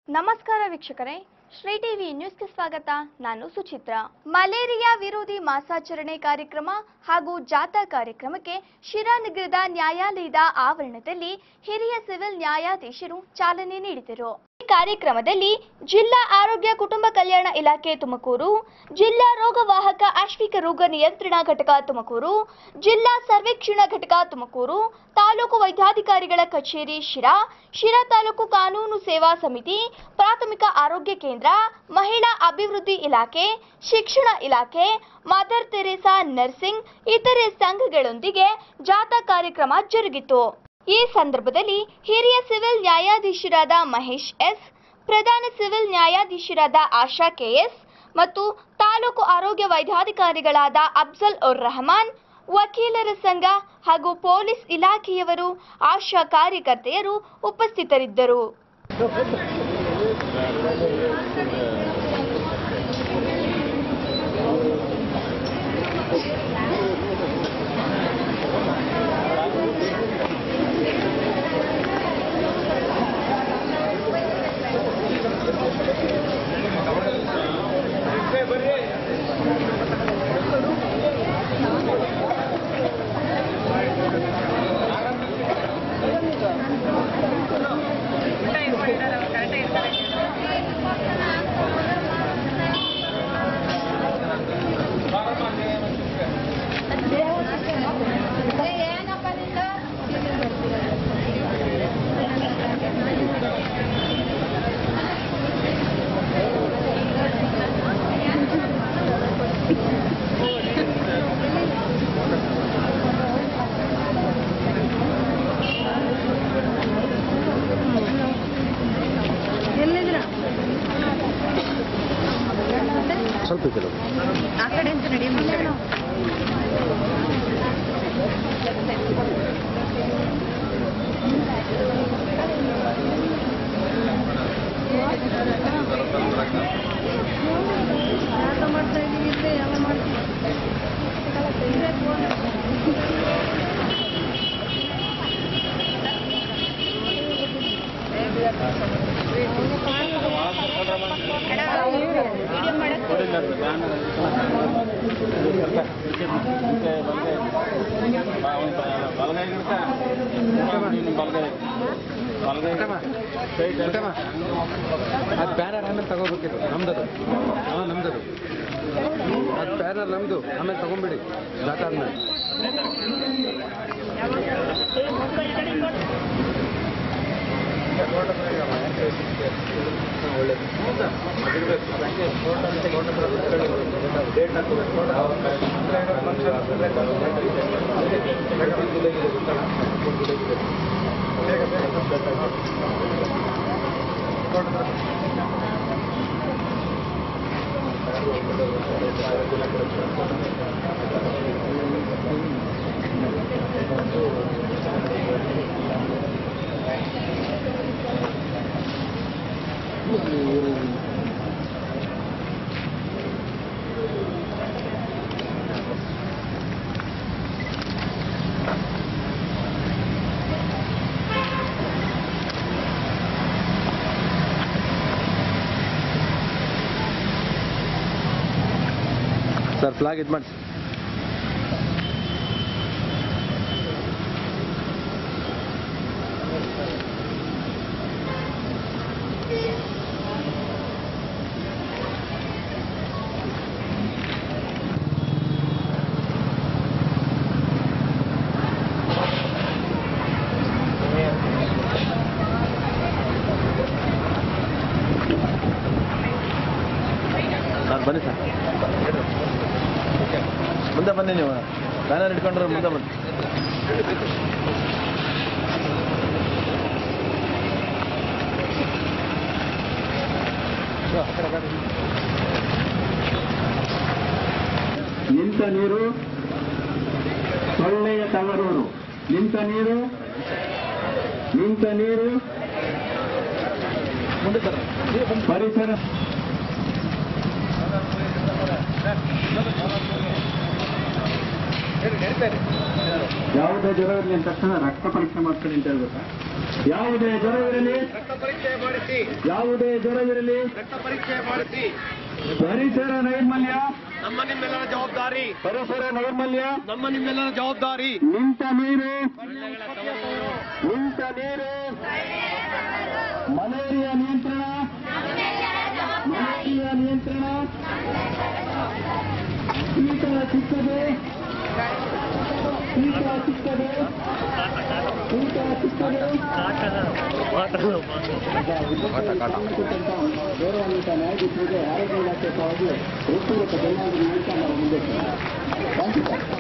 ನಮಸ್ಕಾರ ವೀಕ್ಷಕರೇ ಶ್ರೀ ಟಿವಿ ನ್ಯೂಸ್ಗೆ ಸ್ವಾಗತ ನಾನು ಸುಚಿತ್ರ ಮಲೇರಿಯಾ ವಿರೋಧಿ ಮಾಸಾಚರಣೆ ಕಾರ್ಯಕ್ರಮ ಹಾಗೂ ಜಾಥಾ ಕಾರ್ಯಕ್ರಮಕ್ಕೆ ಶಿರಾನಗರದ ನ್ಯಾಯಾಲಯದ ಆವರಣದಲ್ಲಿ ಹಿರಿಯ ಸಿವಿಲ್ ನ್ಯಾಯಾಧೀಶರು ಚಾಲನೆ ನೀಡಿದರು ಈ ಕಾರ್ಯಕ್ರಮದಲ್ಲಿ ಜಿಲ್ಲಾ ಆರೋಗ್ಯ ಕುಟುಂಬ ಕಲ್ಯಾಣ ಇಲಾಖೆ ತುಮಕೂರು ಜಿಲ್ಲಾ ರೋಗವಾಹಕ ಆಶ್ವಿಕ ರೋಗ ನಿಯಂತ್ರಣ ಘಟಕ ತುಮಕೂರು ಜಿಲ್ಲಾ ಸರ್ವೇಕ್ಷಣಾ ಘಟಕ ತುಮಕೂರು ತಾಲೂಕು ವೈದ್ಯಾಧಿಕಾರಿಗಳ ಕಚೇರಿ ಶಿರಾ ಶಿರಾ ತಾಲೂಕು ಕಾನೂನು ಸೇವಾ ಸಮಿತಿ ಪ್ರಾಥಮಿಕ ಆರೋಗ್ಯ ಕೇಂದ್ರ ಮಹಿಳಾ ಅಭಿವೃದ್ಧಿ ಇಲಾಖೆ ಶಿಕ್ಷಣ ಇಲಾಖೆ ಮದರ್ ತೆರೇಸಾ ನರ್ಸಿಂಗ್ ಇತರೆ ಸಂಘಗಳೊಂದಿಗೆ ಜಾಥಾ ಕಾರ್ಯಕ್ರಮ ಜರುಗಿತು ಈ ಸಂದರ್ಭದಲ್ಲಿ ಹಿರಿಯ ಸಿವಿಲ್ ನ್ಯಾಯಾಧೀಶರಾದ ಮಹೇಶ್ ಎಸ್ ಪ್ರಧಾನ ಸಿವಿಲ್ ನ್ಯಾಯಾಧೀಶರಾದ ಆಶಾ ಕೆಎಸ್ ಮತ್ತು ತಾಲೂಕು ಆರೋಗ್ಯ ವೈದ್ಯಾಧಿಕಾರಿಗಳಾದ ಅಫ್ಜಲ್ ಉರ್ ರಹಮಾನ್ ವಕೀಲರ ಸಂಘ ಹಾಗೂ ಪೊಲೀಸ್ ಇಲಾಖೆಯವರು ಆಶಾ ಕಾರ್ಯಕರ್ತೆಯರು ಉಪಸ್ಥಿತರಿದ್ದರು ಸ್ವಲ್ಪ ಈ ಕಡೆ ಆ ಕಡೆ ಅಂತ ನಡಿ ಮುಂದೆ ಅದು ಬ್ಯಾನರ್ ಆಮೇಲೆ ತಗೋಬೇಕಿತ್ತು ನಮ್ದದು ಹಾಂ ನಮ್ದದು ಅದು ಬ್ಯಾನರ್ ನಮ್ದು ಆಮೇಲೆ ತಗೊಂಬಿಡಿ ಜಾತ ಆದ್ಮೇಲೆ ಸರ್ ಫ್ಲಾಗ್ ಇದು ಮಾಡಿ ಸರ್ ಬನ್ನಿ ಸರ್ ಮುಂದೆ ಬನ್ನಿ ನೀವು ಬ್ಯಾನರ್ ಇಟ್ಕೊಂಡ್ರೆ ಮುಂದೆ ಬನ್ನಿ ನಿಂತ ನೀರು ಸೊಳ್ಳೆಯ ತವರೂರು ನಿಂತ ನೀರು ನಿಂತ ನೀರು ಮುಂದೆ ಸರ್ ಪರಿಸರ ಯಾವುದೇ ಜ್ವರ ಇರಲಿ ಅಂದ ತಕ್ಷಣ ರಕ್ತ ಪರೀಕ್ಷೆ ಮಾಡ್ತೀನಿ ಅಂತ ಹೇಳ್ಬೇಕಾ ಯಾವುದೇ ಜ್ವರವಿರಲಿ ಯಾವುದೇ ಜ್ವರವಿರಲಿ ಪರಿಸರ ನೈರ್ಮಲ್ಯ ನಮ್ಮ ನಿಮ್ಮೆಲ್ಲರ ಜವಾಬ್ದಾರಿ ಪರಿಸರ ನೈರ್ಮಲ್ಯ ನಮ್ಮ ನಿಮ್ಮೆಲ್ಲರ ಜವಾಬ್ದಾರಿ ನಿಂತ ನೀರು ನಿಂತ ನೀರು ಮಲೇರಿಯಾ ನಿಯಂತ್ರಣ ಮಲೇರಿಯಾ ನಿಯಂತ್ರಣ ಕೀಟ ಚಿಕ್ಕದೆ ಕೀಟ ಚಿಕ್ಕದೆ ಕೀಟ ಚಿಕ್ಕದೆ ಗೌರವಾನ್ವಿತ ನ್ಯಾಯಾಧೀಶರಿಗೆ ಆರೋಗ್ಯ ಇಲಾಖೆ ಪರವಾಗಿ ವೃತ್ತಿಗತ ಧನ್ಯವಾದ ನೀಡುತ್ತಾ ನಾವು ಮುಂದೆ ಥ್ಯಾಂಕ್ ಯು ಸರ್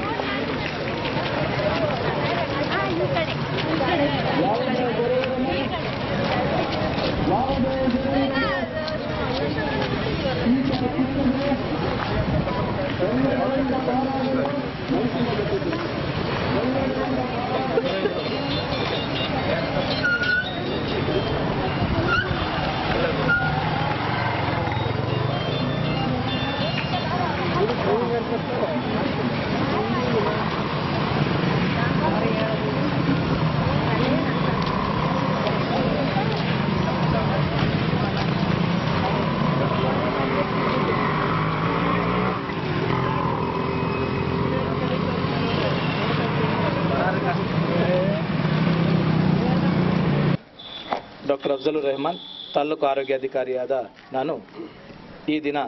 ಯಾವುದೇ ಜ್ವರವಿರಲಿ ಯಾವುದೇ ಜ್ವರವಿರಲಿ ಕೀಟ ಚಿಕ್ಕದೆ ಸೊಳ್ಳೆಗಳಿಂದ ಪಾರಾಗಲು ಮೈಸೂರು ಸೊಳ್ಳೆಗಳಿಂದ ಪಾರಾಗಲು ಡಾಕ್ಟರ್ ಅಫ್ಜಲುರ್ ರೆಹಮಾನ್ ತಾಲೂಕು ಆರೋಗ್ಯಾಧಿಕಾರಿಯಾದ ನಾನು ಈ ದಿನ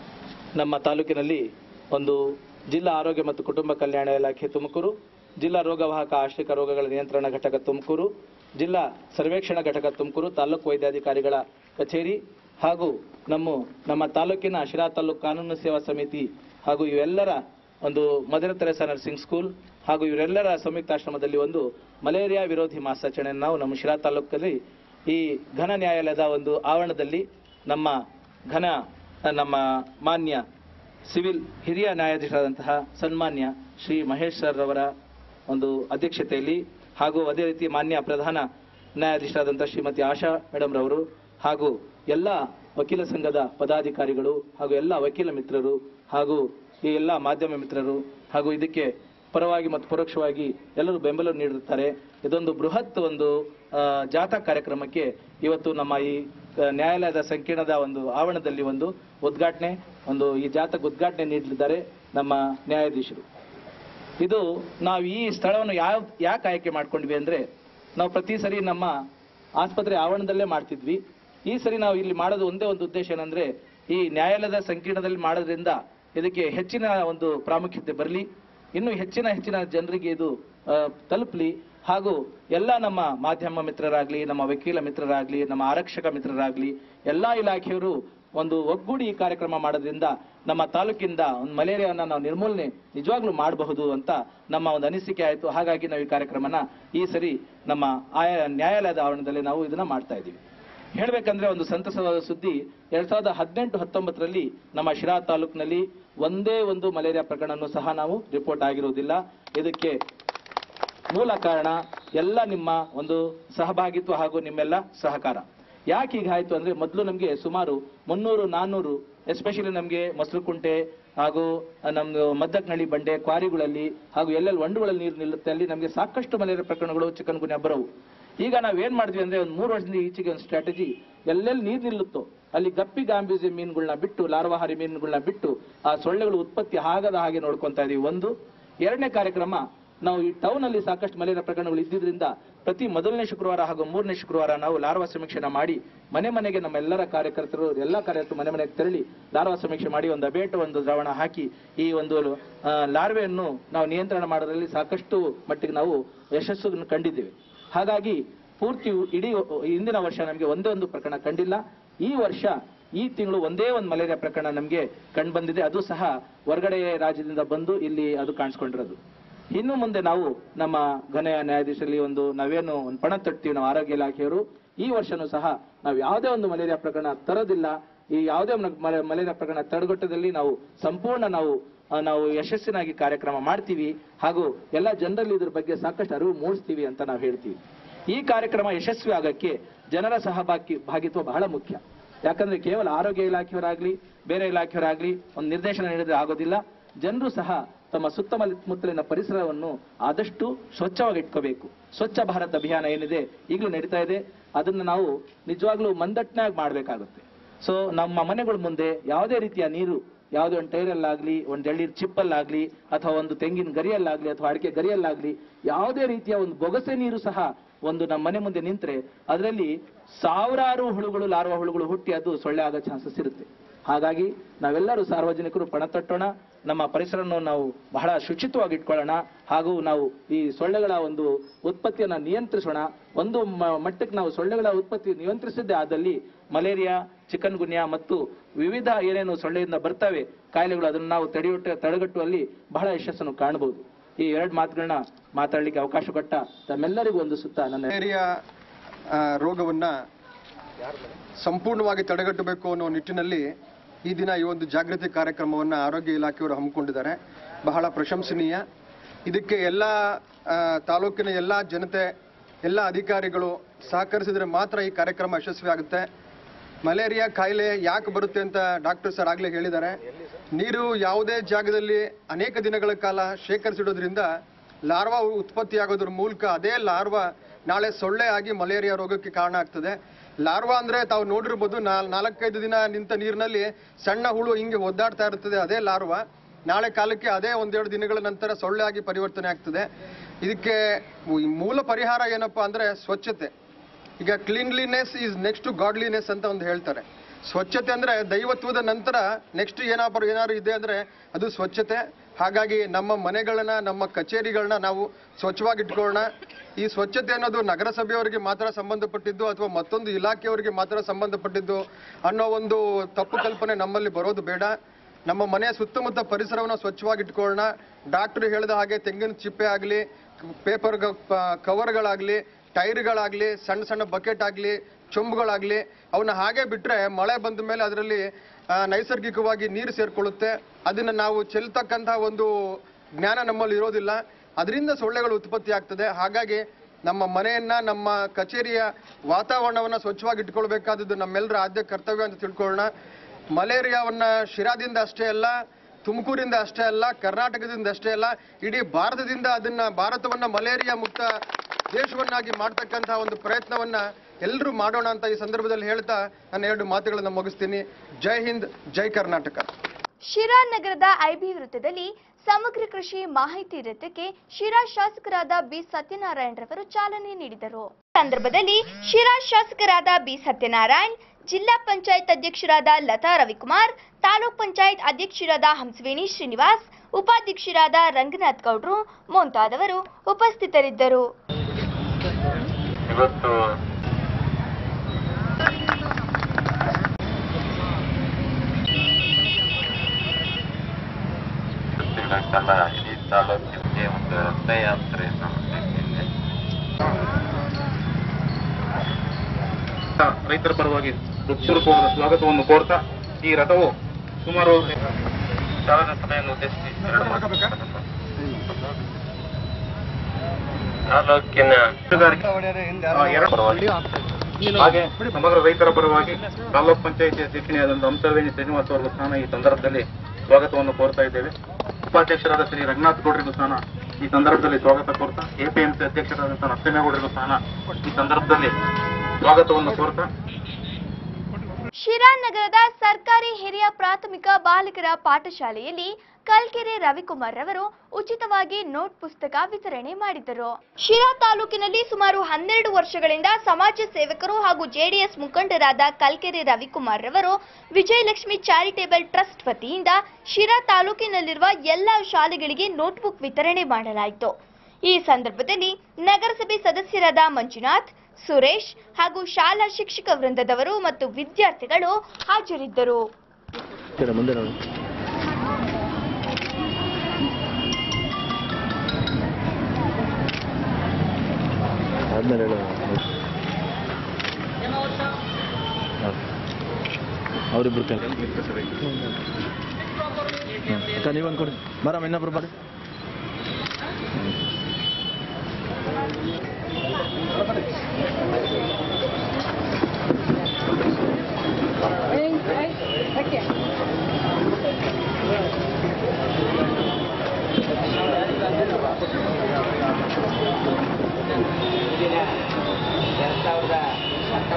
ನಮ್ಮ ತಾಲೂಕಿನಲ್ಲಿ ಒಂದು ಜಿಲ್ಲಾ ಆರೋಗ್ಯ ಮತ್ತು ಕುಟುಂಬ ಕಲ್ಯಾಣ ಇಲಾಖೆ ತುಮಕೂರು ಜಿಲ್ಲಾ ರೋಗವಾಹಕ ಆಶ್ರಿತ ರೋಗಗಳ ನಿಯಂತ್ರಣ ಘಟಕ ತುಮಕೂರು ಜಿಲ್ಲಾ ಸರ್ವೇಕ್ಷಣಾ ಘಟಕ ತುಮಕೂರು ತಾಲೂಕು ವೈದ್ಯಾಧಿಕಾರಿಗಳ ಕಚೇರಿ ಹಾಗೂ ನಮ್ಮ ನಮ್ಮ ತಾಲೂಕಿನ ಶಿರಾ ತಾಲೂಕು ಕಾನೂನು ಸೇವಾ ಸಮಿತಿ ಹಾಗೂ ಇವೆಲ್ಲರ ಒಂದು ಮದರ್ ತೆರೆಸಾ ನರ್ಸಿಂಗ್ ಸ್ಕೂಲ್ ಹಾಗೂ ಇವರೆಲ್ಲರ ಸಂಯುಕ್ತಾಶ್ರಮದಲ್ಲಿ ಒಂದು ಮಲೇರಿಯಾ ವಿರೋಧಿ ಮಾಸಾಚರಣೆಯನ್ನು ನಾವು ನಮ್ಮ ಶಿರಾ ತಾಲೂಕಲ್ಲಿ ಈ ಘನ ನ್ಯಾಯಾಲಯದ ಒಂದು ಆವರಣದಲ್ಲಿ ನಮ್ಮ ಘನ ನಮ್ಮ ಮಾನ್ಯ ಸಿವಿಲ್ ಹಿರಿಯ ನ್ಯಾಯಾಧೀಶರಾದಂತಹ ಸನ್ಮಾನ್ಯ ಶ್ರೀ ಮಹೇಶ್ ಸರ್ ಅವರ ಒಂದು ಅಧ್ಯಕ್ಷತೆಯಲ್ಲಿ ಹಾಗೂ ಅದೇ ರೀತಿ ಮಾನ್ಯ ಪ್ರಧಾನ ನ್ಯಾಯಾಧೀಶರಾದಂತಹ ಶ್ರೀಮತಿ ಆಶಾ ಮೇಡಮ್ ರವರು ಹಾಗೂ ಎಲ್ಲ ವಕೀಲ ಸಂಘದ ಪದಾಧಿಕಾರಿಗಳು ಹಾಗೂ ಎಲ್ಲ ವಕೀಲ ಮಿತ್ರರು ಹಾಗೂ ಈ ಎಲ್ಲ ಮಾಧ್ಯಮ ಮಿತ್ರರು ಹಾಗೂ ಇದಕ್ಕೆ ಪರವಾಗಿ ಮತ್ತು ಪರೋಕ್ಷವಾಗಿ ಎಲ್ಲರೂ ಬೆಂಬಲ ನೀಡಿರುತ್ತಾರೆ ಇದೊಂದು ಬೃಹತ್ ಒಂದು ಆ, ಜಾಥಾ ಕಾರ್ಯಕ್ರಮಕ್ಕೆ ಇವತ್ತು ನಮ್ಮ ಈ ಆ, ನ್ಯಾಯಾಲಯದ ಸಂಕೀರ್ಣದ ಒಂದು ಆವರಣದಲ್ಲಿ ಒಂದು ಉದ್ಘಾಟನೆ ಒಂದು ಈ ಜಾಥಾಕ್ಕೆ ಉದ್ಘಾಟನೆ ನೀಡಲಿದ್ದಾರೆ ನಮ್ಮ ನ್ಯಾಯಾಧೀಶರು ಇದು ನಾವು ಈ ಸ್ಥಳವನ್ನು ಯಾವ ಯಾಕೆ ಆಯ್ಕೆ ಮಾಡ್ಕೊಂಡ್ವಿ ಅಂದ್ರೆ ನಾವು ಪ್ರತಿ ಸರಿ ನಮ್ಮ ಆಸ್ಪತ್ರೆ ಆವರಣದಲ್ಲೇ ಮಾಡ್ತಿದ್ವಿ ಈ ಸರಿ ನಾವು ಇಲ್ಲಿ ಮಾಡೋದು ಒಂದೇ ಒಂದು ಉದ್ದೇಶ ಏನಂದ್ರೆ ಈ ನ್ಯಾಯಾಲಯದ ಸಂಕೀರ್ಣದಲ್ಲಿ ಮಾಡೋದ್ರಿಂದ ಇದಕ್ಕೆ ಹೆಚ್ಚಿನ ಒಂದು ಪ್ರಾಮುಖ್ಯತೆ ಬರಲಿ ಇನ್ನು ಹೆಚ್ಚಿನ ಹೆಚ್ಚಿನ ಜನರಿಗೆ ಇದು ಆ, ತಲುಪಲಿ ಹಾಗೂ ಎಲ್ಲ ನಮ್ಮ ಮಾಧ್ಯಮ ಮಿತ್ರರಾಗ್ಲಿ ನಮ್ಮ ವಕೀಲ ಮಿತ್ರರಾಗ್ಲಿ ನಮ್ಮ ಆರಕ್ಷಕ ಮಿತ್ರರಾಗ್ಲಿ ಎಲ್ಲಾ ಇಲಾಖೆಯವರು ಒಂದು ಒಗ್ಗೂಡಿ ಈ ಕಾರ್ಯಕ್ರಮ ಮಾಡೋದ್ರಿಂದ ನಮ್ಮ ತಾಲೂಕಿಂದ ಒಂದು ಮಲೇರಿಯಾನ ನಾವು ನಿರ್ಮೂಲನೆ ನಿಜವಾಗ್ಲೂ ಮಾಡಬಹುದು ಅಂತ ನಮ್ಮ ಒಂದು ಅನಿಸಿಕೆ ಆಯಿತು ಹಾಗಾಗಿ ನಾವು ಈ ಕಾರ್ಯಕ್ರಮನ ಈ ಸರಿ ನಮ್ಮ ಆಯಾ ನ್ಯಾಯಾಲಯದ ಆವರಣದಲ್ಲಿ ನಾವು ಇದನ್ನ ಮಾಡ್ತಾ ಇದ್ದೀವಿ ಹೇಳ್ಬೇಕಂದ್ರೆ ಒಂದು ಸಂತಸವಾದ ಸುದ್ದಿ ಎರಡ್ ಸಾವಿರದ ಹದಿನೆಂಟು ಹತ್ತೊಂಬತ್ತರಲ್ಲಿ ನಮ್ಮ ಶಿರಾ ತಾಲೂಕಿನಲ್ಲಿ ಒಂದೇ ಒಂದು ಮಲೇರಿಯಾ ಪ್ರಕರಣವನ್ನು ಸಹ ನಾವು ರಿಪೋರ್ಟ್ ಆಗಿರುವುದಿಲ್ಲ ಇದಕ್ಕೆ ಮೂಲ ಕಾರಣ ಎಲ್ಲ ನಿಮ್ಮ ಒಂದು ಸಹಭಾಗಿತ್ವ ಹಾಗೂ ನಿಮ್ಮೆಲ್ಲ ಸಹಕಾರ ಯಾಕೆ ಹೀಗಾಯ್ತು ಅಂದ್ರೆ ಮೊದಲು ನಮಗೆ ಸುಮಾರು ಮುನ್ನೂರು ನಾನ್ನೂರು ಎಸ್ಪೆಷಲಿ ನಮಗೆ ಮೊಸರುಕುಂಟೆ ಹಾಗೂ ನಮ್ದು ಮದ್ದಕ್ನಳ್ಳಿ ಬಂಡೆ ಕ್ವಾರಿಗಳಲ್ಲಿ ಹಾಗೂ ಎಲ್ಲೆಲ್ಲಿ ಒಂಡುಗಳಲ್ಲಿ ನೀರು ನಿಲ್ಲುತ್ತೆ ಅಲ್ಲಿ ನಮಗೆ ಸಾಕಷ್ಟು ಮಲೇರಿಯಾ ಪ್ರಕರಣಗಳು ಚಿಕನ್ ಗುನ್ಯಾ ಬರವು ಈಗ ನಾವ್ ಏನ್ ಮಾಡಿದ್ವಿ ಅಂದ್ರೆ ಒಂದು ಮೂರು ವರ್ಷದಿಂದ ಈಚೆಗೆ ಒಂದು ಸ್ಟ್ರಾಟಜಿ ಎಲ್ಲೆಲ್ಲಿ ನೀರು ನಿಲ್ಲುತ್ತೋ ಅಲ್ಲಿ ಗಪ್ಪಿ ಗಾಂಬೀಜಿ ಮೀನುಗಳನ್ನ ಬಿಟ್ಟು ಲಾರ್ವಾಹಾರಿ ಮೀನುಗಳನ್ನ ಬಿಟ್ಟು ಆ ಸೊಳ್ಳೆಗಳು ಉತ್ಪತ್ತಿ ಆಗದ ಹಾಗೆ ನೋಡ್ಕೊಂತಾ ಇದೀವಿ ಒಂದು ಎರಡನೇ ಕಾರ್ಯಕ್ರಮ ನಾವು ಈ ಟೌನ್ ಅಲ್ಲಿ ಸಾಕಷ್ಟು ಮಲೇರಿಯಾ ಪ್ರಕರಣಗಳು ಇದ್ದಿದ್ರಿಂದ ಪ್ರತಿ ಮೊದಲನೇ ಶುಕ್ರವಾರ ಹಾಗೂ ಮೂರನೇ ಶುಕ್ರವಾರ ನಾವು ಲಾರ್ವಾ ಸಮೀಕ್ಷೆನ ಮಾಡಿ ಮನೆ ಮನೆಗೆ ನಮ್ಮ ಎಲ್ಲರ ಕಾರ್ಯಕರ್ತರು ಎಲ್ಲ ಕಾರ್ಯಕರ್ತರು ಮನೆ ಮನೆಗೆ ತೆರಳಿ ಲಾರ್ವಾ ಸಮೀಕ್ಷೆ ಮಾಡಿ ಒಂದು ಅಬೇಟ ಒಂದು ದ್ರಾವಣ ಹಾಕಿ ಈ ಒಂದು ಆ, ಲಾರ್ವೆಯನ್ನು ನಾವು ನಿಯಂತ್ರಣ ಮಾಡೋದ್ರಲ್ಲಿ ಸಾಕಷ್ಟು ಮಟ್ಟಿಗೆ ನಾವು ಯಶಸ್ಸು ಕಂಡಿದ್ದೇವೆ ಹಾಗಾಗಿ ಪೂರ್ತಿ ಇಡೀ ಹಿಂದಿನ ವರ್ಷ ನಮಗೆ ಒಂದೇ ಒಂದು ಪ್ರಕರಣ ಕಂಡಿಲ್ಲ ಈ ವರ್ಷ ಈ ತಿಂಗಳು ಒಂದೇ ಒಂದು ಮಲೇರಿಯಾ ಪ್ರಕರಣ ನಮಗೆ ಕಂಡು ಬಂದಿದೆ ಅದು ಸಹ ಹೊರಗಡೆ ರಾಜ್ಯದಿಂದ ಬಂದು ಇಲ್ಲಿ ಅದು ಕಾಣಿಸ್ಕೊಂಡಿರೋದು ಇನ್ನು ಮುಂದೆ ನಾವು ನಮ್ಮ ಘನ ನ್ಯಾಯಾಧೀಶರಲ್ಲಿ ಒಂದು ನಾವೇನು ಒಂದು ಪಣ ತಟ್ತೀವಿ ನಾವು ಆರೋಗ್ಯ ಇಲಾಖೆಯವರು ಈ ವರ್ಷನೂ ಸಹ ನಾವು ಯಾವುದೇ ಒಂದು ಮಲೇರಿಯಾ ಪ್ರಕರಣ ತರೋದಿಲ್ಲ ಈ ಯಾವುದೇ ಒಂದು ಮಲೆ- ಮಲೇರಿಯಾ ಪ್ರಕರಣ ತಡೆಗಟ್ಟದಲ್ಲಿ ನಾವು ಸಂಪೂರ್ಣ ನಾವು ಆ, ನಾವು ಯಶಸ್ಸಿನಾಗಿ ಕಾರ್ಯಕ್ರಮ ಮಾಡ್ತೀವಿ ಹಾಗೂ ಎಲ್ಲ ಜನರಲ್ಲಿ ಇದ್ರ ಬಗ್ಗೆ ಸಾಕಷ್ಟು ಅರಿವು ಮೂಡಿಸ್ತೀವಿ ಅಂತ ನಾವು ಹೇಳ್ತೀವಿ ಈ ಕಾರ್ಯಕ್ರಮ ಯಶಸ್ವಿ ಆಗಕ್ಕೆ ಜನರ ಸಹಭಾಗಿ ಭಾಗಿತ್ವ ಬಹಳ ಮುಖ್ಯ ಯಾಕಂದ್ರೆ ಕೇವಲ ಆರೋಗ್ಯ ಇಲಾಖೆಯವರಾಗ್ಲಿ ಬೇರೆ ಇಲಾಖೆಯವರಾಗ್ಲಿ ಒಂದು ನಿರ್ದೇಶನ ನೀಡಿದ್ರೆ ಆಗೋದಿಲ್ಲ ಜನರು ಸಹ ತಮ್ಮ ಸುತ್ತಮುತ್ತಲಿನ ಪರಿಸರವನ್ನು ಆದಷ್ಟು ಸ್ವಚ್ಛವಾಗಿ ಇಟ್ಕೋಬೇಕು ಸ್ವಚ್ಛ ಭಾರತ್ ಅಭಿಯಾನ ಏನಿದೆ ಈಗಲೂ ನಡೀತಾ ಇದೆ ಅದನ್ನು ನಾವು ನಿಜವಾಗ್ಲೂ ಮಂದಟ್ನಾಗಿ ಮಾಡಬೇಕಾಗುತ್ತೆ ಸೊ ನಮ್ಮ ಮನೆಗಳ ಮುಂದೆ ಯಾವುದೇ ರೀತಿಯ ನೀರು ಯಾವುದೇ ಒಂದು ಟೈರಲ್ಲಾಗ್ಲಿ ಒಂದು ಎಳ್ನೀರು ಚಿಪ್ಪಲ್ಲಾಗ್ಲಿ ಅಥವಾ ಒಂದು ತೆಂಗಿನ ಗರಿಯಲ್ಲಾಗ್ಲಿ ಅಥವಾ ಅಡಿಕೆ ಗರಿಯಲ್ಲಾಗ್ಲಿ ಯಾವುದೇ ರೀತಿಯ ಒಂದು ಬೊಗಸೆ ನೀರು ಸಹ ಒಂದು ನಮ್ಮ ಮನೆ ಮುಂದೆ ನಿಂತ್ರೆ ಅದರಲ್ಲಿ ಸಾವಿರಾರು ಹುಳುಗಳು ಲಾರ್ವಾ ಹುಳುಗಳು ಹುಟ್ಟಿ ಅದು ಸೊಳ್ಳೆ ಆಗೋ ಚಾನ್ಸಸ್ ಇರುತ್ತೆ ಹಾಗಾಗಿ ನಾವೆಲ್ಲರೂ ಸಾರ್ವಜನಿಕರು ಪಣ ತೊಟ್ಟೋಣ ನಮ್ಮ ಪರಿಸರವನ್ನು ನಾವು ಬಹಳ ಶುಚಿತ್ವವಾಗಿ ಇಟ್ಕೊಳ್ಳೋಣ ಹಾಗೂ ನಾವು ಈ ಸೊಳ್ಳೆಗಳ ಒಂದು ಉತ್ಪತ್ತಿಯನ್ನು ನಿಯಂತ್ರಿಸೋಣ ಒಂದು ಮ- ಮಟ್ಟಕ್ಕೆ ನಾವು ಸೊಳ್ಳೆಗಳ ಉತ್ಪತ್ತಿ ನಿಯಂತ್ರಿಸಿದ್ದೇ ಆದಲ್ಲಿ ಮಲೇರಿಯಾ ಚಿಕನ್ ಗುನ್ಯಾ ಮತ್ತು ವಿವಿಧ ಏನೇನು ಸೊಳ್ಳೆಯಿಂದ ಬರ್ತವೆ ಕಾಯಿಲೆಗಳು ಅದನ್ನು ನಾವು ತಡೆಯುತ್ತ ತಡೆಗಟ್ಟುವಲ್ಲಿ ಬಹಳ ಯಶಸ್ಸನ್ನು ಕಾಣಬಹುದು ಈ ಎರಡು ಮಾತುಗಳನ್ನ ಮಾತಾಡಲಿಕ್ಕೆ ಅವಕಾಶ ಕೊಟ್ಟ ತಮ್ಮೆಲ್ಲರಿಗೂ ಒಂದು ಸುತ್ತ ನನ್ನ ಮಲೇರಿಯಾ ಆ, ರೋಗವನ್ನ ಸಂಪೂರ್ಣವಾಗಿ ತಡೆಗಟ್ಟಬೇಕು ಅನ್ನೋ ನಿಟ್ಟಿನಲ್ಲಿ ಈ ದಿನ ಈ ಒಂದು ಜಾಗೃತಿ ಕಾರ್ಯಕ್ರಮವನ್ನು ಆರೋಗ್ಯ ಇಲಾಖೆಯವರು ಹಮ್ಮಿಕೊಂಡಿದ್ದಾರೆ ಬಹಳ ಪ್ರಶಂಸನೀಯ ಇದಕ್ಕೆ ಎಲ್ಲ ಆ, ತಾಲೂಕಿನ ಎಲ್ಲ ಜನತೆ ಎಲ್ಲ ಅಧಿಕಾರಿಗಳು ಸಹಕರಿಸಿದ್ರೆ ಮಾತ್ರ ಈ ಕಾರ್ಯಕ್ರಮ ಯಶಸ್ವಿ ಆಗುತ್ತೆ ಮಲೇರಿಯಾ ಕಾಯಿಲೆ ಯಾಕೆ ಬರುತ್ತೆ ಅಂತ ಡಾಕ್ಟರ್ ಸರ್ ಆಗಲೇ ಹೇಳಿದ್ದಾರೆ ನೀರು ಯಾವುದೇ ಜಾಗದಲ್ಲಿ ಅನೇಕ ದಿನಗಳ ಕಾಲ ಶೇಖರಿಸಿಡೋದ್ರಿಂದ ಲಾರ್ವಾ ಉತ್ಪತ್ತಿ ಆಗೋದ್ರ ಮೂಲಕ ಅದೇ ಲಾರ್ವಾ ನಾಳೆ ಸೊಳ್ಳೆ ಆಗಿ ಮಲೇರಿಯಾ ರೋಗಕ್ಕೆ ಕಾರಣ ಆಗ್ತದೆ ಲಾರ್ವಾ ಅಂದ್ರೆ ತಾವು ನೋಡಿರ್ಬೋದು ನಾಲ್ ನಾಲ್ಕೈದು ದಿನ ನಿಂತ ನೀರಿನಲ್ಲಿ ಸಣ್ಣ ಹುಳು ಹಿಂಗೆ ಒದ್ದಾಡ್ತಾ ಇರ್ತದೆ ಅದೇ ಲಾರ್ವಾ ನಾಳೆ ಕಾಲಕ್ಕೆ ಅದೇ ಒಂದೆರಡು ದಿನಗಳ ನಂತರ ಸೊಳ್ಳೆ ಆಗಿ ಪರಿವರ್ತನೆ ಆಗ್ತದೆ ಇದಕ್ಕೆ ಈ ಮೂಲ ಪರಿಹಾರ ಏನಪ್ಪಾ ಅಂದ್ರೆ ಸ್ವಚ್ಛತೆ ಈಗ cleanliness is next to godliness ಅಂತ ಒಂದು ಹೇಳ್ತಾರೆ ಸ್ವಚ್ಛತೆ ಅಂದ್ರೆ ದೈವತ್ವದ ನಂತರ ನೆಕ್ಸ್ಟ್ ಏನಾದ್ರು ಏನಾದ್ರು ಇದೆ ಅಂದ್ರೆ ಅದು ಸ್ವಚ್ಛತೆ ಹಾಗಾಗಿ ನಮ್ಮ ಮನೆಗಳನ್ನ ನಮ್ಮ ಕಚೇರಿಗಳನ್ನ ನಾವು ಸ್ವಚ್ಛವಾಗಿ ಇಟ್ಕೊಳ್ಳೋಣ ಈ ಸ್ವಚ್ಛತೆ ಅನ್ನೋದು ನಗರಸಭೆಯವರಿಗೆ ಮಾತ್ರ ಸಂಬಂಧಪಟ್ಟಿದ್ದು ಅಥವಾ ಮತ್ತೊಂದು ಇಲಾಖೆಯವರಿಗೆ ಮಾತ್ರ ಸಂಬಂಧಪಟ್ಟಿದ್ದು ಅನ್ನೋ ಒಂದು ತಪ್ಪು ಕಲ್ಪನೆ ನಮ್ಮಲ್ಲಿ ಬರೋದು ಬೇಡ ನಮ್ಮ ಮನೆಯ ಸುತ್ತಮುತ್ತ ಪರಿಸರವನ್ನು ಸ್ವಚ್ಛವಾಗಿ ಇಟ್ಕೊಳ್ಳೋಣ ಡಾಕ್ಟರ್ ಹೇಳಿದ ಹಾಗೆ ತೆಂಗಿನ ಚಿಪ್ಪೆ ಆಗಲಿ ಪೇಪರ್ ಕವರ್ಗಳಾಗಲಿ ಟೈರ್ಗಳಾಗಲಿ ಸಣ್ಣ ಸಣ್ಣ ಬಕೆಟ್ ಆಗಲಿ ಚೊಂಬುಗಳಾಗಲಿ ಅವನ್ನ ಹಾಗೆ ಬಿಟ್ರೆ ಮಳೆ ಬಂದ ಮೇಲೆ ಅದರಲ್ಲಿ ನೈಸರ್ಗಿಕವಾಗಿ ನೀರು ಸೇರ್ಕೊಳ್ಳುತ್ತೆ ಅದನ್ನ ನಾವು ಚೆಲ್ತಕ್ಕಂತಹ ಒಂದು ಜ್ಞಾನ ನಮ್ಮಲ್ಲಿ ಇರೋದಿಲ್ಲ ಅದರಿಂದ ಸೊಳ್ಳೆಗಳು ಉತ್ಪತ್ತಿ ಆಗ್ತದೆ ಹಾಗಾಗಿ ನಮ್ಮ ಮನೆಯನ್ನ ನಮ್ಮ ಕಚೇರಿಯ ವಾತಾವರಣವನ್ನ ಸ್ವಚ್ಛವಾಗಿ ಇಟ್ಕೊಳ್ಬೇಕಾದದ್ದು ನಮ್ಮೆಲ್ಲರ ಆದ್ಯ ಕರ್ತವ್ಯ ಅಂತ ತಿಳ್ಕೊಳ್ಳೋಣ ಮಲೇರಿಯಾವನ್ನ ಶಿರಾದಿಂದ ಅಷ್ಟೇ ಅಲ್ಲ ತುಮಕೂರಿಂದ ಅಷ್ಟೇ ಅಲ್ಲ ಕರ್ನಾಟಕದಿಂದ ಅಷ್ಟೇ ಅಲ್ಲ ಇಡೀ ಭಾರತದಿಂದ ಅದನ್ನ ಭಾರತವನ್ನ ಮಲೇರಿಯಾ ಮುಕ್ತ ದೇಶವನ್ನಾಗಿ ಮಾಡ್ತಕ್ಕಂತಹ ಒಂದು ಪ್ರಯತ್ನವನ್ನ ಎಲ್ಲರೂ ಮಾಡೋಣ ಅಂತ ಈ ಸಂದರ್ಭದಲ್ಲಿ ಹೇಳ್ತಾ ನನ್ನ ಎರಡು ಮಾತುಗಳನ್ನು ಮುಗಿಸ್ತೀನಿ ಜೈ ಹಿಂದ್ ಜೈ ಕರ್ನಾಟಕ ಶಿರಾ ನಗರದ ಐಬಿ ವೃತ್ತದಲ್ಲಿ ಸಮಗ್ರ ಕೃಷಿ ಮಾಹಿತಿ ರಥಕ್ಕೆ ಶಿರಾ ಶಾಸಕರಾದ ಬಿ ಸತ್ಯನಾರಾಯಣ್ ರವರು ಚಾಲನೆ ನೀಡಿದರು ಸಂದರ್ಭದಲ್ಲಿ ಶಿರಾ ಶಾಸಕರಾದ ಬಿ ಸತ್ಯನಾರಾಯಣ್ ಜಿಲ್ಲಾ ಪಂಚಾಯತ್ ಅಧ್ಯಕ್ಷರಾದ ಲತಾ ರವಿಕುಮಾರ್ ತಾಲೂಕ್ ಪಂಚಾಯತ್ ಅಧ್ಯಕ್ಷರಾದ ಹಂಸವೇಣಿ ಶ್ರೀನಿವಾಸ್ ಉಪಾಧ್ಯಕ್ಷರಾದ ರಂಗನಾಥ್ ಗೌಡ್ರು ಮುಂತಾದವರು ಉಪಸ್ಥಿತರಿದ್ದರು ಇವತ್ತು ಇವತ್ತಿನ ಕಾಲ ಇಡೀ ತಾಲೂಕಿಗೆ ಒಂದು ರಥಯಾತ್ರೆಯನ್ನು ನಡೆಸಿದೆ ರೈತರ ಪರವಾಗಿ ಹೃತ್ಪೂರ್ವಕವಾದ ಸ್ವಾಗತವನ್ನು ಕೋರ್ತಾ ಈ ರಥವು ಸುಮಾರು ಸಾವಿರ ಸಭೆಯನ್ನು ಉದ್ದೇಶಿಸಿ ಎರಡು ಮಾತುಗಳನ್ನು ತಾಲೂಕಿನ ಆ, ಎರಡು ಪರವಾಗಿ ಹಾಗೆ ಸಮಗ್ರ ರೈತರ ಪರವಾಗಿ ತಾಲೂಕ್ ಪಂಚಾಯತಿ ಅಧ್ಯಕ್ಷನಾದಂತಹ ಹಂಸವೇಣಿ ಶ್ರೀನಿವಾಸ್ ಅವರಿಗೂ ಸ್ಥಾನ ಈ ಸಂದರ್ಭದಲ್ಲಿ ಸ್ವಾಗತವನ್ನು ಕೋರ್ತಾ ಇದ್ದೇವೆ ಉಪಾಧ್ಯಕ್ಷರಾದ ಶ್ರೀ ರಂಗನಾಥ್ ಗೌಡರಿಗೂ ಸ್ಥಾನ ಈ ಸಂದರ್ಭದಲ್ಲಿ ಸ್ವಾಗತ ಕೋರ್ತಾ ಎಪಿಎಂಸಿ ಅಧ್ಯಕ್ಷರಾದಂತಹ ನರಸಿಂಹೇಗೌಡರಿಗೂ ಸ್ಥಾನ ಈ ಸಂದರ್ಭದಲ್ಲಿ ಸ್ವಾಗತವನ್ನು ಕೋರ್ತಾ ಶಿರಾ ನಗರದ ಸರ್ಕಾರಿ ಹಿರಿಯ ಪ್ರಾಥಮಿಕ ಬಾಲಕರ ಪಾಠಶಾಲೆಯಲ್ಲಿ ಕಲ್ಕೆರೆ ರವಿಕುಮಾರ್ ರವರು ಉಚಿತವಾಗಿ ನೋಟ್ ಪುಸ್ತಕ ವಿತರಣೆ ಮಾಡಿದರು ಶಿರಾ ತಾಲೂಕಿನಲ್ಲಿ ಸುಮಾರು ಹನ್ನೆರಡು ವರ್ಷಗಳಿಂದ ಸಮಾಜ ಸೇವಕರು ಹಾಗೂ ಜೆಡಿಎಸ್ ಮುಖಂಡರಾದ ಕಲ್ಕೆರೆ ರವಿಕುಮಾರ್ ರವರು ವಿಜಯಲಕ್ಷ್ಮಿ ಚಾರಿಟೇಬಲ್ ಟ್ರಸ್ಟ್ ವತಿಯಿಂದ ಶಿರಾ ತಾಲೂಕಿನಲ್ಲಿರುವ ಎಲ್ಲ ಶಾಲೆಗಳಿಗೆ ನೋಟ್ಬುಕ್ ವಿತರಣೆ ಮಾಡಲಾಯಿತು ಈ ಸಂದರ್ಭದಲ್ಲಿ ನಗರಸಭೆ ಸದಸ್ಯರಾದ ಮಂಜುನಾಥ್ ಸುರೇಶ್ ಹಾಗೂ ಶಾಲಾ ಶಿಕ್ಷಕ ವೃಂದದವರು ಮತ್ತು ವಿದ್ಯಾರ್ಥಿಗಳು ಹಾಜರಿದ್ದರು ಅವರಿಬ್ರು ಕೈ ಅಕ್ಕ ನೀವೊಂದು ಕೊಡಿ ಬರಮ್ಮ ಇನ್ನೊಬ್ರು ಬರ್ರಿ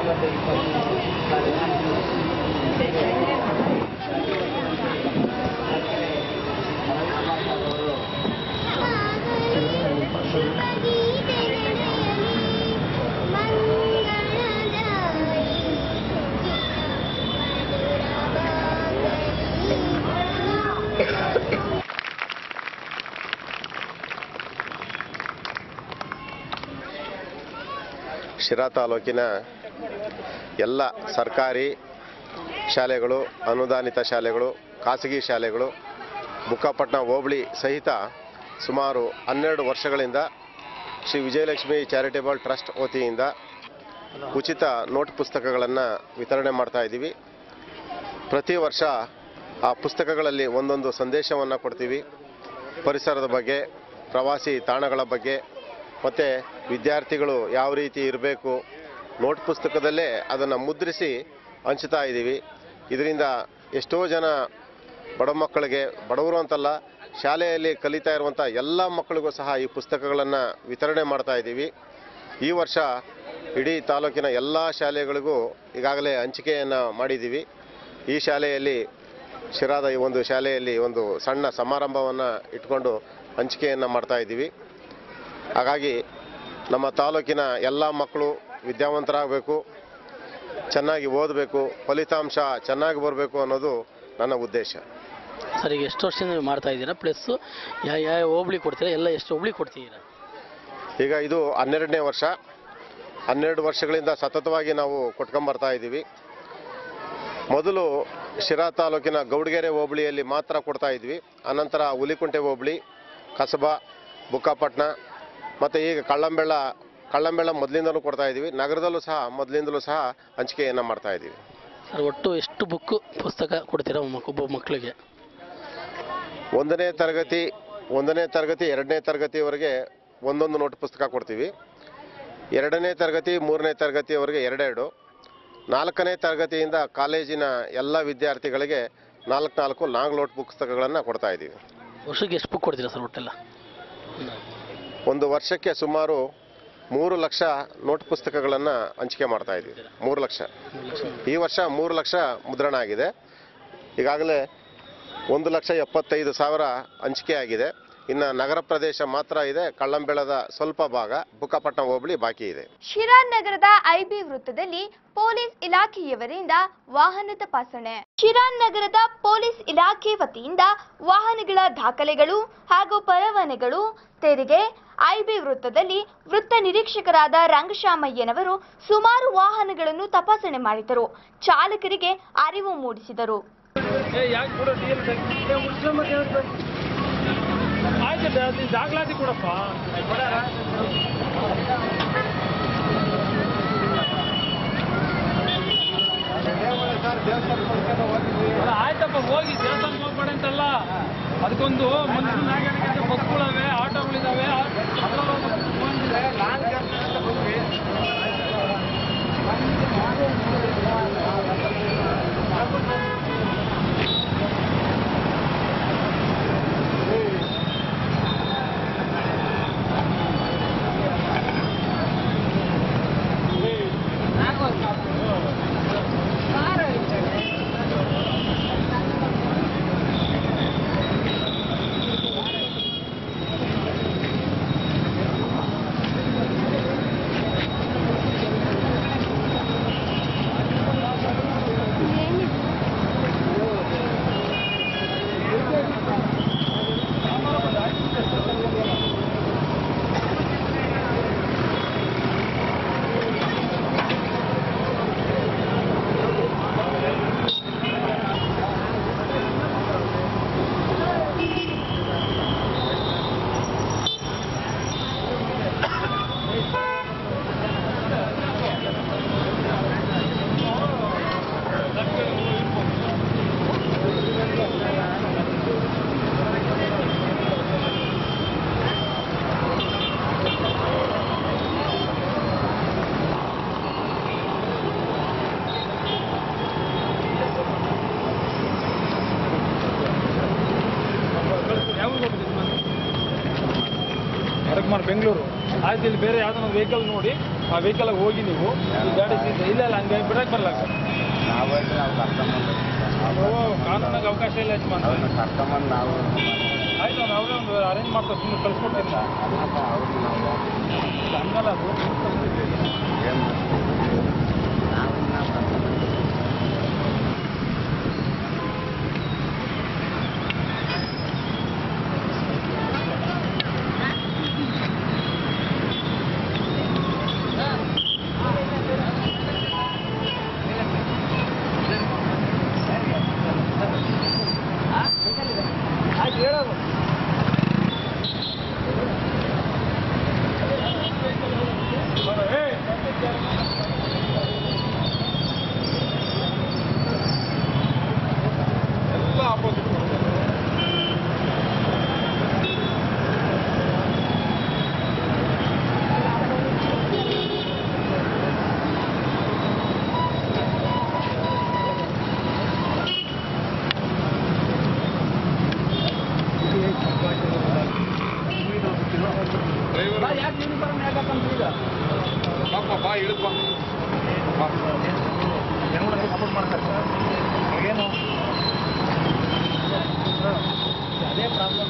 ಶಿರಾ ತಾಲೂಕಿನ ಎಲ್ಲ ಸರ್ಕಾರಿ ಶಾಲೆಗಳು ಅನುದಾನಿತ ಶಾಲೆಗಳು ಖಾಸಗಿ ಶಾಲೆಗಳು ಬುಕ್ಕಾಪಟ್ಟಣ ಹೋಬಳಿ ಸಹಿತ ಸುಮಾರು ಹನ್ನೆರಡು ವರ್ಷಗಳಿಂದ ಶ್ರೀ ವಿಜಯಲಕ್ಷ್ಮಿ ಚಾರಿಟೇಬಲ್ ಟ್ರಸ್ಟ್ ವತಿಯಿಂದ ಉಚಿತ ನೋಟ್ ಪುಸ್ತಕಗಳನ್ನು ವಿತರಣೆ ಮಾಡ್ತಾ ಇದ್ದೀವಿ ಪ್ರತಿ ವರ್ಷ ಆ ಪುಸ್ತಕಗಳಲ್ಲಿ ಒಂದೊಂದು ಸಂದೇಶವನ್ನು ಕೊಡ್ತೀವಿ ಪರಿಸರದ ಬಗ್ಗೆ ಪ್ರವಾಸಿ ತಾಣಗಳ ಬಗ್ಗೆ ಮತ್ತು ವಿದ್ಯಾರ್ಥಿಗಳು ಯಾವ ರೀತಿ ಇರಬೇಕು ನೋಟ್ ಪುಸ್ತಕದಲ್ಲೇ ಅದನ್ನು ಮುದ್ರಿಸಿ ಹಂಚ್ತಾ ಇದ್ದೀವಿ ಇದರಿಂದ ಎಷ್ಟೋ ಜನ ಬಡ ಮಕ್ಕಳಿಗೆ ಬಡವರು ಅಂತಲ್ಲ ಶಾಲೆಯಲ್ಲಿ ಕಲಿತಾ ಇರುವಂಥ ಎಲ್ಲ ಮಕ್ಕಳಿಗೂ ಸಹ ಈ ಪುಸ್ತಕಗಳನ್ನು ವಿತರಣೆ ಮಾಡ್ತಾ ಇದ್ದೀವಿ ಈ ವರ್ಷ ಇಡೀ ತಾಲೂಕಿನ ಎಲ್ಲ ಶಾಲೆಗಳಿಗೂ ಈಗಾಗಲೇ ಹಂಚಿಕೆಯನ್ನು ಮಾಡಿದ್ದೀವಿ ಈ ಶಾಲೆಯಲ್ಲಿ ಶಿರಾದ ಈ ಒಂದು ಶಾಲೆಯಲ್ಲಿ ಒಂದು ಸಣ್ಣ ಸಮಾರಂಭವನ್ನು ಇಟ್ಕೊಂಡು ಹಂಚಿಕೆಯನ್ನು ಮಾಡ್ತಾ ಇದ್ದೀವಿ ಹಾಗಾಗಿ ನಮ್ಮ ತಾಲೂಕಿನ ಎಲ್ಲ ಮಕ್ಕಳು ವಿದ್ಯಾವಂತರಾಗಬೇಕು ಚೆನ್ನಾಗಿ ಓದಬೇಕು ಫಲಿತಾಂಶ ಚೆನ್ನಾಗಿ ಬರಬೇಕು ಅನ್ನೋದು ನನ್ನ ಉದ್ದೇಶ ಸರ್ ಈಗ ಎಷ್ಟು ವರ್ಷದಿಂದ ನೀವು ಮಾಡ್ತಾ ಇದ್ದೀರಾ ಪ್ಲಸ್ ಯಾವ ಯಾವ ಹೋಬ್ಳಿ ಕೊಡ್ತೀರಾ ಎಲ್ಲ ಎಷ್ಟು ಹೋಬ್ಳಿ ಕೊಡ್ತೀರಾ ಈಗ ಇದು ಹನ್ನೆರಡನೇ ವರ್ಷ ಹನ್ನೆರಡು ವರ್ಷಗಳಿಂದ ಸತತವಾಗಿ ನಾವು ಕೊಟ್ಕೊಂಬರ್ತಾ ಇದ್ದೀವಿ ಮೊದಲು ಶಿರಾ ತಾಲೂಕಿನ ಗೌಡಗೆರೆ ಹೋಬಳಿಯಲ್ಲಿ ಮಾತ್ರ ಕೊಡ್ತಾ ಇದ್ವಿ ಅನಂತರ ಹುಲಿಕುಂಟೆ ಹೋಬಳಿ ಕಸಬಾ ಬುಕ್ಕಾಪಟ್ಟಣ ಮತ್ತು ಈಗ ಕಳ್ಳಂಬೆಳ್ಳ ಕಳ್ಳಂಬೆಳ್ಳ ಮೊದಲಿಂದಲೂ ಕೊಡ್ತಾ ಇದ್ದೀವಿ ನಗರದಲ್ಲೂ ಸಹ ಮೊದಲಿಂದಲೂ ಸಹ ಹಂಚಿಕೆಯನ್ನು ಮಾಡ್ತಾ ಇದ್ದೀವಿ ಸರ್ ಒಟ್ಟು ಎಷ್ಟು ಬುಕ್ ಪುಸ್ತಕ ಕೊಡ್ತೀರಾ ಮಕ್- ಒಬ್ಬ ಮಕ್ಕಳಿಗೆ ಒಂದನೇ ತರಗತಿ ಒಂದನೇ ತರಗತಿ ಎರಡನೇ ತರಗತಿಯವರೆಗೆ ಒಂದೊಂದು ನೋಟ್ ಪುಸ್ತಕ ಕೊಡ್ತೀವಿ ಎರಡನೇ ತರಗತಿ ಮೂರನೇ ತರಗತಿಯವರೆಗೆ ಎರಡೆರಡು ನಾಲ್ಕನೇ ತರಗತಿಯಿಂದ ಕಾಲೇಜಿನ ಎಲ್ಲ ವಿದ್ಯಾರ್ಥಿಗಳಿಗೆ ನಾಲ್ಕು ನಾಲ್ಕು ಲಾಂಗ್ ನೋಟ್ ಪುಸ್ತಕಗಳನ್ನು ಕೊಡ್ತಾ ಇದ್ದೀವಿ ವರ್ಷಕ್ಕೆ ಎಷ್ಟು ಬುಕ್ ಕೊಡ್ತೀರಾ ಸರ್ ಒಟ್ಟೆಲ್ಲ ಒಂದು ವರ್ಷಕ್ಕೆ ಸುಮಾರು ಮೂರು ಲಕ್ಷ ನೋಟ್ ಪುಸ್ತಕಗಳನ್ನು ಹಂಚಿಕೆ ಮಾಡ್ತಾ ಇದ್ದೀವಿ ಮೂರು ಲಕ್ಷ ಈ ವರ್ಷ ಮೂರು ಲಕ್ಷ ಮುದ್ರಣ ಆಗಿದೆ ಈಗಾಗಲೇ ಒಂದು ಲಕ್ಷ ಎಪ್ಪತ್ತೈದು ಸಾವಿರ ಹಂಚಿಕೆ ಆಗಿದೆ ಇನ್ನು ನಗರ ಪ್ರದೇಶ ಮಾತ್ರ ಇದೆ ಕಳ್ಳಂಬೆಳದ ಸ್ವಲ್ಪ ಭಾಗ ಬುಕ್ಕಾಪಟ್ಟಣ ಹೋಬಳಿ ಬಾಕಿ ಇದೆ ಶಿರಾ ನಗರದ ಐಬಿ ವೃತ್ತದಲ್ಲಿ ಪೊಲೀಸ್ ಇಲಾಖೆಯವರಿಂದ ವಾಹನ ತಪಾಸಣೆ ಶಿರಾ ನಗರದ ಪೊಲೀಸ್ ಇಲಾಖೆ ವತಿಯಿಂದ ವಾಹನಗಳ ದಾಖಲೆಗಳು ಹಾಗೂ ಪರವಾನಗಳು ತೆರಿಗೆ ಐಬಿ ವೃತ್ತದಲ್ಲಿ ವೃತ್ತ ನಿರೀಕ್ಷಕರಾದ ರಂಗಶಾಮಯ್ಯನವರು ಸುಮಾರು ವಾಹನಗಳನ್ನು ತಪಾಸಣೆ ಮಾಡಿದರು ಚಾಲಕರಿಗೆ ಅರಿವು ಮೂಡಿಸಿದರು ದಾಖಲಾತಿ ಕೊಡಪ್ಪ ಅಲ್ಲ, ಆಯ್ತಪ್ಪ ಹೋಗಿ ದೇವಸ್ಥಾನಕ್ಕೆ ಹೋಗ್ಬೇಡ ಅಂತಲ್ಲ ಅದಕ್ಕೊಂದು ಮನುಷ್ಯನ ನಾಗರಿಕ ಬಸ್ಗಳಿವೆ ಆಟೋಗಳಿದಾವೆ ಯಾವ ಬೆಂಗಳೂರು ಆಯ್ತು ಇಲ್ಲಿ ಬೇರೆ ಯಾವ್ದೋ ಒಂದು ವೆಹಿಕಲ್ ನೋಡಿ ಆ ವೆಹಿಕಲ್ ಹೋಗಿ ನೀವು ಈ ಗಾಡಿ ಸೀದಾ ಇಲ್ಲ ಇಲ್ಲ ಹಂಗೆ ಬಿಡಕ್ಕೆ ಬರಲ್ಲ ಸರ್ ಅದು ಕಾನೂನಾಗ ಅವಕಾಶ ಇಲ್ಲ ಯಜಮಾನ್ ಆಯ್ತು ಅವ್ನು ಅವರೇ ಒಂದು ಅರೇಂಜ್ ಮಾಡ್ತಾರೆ ಸುಮ್ಮನೆ ಕಳ್ಸ್ಕೊಡ್ತೀನಿ ಹಂಗಲ್ಲ ಅದು ಎಲ್ಲ ಆಪೋಸಿಟ್ ಯಾಕೆ ಯೂನಿಫಾರ್ಮ್ ಯಾಕೆ ಹಾಕಂತೀಗ ಪಾಪ ಬಾ ಇಳಪ್ಪ ಹೆಂಗ್ ಸಪೋರ್ಟ್ ಮಾಡ್ತಾರೆ ಸರ್ ಏನು ಅದೇ ಪ್ರಾಬ್ಲಮ್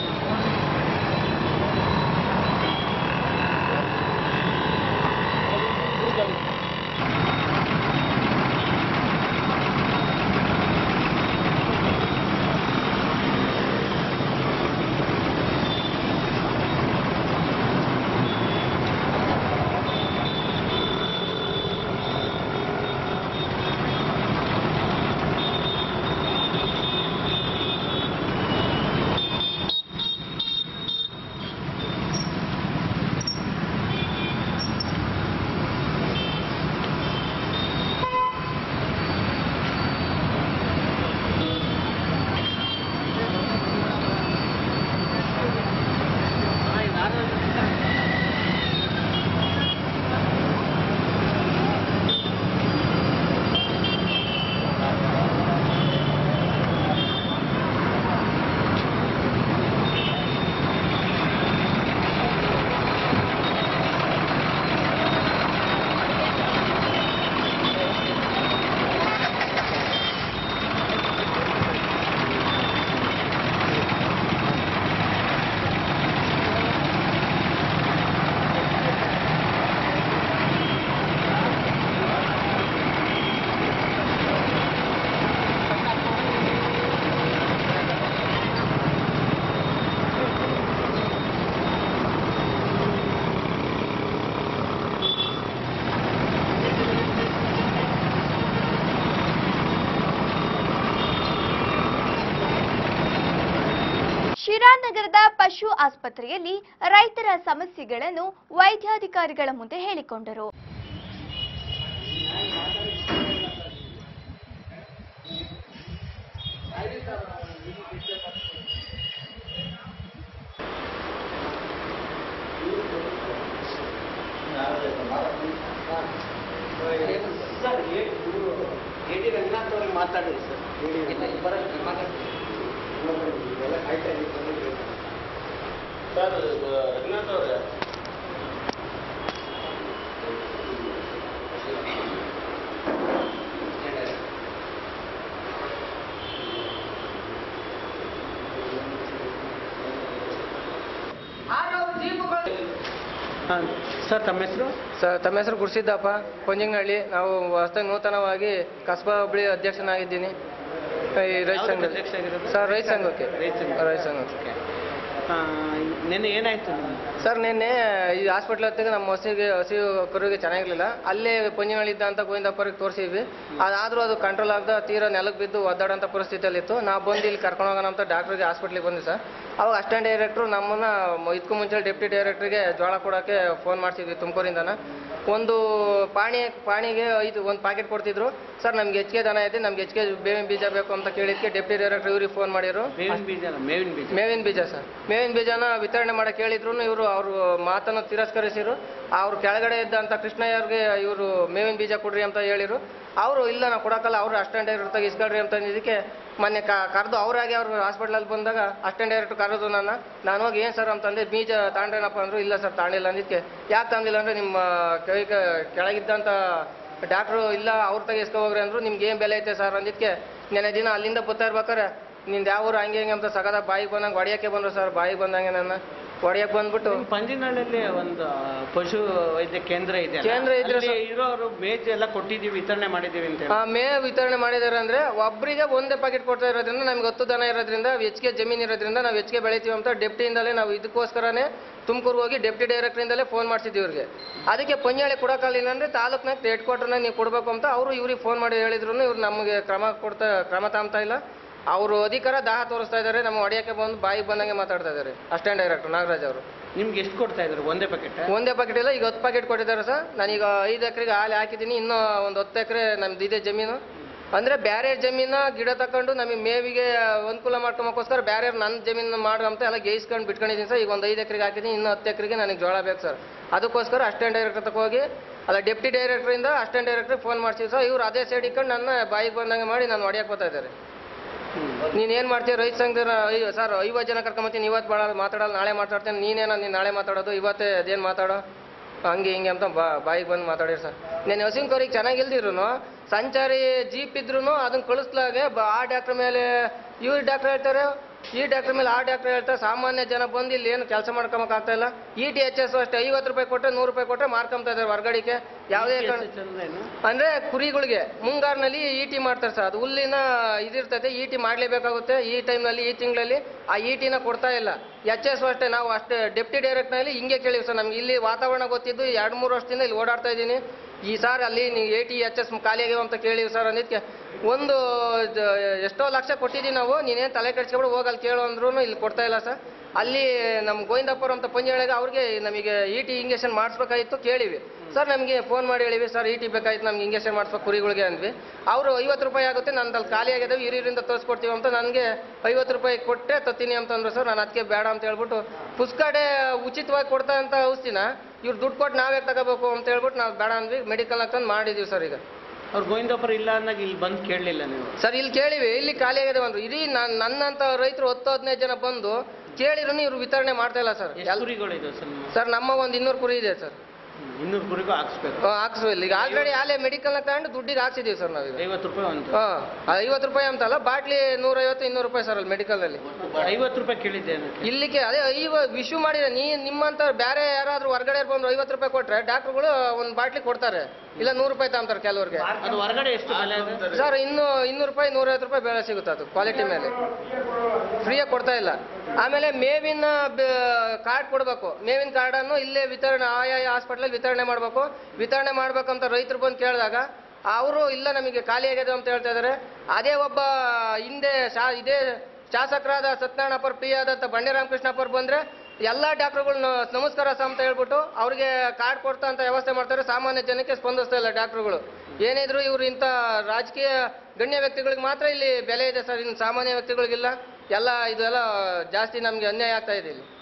ಶಿರಾನಗರದ ಪಶು ಆಸ್ಪತ್ರೆಯಲ್ಲಿ ರೈತರ ಸಮಸ್ಯೆಗಳನ್ನು ವೈದ್ಯಾಧಿಕಾರಿಗಳ ಮುಂದೆ ಹೇಳಿಕೊಂಡರು ಮಾತಾಡಿರಿ ಸರ್ ಸರ್ ರಘುನಾಥ್ ಅವರೇ ಸರ್ ತಮ್ಮ ಹೆಸರು ಸರ್ ತಮ್ಮ ಹೆಸರು ಗುರುಸಿದ್ದಪ್ಪ ಕೊಂಜಿಂಗನಹಳ್ಳಿ ನಾವು ಹೊಸದಾಗಿ ನೂತನವಾಗಿ ಕಸ್ಬಾ ಹುಬ್ಳಿ ಅಧ್ಯಕ್ಷನಾಗಿದ್ದೀನಿ ಈ ರೈತ ಸಂಘ ಸರ್ ರೈತ ಸಂಘಕ್ಕೆ ರೈತ ಸಂಘಕ್ಕೆ ನಿನ್ನೆ ಏನಾಯ್ತು ಸರ್ ನಿನ್ನೆ ಈ ಹಾಸ್ಪಿಟ್ಲ್ ಹತ್ತಿರ ನಮ್ಮ ಹಸಿಗೆ ಹಸಿ ಕರುವಿಗೆ ಚೆನ್ನಾಗಿರ್ಲಿಲ್ಲ ಅಲ್ಲೇ ಪಂಜಿನಳ್ಳಿದ್ದ ಅಂತ ಗೋವಿಂದಪ್ಪರಿಗೆ ತೋರಿಸಿದ್ವಿ ಅದಾದ್ರೂ ಅದು ಕಂಟ್ರೋಲ್ ಆಗದ ತೀರಾ ನೆಲಕ್ಕೆ ಬಿದ್ದು ಒದ್ದಾಡೋಂಥ ಪರಿಸ್ಥಿತಿಯಲ್ಲಿತ್ತು ನಾವು ಬಂದು ಇಲ್ಲಿ ಕರ್ಕೊಂಡು ಹೋಗೋಣ ಅಂತ ಡಾಕ್ಟ್ರಿಗೆ ಹಾಸ್ಪಿಟ್ಲಿಗೆ ಬಂದ್ವಿ ಸರ್ ಅವಾಗ ಅಸಿಸ್ಟೆಂಟ್ ಡೈರೆಕ್ಟ್ರು ನಮ್ಮನ್ನ ಮ- ಇದಕ್ಕೂ ಮುಂಚೆ ಡೆಪ್ಟಿ ಡೈರೆಕ್ಟ್ರಿಗೆ ಜೋಳ ಕೊಡೋಕ್ಕೆ ಫೋನ್ ಮಾಡ್ತಿದ್ವಿ ತುಮಕೂರಿಂದನ ಒಂದು ಪಾಣಿ ಪಾಣಿಗೆ ಐದು ಒಂದು ಪ್ಯಾಕೆಟ್ ಕೊಡ್ತಿದ್ರು ಸರ್ ನಮ್ಗೆ ಹೆಚ್ಚಿಗೆ ದನ ಇದೆ ನಮ್ಗೆ ಹೆಚ್ಚಿಗೆ ಬೇವಿನ ಬೀಜ ಬೇಕು ಅಂತ ಕೇಳಿದ್ಕೆ ಡೆಪ್ಟಿ ಡೈರೆಕ್ಟರ್ ಇವ್ರಿಗೆ ಫೋನ್ ಮಾಡಿದ್ರು ಮೇವಿನ ಬೀಜ ಅಲ್ಲ, ಮೇವಿನ ಬೀಜ ಮೇವಿನ ಬೀಜ ಸರ್ ಮೇವಿನ ಬೀಜನ ವಿತರಣೆ ಮಾಡಕ್ಕೆ ಹೇಳಿದ್ರು ಇವರು ಅವರು ಮಾತನ್ನು ತಿರಸ್ಕರಿಸಿರು ಅವ್ರು ಕೆಳಗಡೆ ಇದ್ದಂಥ ಕೃಷ್ಣಯ್ಯವ್ರಿಗೆ ಇವರು ಮೇವಿನ ಬೀಜ ಕೊಡ್ರಿ ಅಂತ ಹೇಳಿರು ಅವರು ಇಲ್ಲ ನಾವು ಕೊಡಕ್ಕಲ್ಲ ಅವರು ಅಸ್ಟೆಂಟ್ ಡೈರೆಕ್ಟರ್ ಇಸ್ಕೊಳ್ರಿ ಅಂತ ಇದಕ್ಕೆ ಮೊನ್ನೆ ಕರೆದು ಅವರಾಗಿ ಅವ್ರು ಹಾಸ್ಪಿಟ್ಲಲ್ಲಿ ಬಂದಾಗ ಅಸ್ಟೆಂಟ್ ಡೈರೆಕ್ಟರ್ ಕರೆದು ನನ್ನ ನಾನು ಹೋಗಿ ಏನು ಸರ್ ಅಂತಂದೆ ಬೀಜ ತಾಂಡ್ರೇನಪ್ಪ ಅಂದ್ರು ಇಲ್ಲ ಸರ್ ತಾಂಡಿಲ್ಲ ಅಂದಿದ್ದಕ್ಕೆ ಯಾಕೆ ತಂದಿಲ್ಲ ಅಂದರೆ ನಿಮ್ಮ ಕೈ ಕೆಳಗಿದ್ದಂಥ ಡಾಕ್ಟ್ರು ಇಲ್ಲ ಅವ್ರ ತಗ ಇಸ್ಕೊ ಹೋಗ್ರಿ ಅಂದ್ರು ನಿಮ್ಗೆ ಏನು ಬೆಲೆ ಐತೆ ಸರ್ ಅಂದಿದ್ದಕ್ಕೆ ನೆನೆ ದಿನ ಅಲ್ಲಿಂದ ಬರ್ತಾ ಇರ್ಬೇಕಾರೆ ನಿಂದು ಯಾವ ಊರು ಹಂಗೆ ಹಿಂಗೆ ಅಂತ ಸಗದ ಬಾಯಿಗೆ ಬಂದಂಗೆ ಹೊಡಿಯೋಕ್ಕೆ ಬಂದ್ರು ಸರ್ ಬಾಯಿಗೆ ಬಂದಂಗೆ ನನ್ನ ಹೊಡಿಯಕ್ಕೆ ಬಂದ್ಬಿಟ್ಟು ಪಂಜಿನಹಳ್ಳಿಯಲ್ಲಿ ಒಂದು ಪಶು ವೈದ್ಯ ಕೇಂದ್ರ ಇದೆ ಕೇಂದ್ರ ಇದ್ರೆ ಅಲ್ಲಿ ಇರೋರು ಮೇಜ್ ಎಲ್ಲ ಕೊಟ್ಟಿದ್ದೀವಿ ವಿತರಣೆ ಮಾಡಿದ್ದೀವಿ ಅಂತ ಆ ಮೇ ವಿತರಣೆ ಮಾಡಿದ್ದಾರೆ ಅಂದ್ರೆ ಒಬ್ಬರಿಗೆ ಒಂದೇ ಪ್ಯಾಕೆಟ್ ಕೊಡ್ತಾ ಇರೋದ್ರಿಂದ ನಮ್ಗೆ ಹತ್ತು ದನ ಇರೋದ್ರಿಂದ ಹೆಚ್ಚಿಗೆ ಜಮೀನು ಇರೋದ್ರಿಂದ ನಾವು ಹೆಚ್ಚಿಗೆ ಬೆಳಿತೀವಿ ಅಂತ ಡೆಪ್ಟಿಯಿಂದಲೇ ನಾವು ಇದಕ್ಕೋಸ್ಕರನೇ ತುಮಕೂರು ಹೋಗಿ ಡೆಪ್ಟಿ ಡೈರೆಕ್ಟ್ರಿಂದಲೇ ಫೋನ್ ಮಾಡ್ಸಿದ್ವಿ ಇವ್ರಿಗೆ ಅದಕ್ಕೆ ಪಂಜಾಳಿ ಕೊಡೋಕ್ಕಾಗಲಿಲ್ಲ ಅಂದ್ರೆ ತಾಲೂಕ್ನಾಗ ಹೆಡ್ ಕ್ವಾರ್ಟರ್ನಾಗ ನೀವು ಕೊಡಬೇಕು ಅಂತ ಅವರು ಇವ್ರಿಗೆ ಫೋನ್ ಮಾಡಿ ಹೇಳಿದ್ರು ಇವ್ರು ನಮಗೆ ಕ್ರಮ ಕೊಡ್ತಾ ಕ್ರಮ ತಾಮ್ತಾ ಇಲ್ಲ ಅವರು ಅಧಿಕಾರ ದಾಹ ತೋರಿಸ್ತಾ ಇದ್ದಾರೆ ನಮ್ಮ ಹೊಡೆಯಕ್ಕೆ ಬಂದು ಬಾಯಿಗೆ ಬಂದಂಗೆ ಮಾತಾಡ್ತಾ ಇದ್ದಾರೆ ಅಸ್ಟೆಂಟ್ ಡೈರೆಕ್ಟರ್ ನಾಗರಾಜ್ ಅವರು ನಿಮ್ಗೆ ಎಷ್ಟು ಕೊಡ್ತಾ ಇದ್ರು ಒಂದೇ ಪ್ಯಾಕೆಟ್ ಒಂದೇ ಪ್ಯಾಕೆಟ್ ಇಲ್ಲ ಈಗ ಹತ್ತು ಪ್ಯಾಕೆಟ್ ಕೊಟ್ಟಿದ್ದಾರೆ ಸರ್ ನಾನೀಗ ಐದು ಎಕರೆಗೆ ಹಾಲು ಹಾಕಿದ್ದೀನಿ ಇನ್ನೂ ಒಂದು ಹತ್ತು ಎಕರೆ ನಮ್ದು ಇದೆ ಜಮೀನು ಅಂದ್ರೆ ಬೇರೆ ಜಮೀನ ಗಿಡ ತಕೊಂಡು ನಮಗೆ ಮೇವಿಗೆ ಅನುಕೂಲ ಮಾಡ್ಕೊಳಕ್ಕೋಸ್ಕರ ಬೇರೆ ನನ್ನ ಜಮೀನು ಮಾಡು ಅಂತ ಎಲ್ಲ ಗೇಯಿಸ್ಕೊಂಡು ಬಿಟ್ಕೊಂಡಿದ್ದೀನಿ ಸರ್ ಈಗ ಒಂದು ಐದು ಎಕರೆಗೆ ಹಾಕಿದ್ದೀನಿ ಇನ್ನು ಹತ್ತು ಎಕರೆಗೆ ನನಗೆ ಜೋಳ ಬೇಕು ಸರ್ ಅದಕ್ಕೋಸ್ಕರ ಅಸ್ಟೆಂಟ್ ಡೈರೆಕ್ಟರ್ ತಕ ಹೋಗಿ ಅಲ್ಲ ಡೆಪ್ಟಿ ಡೈರೆಕ್ಟ್ರಿಂದ ಅಸ್ಟೆಂಟ್ ಡೈರೆಕ್ಟರ್ ಫೋನ್ ಮಾಡ್ತೀವಿ ಸರ್ ಇವ್ರು ಅದೇ ಸೈಡ್ ಇಟ್ಕೊಂಡು ನನ್ನ ಬಾಯಿಗೆ ಬಂದಂಗೆ ಮಾಡಿ ನಾನು ಹೊಡಿಯಕ್ಕೆ ಬರ್ತಾ ಇದ್ದಾರೆ ನೀನ್ ಏನ್ ಮಾಡ್ತೀಯ ರೈತ ಸಂಘದ ಅಯ್ಯೋ ಸರ್ ಐವತ್ತು ಜನ ಕರ್ಕೊಂಬತ್ತೀನಿ ಇವತ್ತು ಭಾಳ ಮಾತಾಡಲ್ಲ ನಾಳೆ ಮಾತಾಡ್ತೇನೆ ನೀನೇನ ನೀನು ನಾಳೆ ಮಾತಾಡೋದು ಇವತ್ತೇ ಅದೇನು ಮಾತಾಡೋ ಹಂಗೆ ಹಿಂಗೆ ಅಂತ ಬಾ ಬಾಯಿಗೆ ಬಂದು ಮಾತಾಡಿರಿ ಸರ್ నేను ಹಸಿಂಕೋರಿಗೆ ಚೆನ್ನಾಗಿಲ್ದಿರು ಸಂಚಾರಿ ಜೀಪ್ ಇದ್ರು ಅದನ್ನ ಕಳಿಸ್ಲಾಗೆ ಬ- ಆ ಡಾಕ್ಟರ್ ಮೇಲೆ ಇವ್ರ ಡಾಕ್ಟರ್ ಹೇಳ್ತಾರೆ ಈ ಡಾಕ್ಟರ್ ಮೇಲೆ ಆ ಡಾಕ್ಟರ್ ಹೇಳ್ತಾರೆ ಸಾಮಾನ್ಯ ಜನ ಬಂದು ಇಲ್ಲಿ ಏನು ಕೆಲಸ ಮಾಡ್ಕೊಳಕ್ ಆಗ್ತಾ ಇಲ್ಲ ಇ ಟಿ ಎಚ್ ಎಸ್ ಅಷ್ಟೇ ಐವತ್ತು ರೂಪಾಯಿ ಕೊಟ್ಟರೆ ನೂರು ರೂಪಾಯಿ ಕೊಟ್ಟರೆ ಮಾರ್ಕೊಂತ ಇದ್ದಾರೆ ಹೊರಗಡೆಗೆ ಯಾವುದೇ ಕಾರಣ ಅಂದ್ರೆ ಕುರಿಗಳಿಗೆ ಮುಂಗಾರಿನಲ್ಲಿ ಈಟಿ ಮಾಡ್ತಾರೆ ಸರ್ ಅದು ಹುಲ್ಲಿನ ಇದಿರ್ತೈತೆ ಈಟಿ ಮಾಡ್ಲೇಬೇಕಾಗುತ್ತೆ ಈ ಟೈಮ್ನಲ್ಲಿ ಈ ತಿಂಗಳಲ್ಲಿ ಆ ಈಟಿನ ಕೊಡ್ತಾ ಇಲ್ಲ ಎಚ್ ಎಸ್ ಅಷ್ಟೇ ನಾವು ಅಷ್ಟೇ ಡೆಪ್ಟಿ ಡೈರೆಕ್ಟ್ನಲ್ಲಿ ಹಿಂಗೆ ಕೇಳಿವಿ ಸರ್ ನಮ್ಗೆ ಇಲ್ಲಿ ವಾತಾವರಣ ಗೊತ್ತಿದ್ದು ಎರಡು ಮೂರು ವರ್ಷದಿಂದ ಇಲ್ಲಿ ಓಡಾಡ್ತಾ ಇದ್ದೀನಿ ಈ ಸಾರ್ ಅಲ್ಲಿ ನೀವು ಎ ಟಿ ಎಚ್ ಎಸ್ ಖಾಲಿ ಆಗ್ಯಾವ ಅಂತ ಕೇಳಿವಿ ಸರ್ ಅಂದಿದ್ಕೆ ಒಂದು ಜ- ಎಷ್ಟೋ ಲಕ್ಷ ಕೊಟ್ಟಿದ್ದೀವಿ ನಾವು ನೀನೇನು ತಲೆ ಕೆಡ್ಸ್ಕೊಬಿಡು ಹೋಗಿ ಅಲ್ಲಿ ಕೇಳು ಅಂದ್ರೂ ಇಲ್ಲಿ ಕೊಡ್ತಾ ಇಲ್ಲ ಸರ್ ಅಲ್ಲಿ ನಮ್ಮ ಗೋವಿಂದಪ್ಪರ ಅಂತ ಪಂಜಾಳಿಗೆ ಅವ್ರಿಗೆ ನಮಗೆ ಇ ಟಿ ಇಂಜೆಕ್ಷನ್ ಮಾಡಿಸ್ಬೇಕಾಗಿತ್ತು ಕೇಳಿವಿ ಸರ್ ನಮಗೆ ಫೋನ್ ಮಾಡಿ ಹೇಳಿವಿ ಸರ್ ಇ ಟಿ ಬೇಕಾಯ್ತು ನಮ್ಗೆ ಇಂಜೆಕ್ಷನ್ ಮಾಡಿಸ್ಬೇಕು ಕುರಿಗಳಿಗೆ ಅಂದ್ವಿ ಅವರು ಐವತ್ತು ರೂಪಾಯಿ ಆಗುತ್ತೆ ನಂದು ಅಲ್ಲಿ ಖಾಲಿ ಆಗಿದೆ ಹಿರಿಯರಿಂದ ತೋರಿಸ್ಕೊಡ್ತೀವಿ ಅಂತ ನನಗೆ ಐವತ್ತು ರೂಪಾಯಿ ಕೊಟ್ಟರೆ ತತ್ತೀನಿ ಅಂತಂದ್ರು ಸರ್ ನಾನು ಅದಕ್ಕೆ ಬೇಡ ಅಂತ ಹೇಳ್ಬಿಟ್ಟು ಪುಸ್ಕಡೆ ಉಚಿತವಾಗಿ ಕೊಡ್ತಾ ಅಂತ ಔಷಧಿನ ಇವ್ರು ದುಡ್ಡು ಕೊಟ್ಟು ನಾವೇ ತಗೋಬೇಕು ಅಂತ ಹೇಳ್ಬಿಟ್ಟು ನಾವು ಬೇಡ ಅಂದ್ವಿ ಮೆಡಿಕಲ್ ತಂದು ಮಾಡಿದೀವಿ ಸರ್ ಈಗ ಅವ್ರು ಗೋವಿಂದಪ್ಪರ ಇಲ್ಲ ಅಂದಾಗ ಇಲ್ಲಿ ಬಂದು ಕೇಳಲಿಲ್ಲ ನೀವು ಸರ್ ಇಲ್ಲಿ ಕೇಳಿವಿ ಇಲ್ಲಿ ಖಾಲಿ ಆಗಿದೆ ಒಂದು ಇಡೀ ನನ್- ನನ್ನಂತ ರೈತರು ಹತ್ತು ಹದಿನೈದು ಜನ ಬಂದು ಕೇಳಿದ್ರು ಇವ್ರು ವಿತರಣೆ ಮಾಡ್ತಾ ಇಲ್ಲ ಸರ್ ಎಷ್ಟು ಕುರಿಗಳು ಸರ್ ನಿಮ್ಮ ಸರ್ ನಮ್ಮ ಒಂದು ಇನ್ನೂರು ಕುರಿ ಇದೆ ಸರ್ ಇನ್ನೂರು ಕುರಿಗೂ ಹಾಕ್ಸ್ಬೇಕು ಹಾಕ್ಸ್ಬಿಲ್ಲ ಈಗ ಆಲ್ರೆಡಿ ಆಲೇ ಮೆಡಿಕಲ್ನ ತಗೊಂಡು ದುಡ್ಡಿಗೆ ಹಾಕ್ಸಿದೀವಿ ಸರ್ ನಾವೀಗ ಐವತ್ತು ರೂಪಾಯಿ ಒಂದು ಹಾಂ ಐವತ್ತು ರೂಪಾಯಿ ಅಂತಲ್ಲ ಬಾಟ್ಲಿ ನೂರೈವತ್ತು ಇನ್ನೂರು ರೂಪಾಯಿ ಸರ್ ಅಲ್ಲಿ ಮೆಡಿಕಲಲ್ಲಿ ಐವತ್ತು ರೂಪಾಯಿ ಕೇಳಿದ್ದೇನೆ ಇಲ್ಲಿಗೆ ಅದೇ ಇವ ವಿಶ್ಯೂ ಮಾಡಿದ್ರೆ ನೀ ನಿಮ್ಮಂತ ಬೇರೆ ಯಾರಾದ್ರೂ ಹೊರಗಡೆ ಬಂದು ಐವತ್ತು ರೂಪಾಯಿ ಕೊಟ್ರೆ ಡಾಕ್ಟರ್ಗಳು ಒಂದು ಬಾಟ್ಲಿ ಕೊಡ್ತಾರೆ ಇಲ್ಲ ನೂರು ರೂಪಾಯಿ ತಗೊಂತಾರೆ ಕೆಲವ್ರಿಗೆ ಅದು ಹೊರಗಡೆ ಎಷ್ಟು ಬೆಲೆ ಇದೆ ಸರ್ ಇನ್ನು ಇನ್ನೂರು ರೂಪಾಯಿ ನೂರೈವತ್ತು ರೂಪಾಯಿ ಬೆಲೆ ಸಿಗುತ್ತೆ ಅದು ಕ್ವಾಲಿಟಿ ಮೇಲೆ ಫ್ರೀಯಾಗಿ ಕೊಡ್ತಾ ಇಲ್ಲ ಆಮೇಲೆ ಮೇವಿನ ಕಾರ್ಡ್ ಕೊಡಬೇಕು ಮೇವಿನ ಕಾರ್ಡನ್ನು ಇಲ್ಲೇ ವಿತರಣೆ ಆಯಾ ಹಾಸ್ಪಿಟ್ಲಲ್ಲಿ ವಿತರಣೆ ಮಾಡಬೇಕು ವಿತರಣೆ ಮಾಡ್ಬೇಕಂತ ರೈತರು ಬಂದು ಕೇಳಿದಾಗ ಅವರು ಇಲ್ಲ ನಮಗೆ ಖಾಲಿ ಆಗಿದೆ ಅಂತ ಹೇಳ್ತಾ ಇದ್ದಾರೆ ಅದೇ ಒಬ್ಬ ಹಿಂದೆ ಶಾ ಇದೇ ಶಾಸಕರಾದ ಸತ್ಯನಾರಾಯಣಪ್ಪರ್ ಪಿ ಆದಂಥ ಬಂಡೆ ರಾಮಕೃಷ್ಣಪ್ಪರ್ ಬಂದ್ರೆ ಎಲ್ಲ ಡಾಕ್ಟರ್ಗಳು ನಮಸ್ಕಾರ ಸರ್ ಅಂತ ಹೇಳ್ಬಿಟ್ಟು ಅವ್ರಿಗೆ ಕಾರ್ಡ್ ಕೊಡ್ತಾ ಅಂತ ವ್ಯವಸ್ಥೆ ಮಾಡ್ತಾರೆ ಸಾಮಾನ್ಯ ಜನಕ್ಕೆ ಸ್ಪಂದಿಸ್ತಾ ಇಲ್ಲ ಡಾಕ್ಟರ್ಗಳು ಏನಿದ್ರು ಇವ್ರು ಇಂಥ ರಾಜಕೀಯ ಗಣ್ಯ ವ್ಯಕ್ತಿಗಳಿಗೆ ಮಾತ್ರ ಇಲ್ಲಿ ಬೆಲೆ ಇದೆ ಸರ್ ಇನ್ನು ಸಾಮಾನ್ಯ ವ್ಯಕ್ತಿಗಳಿಗಿಲ್ಲ ಎಲ್ಲ ಇದೆಲ್ಲ ಜಾಸ್ತಿ ನಮಗೆ ಅನ್ಯಾಯ ಆಗ್ತಾ ಇದೆ ಇಲ್ಲಿ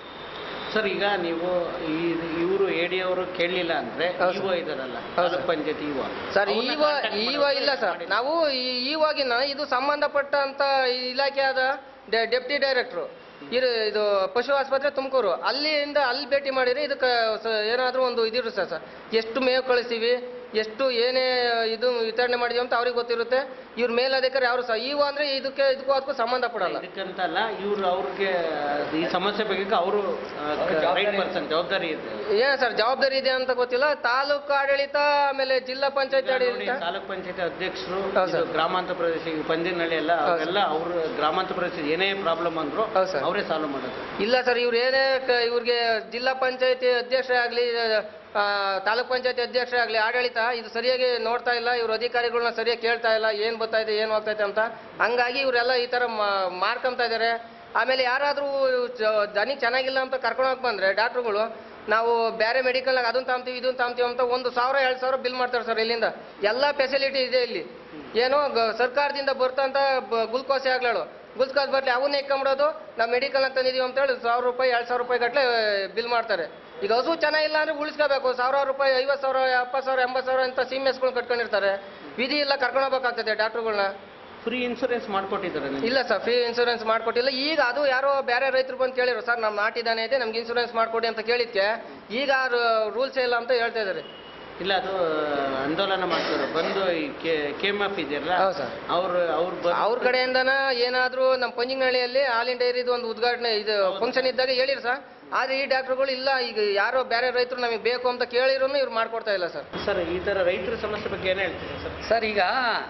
ಸರ್ ಈಗ ನೀವು ಈ ಇವರು ಎ ಡಿ ಅವರು ಕೇಳಲಿಲ್ಲ ಅಂದ್ರೆ ಹೌದು ಇವ ಇದಾರಲ್ಲ ತಾಲೂಕ್ ಪಂಚಾಯತ್ ಇವ ಸರ್ ಈವ ಈವ ಇಲ್ಲ ಸರ್ ನಾವು ಈ- ಈವಾಗಿನ ಇದು ಸಂಬಂಧಪಟ್ಟಂತ ಇಲಾಖೆಯಾದ ಡೆ- ಡೆಪ್ಟಿ ಡೈರೆಕ್ಟ್ರು ಇದು ಇದು ಪಶು ಆಸ್ಪತ್ರೆ ತುಮಕೂರು ಅಲ್ಲಿಂದ ಅಲ್ಲಿ ಭೇಟಿ ಮಾಡಿರಿ ಇದಕ್ಕೆ ಸ- ಏನಾದ್ರೂ ಒಂದು ಇದಿರುತ್ತೆ ಸರ್ ಎಷ್ಟು ಮೇವು ಕಳಿಸ್ತೀವಿ ಎಷ್ಟು ಏನೇ ಇದು ವಿತರಣೆ ಮಾಡಿದೀವಿ ಅಂತ ಅವ್ರಿಗೆ ಗೊತ್ತಿರುತ್ತೆ ಇವ್ರ ಮೇಲಧಿಕಾರಿ ಯಾರು ಸಹ ಇವ ಅಂದ್ರೆ ಇದಕ್ಕೆ ಇದಕ್ಕೂ ಅದಕ್ಕೂ ಸಂಬಂಧ ಪಡಲ್ಲ ಇದಕ್ಕಂತಲ್ಲ ಇವ್ರು ಅವ್ರಿಗೆ ಈ ಸಮಸ್ಯೆ ಬಗ್ಗೆ ಅವರು ರೈಟ್ ಪರ್ಸನ್ ಜವಾಬ್ದಾರಿ ಇದೆ ಏನ್ ಸರ್ ಜವಾಬ್ದಾರಿ ಇದೆ ಅಂತ ಗೊತ್ತಿಲ್ಲ ತಾಲೂಕು ಆಡಳಿತ ಆಮೇಲೆ ಜಿಲ್ಲಾ ಪಂಚಾಯತ್ ನೋಡಿ, ಆಡಳಿತ ತಾಲೂಕ್ ಪಂಚಾಯತ್ ಅಧ್ಯಕ್ಷರು ಹೌದು ಇದು ಗ್ರಾಮಾಂತರ ಪ್ರದೇಶ ಈಗ ಪಂದಿನಹಳ್ಳಿ ಎಲ್ಲ ಅವೆಲ್ಲ ಅವ್ರ ಗ್ರಾಮಾಂತರ ಪ್ರದೇಶ ಏನೇ ಪ್ರಾಬ್ಲಮ್ ಅಂದ್ರು ಅವರೇ ಸಾಲ್ವ್ ಮಾಡೋದು ಇಲ್ಲ ಸರ್ ಇವ್ರು ಏನೇ ಕ- ಇವ್ರಿಗೆ ಜಿಲ್ಲಾ ಪಂಚಾಯತಿ ಅಧ್ಯಕ್ಷರೇ ಆಗಲಿ ತಾಲೂಕ್ ಪಂಚಾಯತಿ ಅಧ್ಯಕ್ಷರೇ ಆಗಲಿ ಆಡಳಿತ ಇದು ಸರಿಯಾಗಿ ನೋಡ್ತಾ ಇಲ್ಲ ಇವ್ರ ಅಧಿಕಾರಿಗಳನ್ನ ಸರಿಯಾಗಿ ಕೇಳ್ತಾ ಇಲ್ಲ ಏನ್ ಬರ್ತಾ ಇದೆ ಏನ್ ಹೋಗ್ತೈತೆ ಅಂತ ಹಂಗಾಗಿ ಇವರೆಲ್ಲ ಈ ತರ ಮಾ- ಮಾಡ್ಕೊಂತ ಇದಾರೆ ಆಮೇಲೆ ಯಾರಾದ್ರೂ ಜ- ದನಿ ಚೆನ್ನಾಗಿಲ್ಲ ಅಂತ ಕರ್ಕೊಂಡೋಗಿ ಬಂದ್ರೆ ಡಾಕ್ಟ್ರುಗಳು ನಾವು ಬೇರೆ ಮೆಡಿಕಲ್ನಾಗ ಅದನ್ನ ತಾಂತೀವಿ ಇದನ್ನ ತಾಂತೀವಿ ಅಂತ ಒಂದು ಸಾವಿರ ಎರಡು ಸಾವಿರ ಬಿಲ್ ಮಾಡ್ತಾರೆ ಸರ್ ಇಲ್ಲಿಂದ ಎಲ್ಲ ಫೆಸಿಲಿಟಿ ಇದೆ ಇಲ್ಲಿ ಏನೋ ಗ- ಸರ್ಕಾರದಿಂದ ಬರ್ತಂತ ಗ್ಲುಕೋಸೆ ಆಗ್ಲಾಳು ಗುಲ್ಸ್ಕಾಸ್ ಬಟ್ಲಿ ಅವನ್ನೇ ಇಕ್ಕೊಂಬಿಡೋದು ನಾವು ಮೆಡಿಕಲ್ ಅಂತ ತಂದಿದೀವಿ ಅಂತ ಹೇಳಿ ಸಾವಿರ ರೂಪಾಯಿ ಎರಡು ಸಾವಿರ ರೂಪಾಯಿ ಗಟ್ಟಲೆ ಬಿಲ್ ಮಾಡ್ತಾರೆ ಈಗ ಹಸು ಚೆನ್ನಾಗಿಲ್ಲ ಅಂದ್ರೆ ಉಳಿಸ್ಕೋಬೇಕು ಸಾವಿರಾರು ರೂಪಾಯಿ ಐವತ್ತು ಸಾವಿರ ಎಪ್ಪತ್ತು ಸಾವಿರ ಎಂಬತ್ತು ಸಾವಿರ ಅಂತ ಸಿ ಎಸ್ಗಳು ಕಟ್ಕೊಂಡಿರ್ತಾರೆ ವಿಧಿ ಇಲ್ಲ ಕರ್ಕೊಂಡು ಹೋಗ್ಬೇಕಾಗ್ತದೆ ಡಾಕ್ಟರ್ಗಳನ್ನ ಫ್ರೀ ಇನ್ಸೂರೆನ್ಸ್ ಮಾಡ್ಕೊಟ್ಟಿದ್ದಾರೆ ನಿಮ್ಗೆ? ಇಲ್ಲ ಸರ್ ಫ್ರೀ ಇನ್ಸೂರೆನ್ಸ್ ಮಾಡ್ಕೊಟ್ಟಿಲ್ಲ ಈಗ ಅದು ಯಾರೋ ಬೇರೆ ರೈತರು ಬಂದು ಕೇಳಿದ್ರು ಸರ್ ನಮ್ಮ ನಾಟಿದಾನೆ ಇದೆ ನಮ್ಗೆ ಇನ್ಸೂರೆನ್ಸ್ ಮಾಡ್ಕೊಡಿ ಅಂತ ಕೇಳಿದ್ಕೆ ಈಗ ರೂಲ್ಸ್ ಇಲ್ಲ ಅಂತ ಹೇಳ್ತಾ ಇದ್ದಾರೆ ಇಲ್ಲ ಅದು ಆಂದೋಲನ ಮಾಡ್ತಾರೆ ಬಂದು ಈ ಕೆ ಎಮ್ ಎಫ್ ಇದೆಯಲ್ಲ ಹೌದು ಸರ್ ಅವ್ರು ಅವ್ರು ಬಂದು ಅವ್ರ ಕಡೆಯಿಂದನ ಏನಾದ್ರೂ ನಮ್ಮ ಪಂಜಿನಹಳ್ಳಿಯಲ್ಲಿ ಹಾಲ್ ಇಂಡಿಯಾ ಡೈರಿದು ಒಂದು ಉದ್ಘಾಟನೆ ಇದು ಫಂಕ್ಷನ್ ಇದ್ದಾಗ ಹೇಳಿರು ಸರ್ ಆದ್ರೆ ಈ ಡಾಕ್ಟರ್ಗಳು ಇಲ್ಲ ಈಗ ಯಾರೋ ಬೇರೆ ರೈತರು ನಮಗೆ ಬೇಕು ಅಂತ ಕೇಳಿದ್ರು ಇವ್ರು ಮಾಡ್ಕೊಡ್ತಾ ಇಲ್ಲ ಸರ್ ಸರ್ ಈ ತರ ರೈತರ ಸಮಸ್ಯೆ ಬಗ್ಗೆ ಏನ್ ಹೇಳ್ತೀರಿ ಸರ್ ಸರ್ ಈಗ